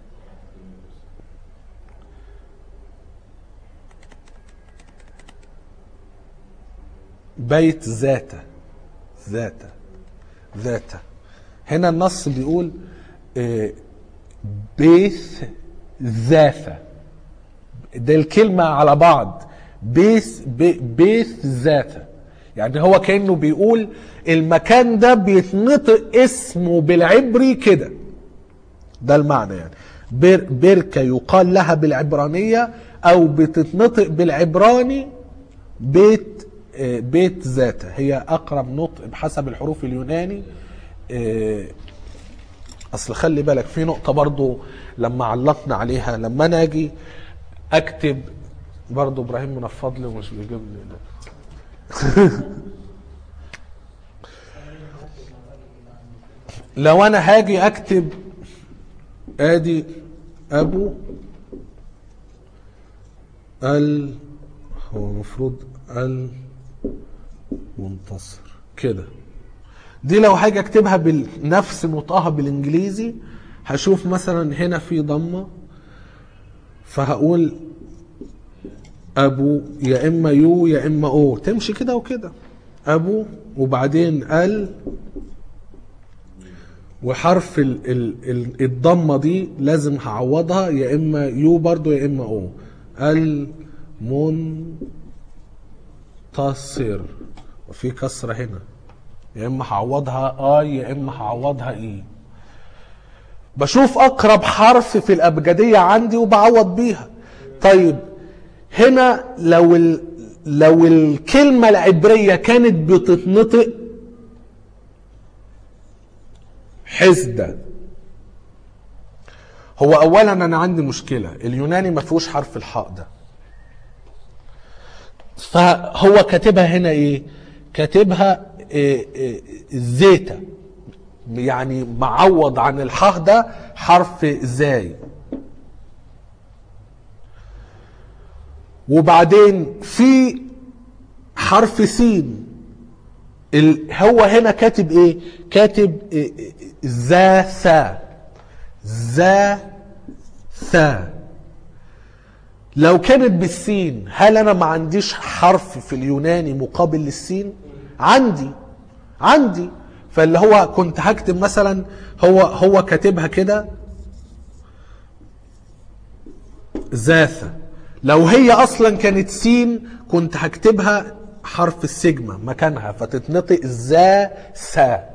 بيت ذاتة ذاتة ذاتة هنا النص بيقول آه، بيث ذاثة ده الكلمة على بعض بيث بي- بيث ذاته يعني هو كأنه بيقول المكان ده بيتنطق اسمه بالعبري كده ده المعنى يعني بر بركة يقال لها بالعبرانية أو بتتنطق بالعبراني بيت آه، بيت ذاته هي أقرب نطق بحسب الحروف اليوناني آه، اصل خلي بالك في نقطه برضو لما علقنا عليها لما انا اجي اكتب برضو ابراهيم منفض لي ومش بيجيب لي ده. لو انا هاجي اكتب ادي ابو ال هو المفروض المنتصر كده دي لو حاجة اكتبها بنفس نطقها بالانجليزي هشوف مثلا هنا في ضمة فهقول ابو يا اما يو يا اما او تمشي كده وكده ابو وبعدين ال وحرف ال ال ال الضمة دي لازم هعوضها يا اما يو برضو يا اما او المنتصر وفي كسرة هنا يا اما هعوضها اي يا اما هعوضها اي بشوف اقرب حرف في الابجديه عندي وبعوض بيها طيب هنا لو ال... لو الكلمه العبريه كانت بتتنطق حسده هو اولا انا عندي مشكله اليوناني ما فيهوش حرف الحاء ده فهو كاتبها هنا ايه كاتبها إيه إيه زيتا يعني معوض عن الحاء ده حرف زاي وبعدين في حرف سين ال- هو هنا كاتب ايه كاتب إيه إيه ذا ثا ذا ثا لو كانت بالسين هل انا ما عنديش حرف في اليوناني مقابل للسين عندي عندي فاللي هو كنت هكتب مثلا هو هو كاتبها كده ذاثة لو هي اصلا كانت سين كنت هكتبها حرف السجمة مكانها فتتنطق ذا سا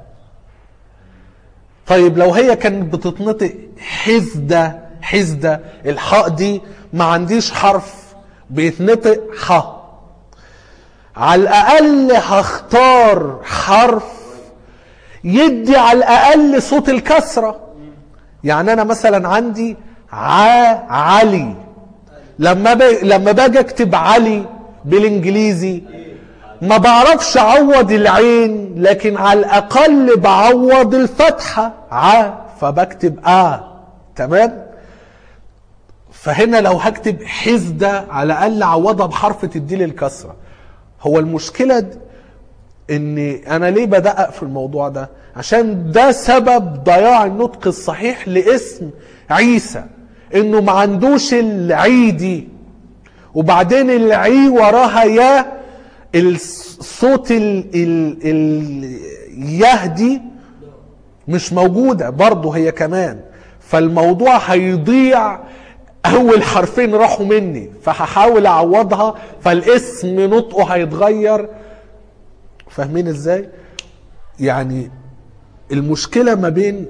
طيب لو هي كانت بتتنطق حزدة حزدة الحاء دي ما عنديش حرف بيتنطق ح على الأقل هختار حرف يدي على الأقل صوت الكسرة يعني أنا مثلا عندي ع علي لما ب... لما باجي اكتب علي بالانجليزي ما بعرفش اعوض العين لكن على الاقل بعوض الفتحه ع فبكتب ا تمام فهنا لو هكتب حزده على الاقل اعوضها بحرف تديلي الكسره هو المشكله د- ان انا ليه بدقق في الموضوع ده عشان ده سبب ضياع النطق الصحيح لاسم عيسى انه ما عندوش العي دي وبعدين العي وراها يا الصوت ال ال ال يهدي مش موجودة برضه هي كمان فالموضوع هيضيع اول حرفين راحوا مني فهحاول اعوضها فالاسم نطقه هيتغير فاهمين ازاي يعني المشكلة ما بين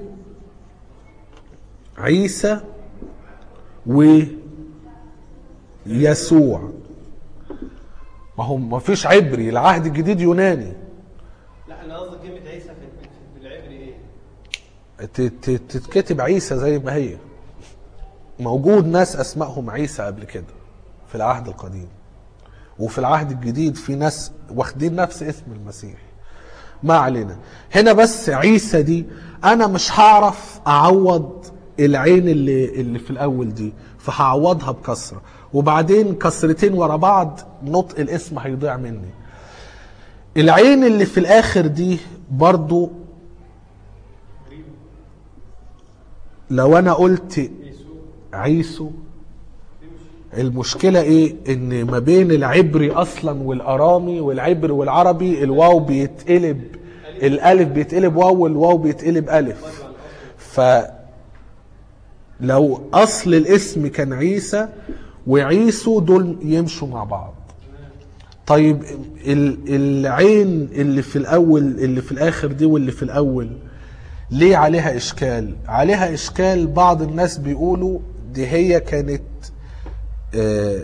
عيسى ويسوع ما هو ما فيش عبري العهد الجديد يوناني لا انا قصدي كلمه عيسى في في- في العبري ايه؟ ت- ت- تتكتب عيسى زي ما هي موجود ناس اسمائهم عيسى قبل كده في العهد القديم وفي العهد الجديد في ناس واخدين نفس اسم المسيح ما علينا هنا بس عيسى دي انا مش هعرف اعوض العين اللي اللي في الاول دي فهعوضها بكسره وبعدين كسرتين ورا بعض نطق الاسم هيضيع مني العين اللي في الاخر دي برضو لو انا قلت عيسو المشكلة ايه ان ما بين العبري اصلا والارامي والعبري والعربي الواو بيتقلب الالف بيتقلب واو والواو بيتقلب الف ف لو اصل الاسم كان عيسى وعيسو دول يمشوا مع بعض طيب ال- العين اللي في الاول اللي في الاخر دي واللي في الاول ليه عليها اشكال عليها اشكال بعض الناس بيقولوا دي هي كانت آه،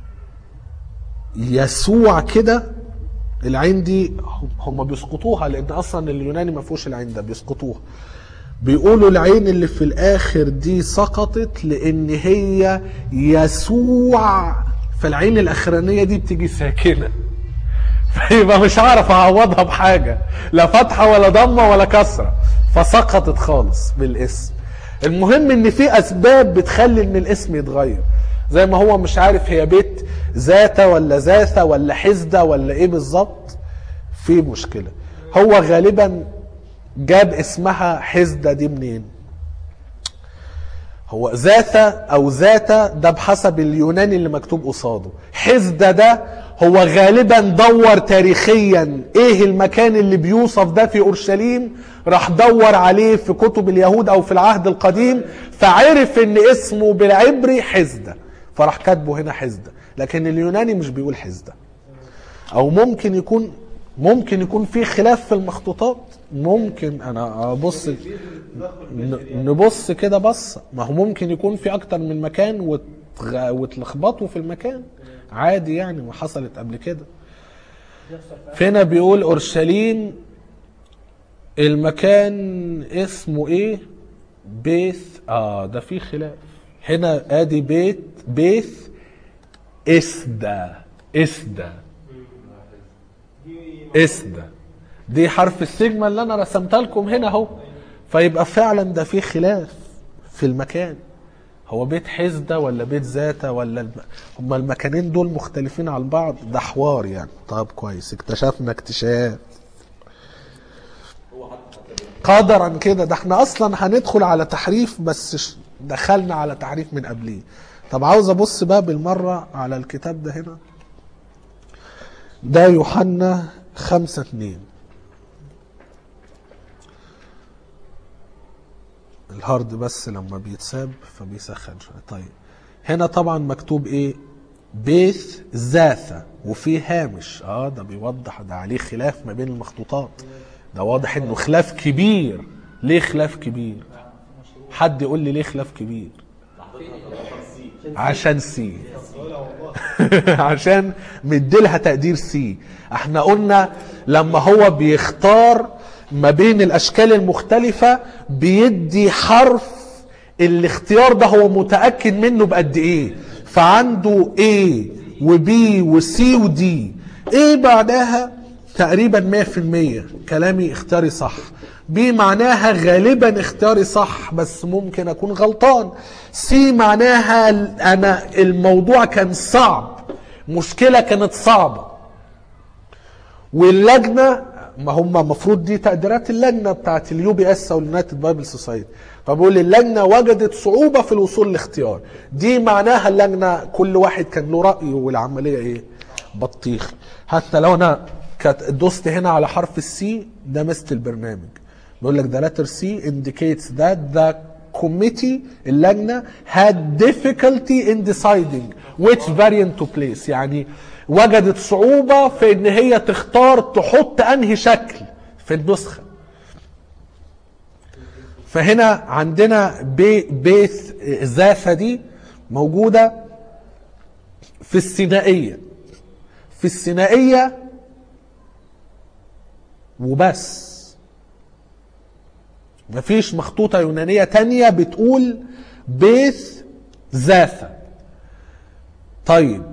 يسوع كده العين دي هم بيسقطوها لان اصلا اليوناني ما فيهوش العين ده بيسقطوها بيقولوا العين اللي في الاخر دي سقطت لان هي يسوع فالعين الاخرانيه دي بتيجي ساكنه فيبقى مش هعرف اعوضها بحاجه لا فتحه ولا ضمه ولا كسره فسقطت خالص بالاسم المهم ان في اسباب بتخلي ان الاسم يتغير زي ما هو مش عارف هي بيت ذاتة ولا ذاثة ولا حزدة ولا ايه بالظبط في مشكلة هو غالبا جاب اسمها حزدة دي منين هو ذاثة او ذاتة ده بحسب اليوناني اللي مكتوب قصاده حزدة ده هو غالبا دور تاريخيا ايه المكان اللي بيوصف ده في اورشليم راح دور عليه في كتب اليهود او في العهد القديم فعرف ان اسمه بالعبري حزدة فراح كاتبه هنا حزدة لكن اليوناني مش بيقول حزدة او ممكن يكون ممكن يكون في خلاف في المخطوطات ممكن انا ابص ن- نبص كده بص ما هو ممكن يكون في اكتر من مكان وتغ... وتلخبطوا في المكان عادي يعني ما حصلت قبل كده فينا بيقول اورشليم المكان اسمه ايه بيث اه ده في خلاف هنا ادي بيت بيث اسدا اسدا اسدا دي حرف السيجما اللي انا رسمتها لكم هنا اهو فيبقى فعلا ده في خلاف في المكان هو بيت حزدة ولا بيت ذاتة ولا الم... هما المكانين دول مختلفين عن بعض ده حوار يعني طب كويس اكتشفنا اكتشاف قدرا كده ده احنا اصلا هندخل على تحريف بس ش- دخلنا على تحريف من قبليه طب عاوز ابص بقى بالمرة على الكتاب ده هنا ده يوحنا خمسة اتنين الهارد بس لما بيتساب فبيسخن شوية طيب هنا طبعا مكتوب ايه بيث ذاثة وفي هامش اه ده بيوضح ده عليه خلاف ما بين المخطوطات ده واضح انه خلاف كبير ليه خلاف كبير حد يقول لي ليه خلاف كبير عشان سي عشان مديلها تقدير سي احنا قلنا لما هو بيختار ما بين الاشكال المختلفة بيدي حرف الاختيار ده هو متأكد منه بقد ايه فعنده A و B و C و D A بعدها تقريبا 100% كلامي اختياري صح B معناها غالبا اختياري صح بس ممكن اكون غلطان C معناها انا الموضوع كان صعب مشكلة كانت صعبة واللجنه ما هم المفروض دي تقديرات اللجنه بتاعت اليو بي اس او اليونايتد بايبل سوسايتي فبقول اللجنه وجدت صعوبه في الوصول لاختيار دي معناها اللجنه كل واحد كان له راي والعمليه ايه بطيخ حتى لو انا كانت دوست هنا على حرف السي ده مثل البرنامج بيقول لك the letter C indicates that the committee اللجنة had difficulty in deciding which variant to place يعني وجدت صعوبة في ان هي تختار تحط انهي شكل في النسخة فهنا عندنا بي بيث ذاثة دي موجودة في السينائية في السينائية وبس مفيش مخطوطة يونانية تانية بتقول بيث ذاثة طيب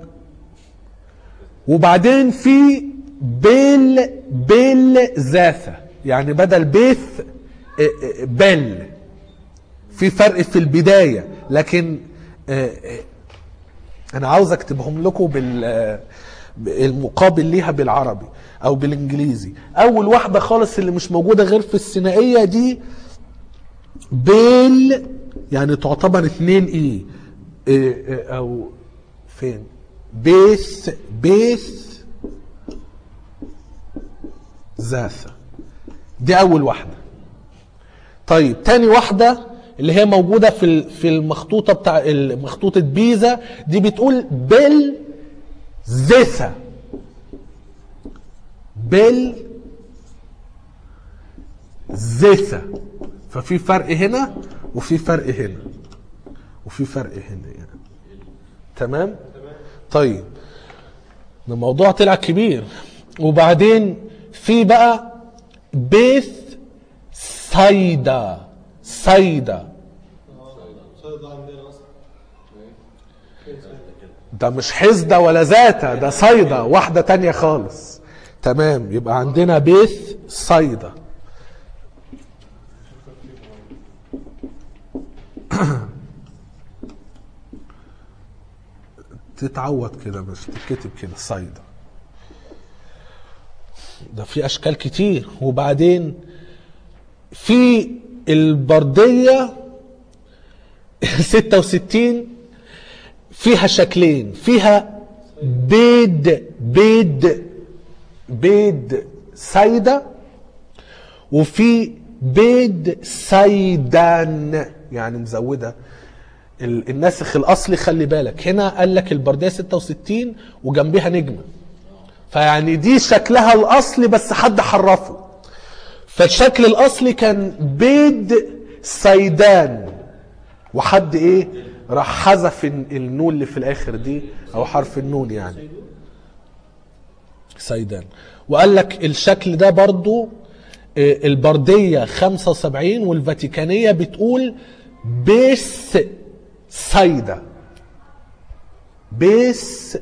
وبعدين في بيل بيل ذاثة يعني بدل بيث اه، اه، بل في فرق في البداية لكن اه، اه، انا عاوز اكتبهم لكم بال اه، المقابل ليها بالعربي او بالانجليزي اول واحدة خالص اللي مش موجودة غير في الثنائية دي بيل يعني تعتبر اتنين ايه اه، اه، او فين بيث بيث ذاثة دي اول واحدة طيب تاني واحدة اللي هي موجودة في ال- في المخطوطة بتاع مخطوطة بيزا دي بتقول بل زيثا بل زيثا ففي فرق هنا وفي فرق هنا وفي فرق هنا يعني تمام طيب ده الموضوع طلع كبير وبعدين في بقى بيث صيدا صيدا صيد عندنا اصلا ده مش حزدة ولا ذاتة ده صيدا واحدة تانية خالص تمام يبقى عندنا بيث صيدا تتعود كده مش تتكتب كده صيدا ده في اشكال كتير وبعدين في البردية 66 فيها شكلين فيها بيد بيد بيد سايدة وفي بيد سايدان يعني مزودة ال- الناسخ الاصلي خلي بالك هنا قال لك البرديه 66 وجنبها نجمه فيعني دي شكلها الاصلي بس حد حرفه فالشكل الاصلي كان بيد سيدان وحد ايه راح حذف ال- النون اللي في الاخر دي او حرف النون يعني سيدان وقال لك الشكل ده برضو آه، البردية 75 والفاتيكانية بتقول بيس سايدة بيس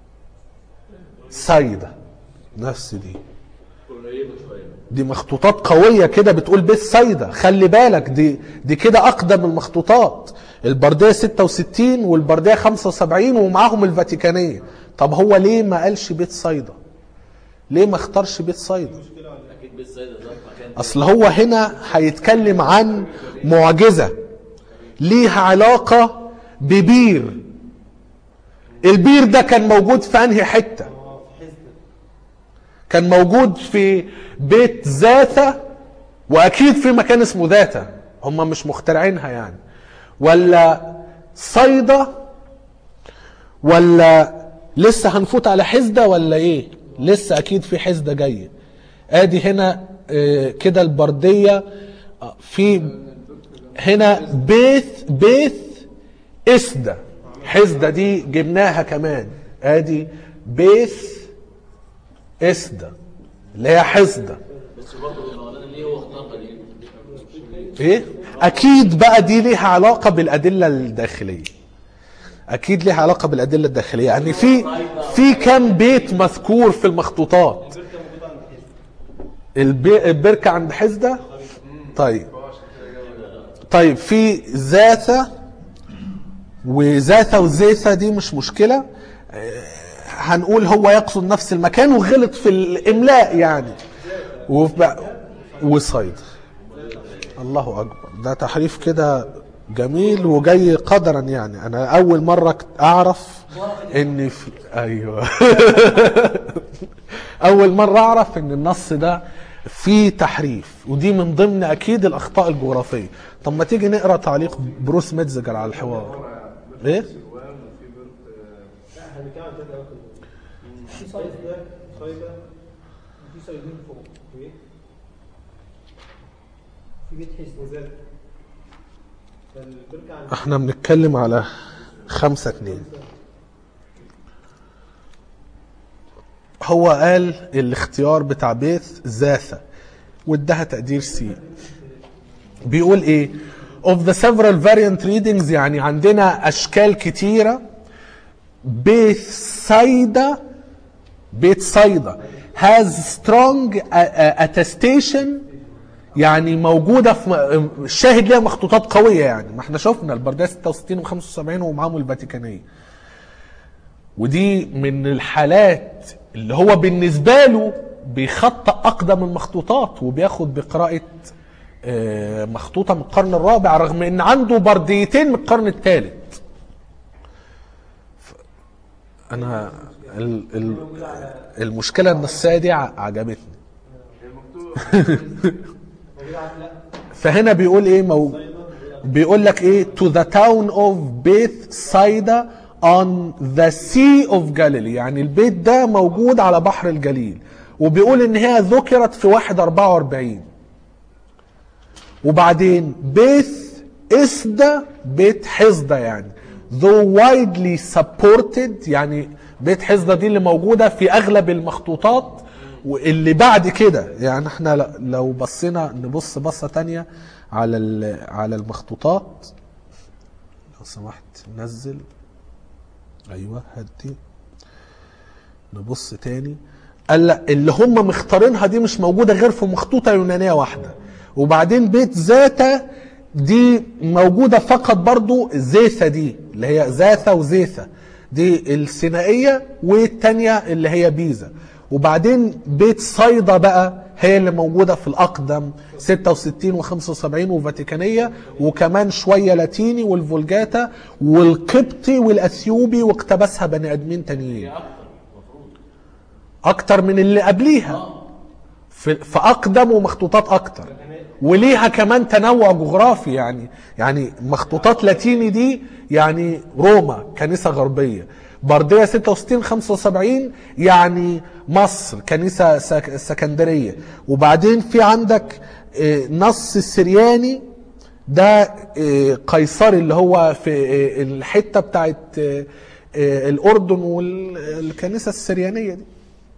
سايدة نفس دي دي مخطوطات قوية كده بتقول بيس سايدة خلي بالك دي دي كده أقدم المخطوطات البردية 66 والبردية 75 ومعاهم الفاتيكانية طب هو ليه ما قالش بيت صيدا ليه ما اختارش بيت صيدا اكيد بيت سيدة ده مكان اصل هو هنا هيتكلم عن معجزة ليها علاقة ببير البير ده كان موجود في انهي حتة اه في حزب كان موجود في بيت ذاثة واكيد في مكان اسمه ذاثة هم مش مخترعينها يعني ولا صيدا ولا لسه هنفوت على حزدة ولا ايه لسه اكيد في حزدة جاية ادي هنا آه، كده البردية آه، في هنا بيث بيث اسدة حزدة دي جبناها كمان ادي بيث اسدة اللي هي حزدة بس برضه الاولاني ليه هو اختار قليل ايه اكيد بقى دي ليها علاقه بالادله الداخليه اكيد ليها علاقه بالادله الداخليه يعني في في كام بيت مذكور في المخطوطات البي- البركه عند حزده طيب طيب في ذاثه وذاثه وزيثه دي مش مشكله آه، هنقول هو يقصد نفس المكان وغلط في الاملاء يعني وف- وصيد الله اكبر ده تحريف كده جميل وجاي قدرا يعني انا اول مره كت- اعرف ان في ايوه اول مره اعرف ان النص ده فيه تحريف ودي من ضمن اكيد الاخطاء الجغرافيه طب ما تيجي نقرا تعليق بروس ميتزجر على الحوار ايه لا احنا بنتكلم عن ثلاث اماكن في صيد صيد ده صيدة في صيدين فوق وايه في بيت حزب وزاد فالبركة عند احنا بنتكلم على خمسة اتنين هو قال الاختيار بتاع بيث ذاثة وادها تقدير سي بيقول ايه of the several variant readings يعني عندنا اشكال كتيرة بيث صيدا بيت صيدا has strong uh, uh, attestation يعني موجودة في م- الشاهد ليها مخطوطات قوية يعني ما احنا شفنا البردية 66 و75 ومعاهم الفاتيكانية ودي من الحالات اللي هو بالنسبة له بيخطأ أقدم المخطوطات وبياخد بقراءة آه، مخطوطة من القرن الرابع رغم ان عنده برديتين من القرن الثالث ف- انا ال ال المشكلة النصية دي ع- عجبتني موجود عند لا فهنا بيقول ايه مو... بيقول لك ايه to the town of Bethsaida on the sea of Galilee يعني البيت ده موجود على بحر الجليل وبيقول ان هي ذكرت في واحد 44 وبعدين بيث اسدا بيت حصدة يعني though widely supported يعني بيت حصدة دي اللي موجودة في أغلب المخطوطات واللي بعد كده يعني احنا ل- لو بصينا نبص بصة تانية على ال- على المخطوطات لو سمحت نزل ايوه هدي نبص تاني قال لا اللي هم مختارينها دي مش موجوده غير في مخطوطه يونانيه واحده وبعدين بيت زاتا دي موجوده فقط برضو زيثا دي اللي هي زاثا وزيثا دي السينائيه والتانيه اللي هي بيزا وبعدين بيت صيدا بقى هي اللي موجوده في الاقدم 66 و75 وفاتيكانيه وكمان شويه لاتيني والفولجاتا والقبطي والاثيوبي واقتبسها بني ادمين تانيين هي اكتر المفروض اكتر من اللي قبليها في, في اقدم ومخطوطات اكتر وليها كمان تنوع جغرافي يعني يعني مخطوطات لاتيني دي يعني روما كنيسه غربيه برديه 66 75 يعني مصر كنيسه سك سكندريه وبعدين في عندك آه، نص السرياني ده آه، قيصري اللي هو في آه، الحته بتاعت آه، آه، الاردن والكنيسه السريانيه دي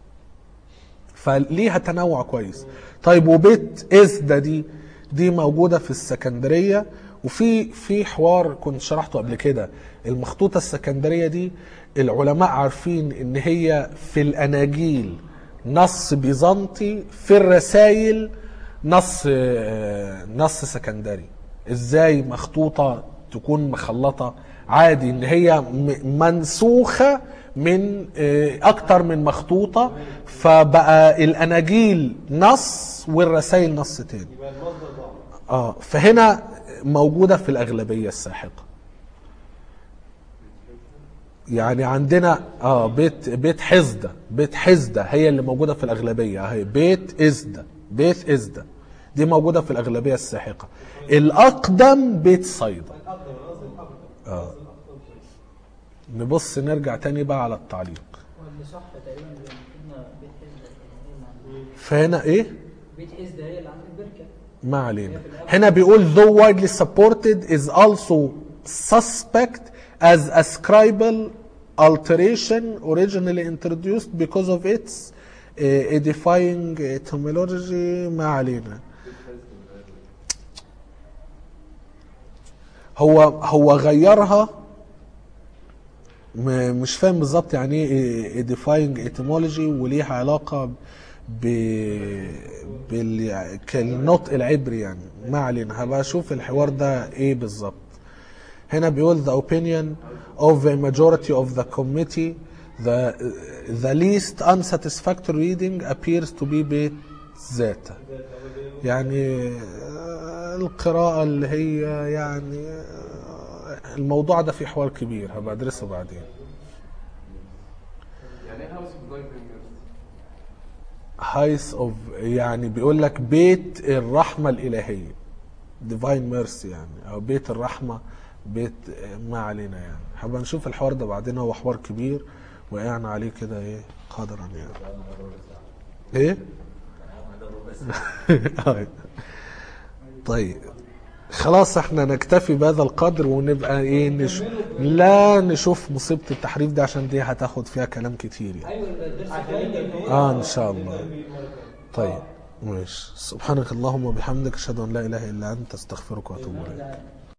فليها تنوع كويس طيب وبيت ازدا دي دي موجوده في السكندريه وفي في حوار كنت شرحته قبل كده المخطوطه السكندريه دي العلماء عارفين ان هي في الاناجيل نص بيزنطي في الرسائل نص آه، نص سكندري ازاي مخطوطه تكون مخلطه عادي ان هي م- منسوخه من آه، اكتر من مخطوطه فبقى الاناجيل نص والرسائل نص تاني يبقى المصدر ضعف اه فهنا موجوده في الاغلبيه الساحقه يعني عندنا اه بيت بيت حزده بيت حزده هي اللي موجوده في الاغلبيه اهي بيت ازده بيت ازده دي موجوده في الاغلبيه الساحقه الاقدم بيت صيدا الاقدم انا قصدي الاقدم اه نبص نرجع تاني بقى على التعليق واللي صح تقريبا بيقول بيت حزة هي اللي عند- فهنا ايه بيت حزة هي اللي عند البركة ما علينا هنا بيقول though widely supported is also suspect as ascribal alteration originally introduced because of its uh, edifying etymology ما علينا هو هو غيرها م- مش فاهم بالظبط يعني ايه edifying etymology وليها علاقه ب بال كالنطق العبري يعني ما علينا هبقى اشوف الحوار ده ايه بالظبط هنا بيقول the opinion of a majority of the committee the the least unsatisfactory reading appears to be بيت ذاتا يعني آه، القراءة اللي هي يعني آه، الموضوع ده فيه حوار كبير هبقى ادرسه بعدين يعني ايه هاوس اوف دايفنج هايس اوف يعني بيقول لك بيت الرحمة الإلهية ديفاين ميرسي يعني او بيت الرحمة بيت ما علينا يعني هبقى نشوف الحوار ده بعدين هو حوار كبير وقعنا عليه كده ايه قدرا يعني ايه آه. طيب خلاص احنا نكتفي بهذا القدر ونبقى ايه نش... لا نشوف مصيبة التحريف دي عشان دي هتاخد فيها كلام كتير يعني ايوه يبقى الدرس الجاي اه ان شاء الله طيب ماشي سبحانك اللهم وبحمدك اشهد ان لا اله الا انت استغفرك واتوب اليك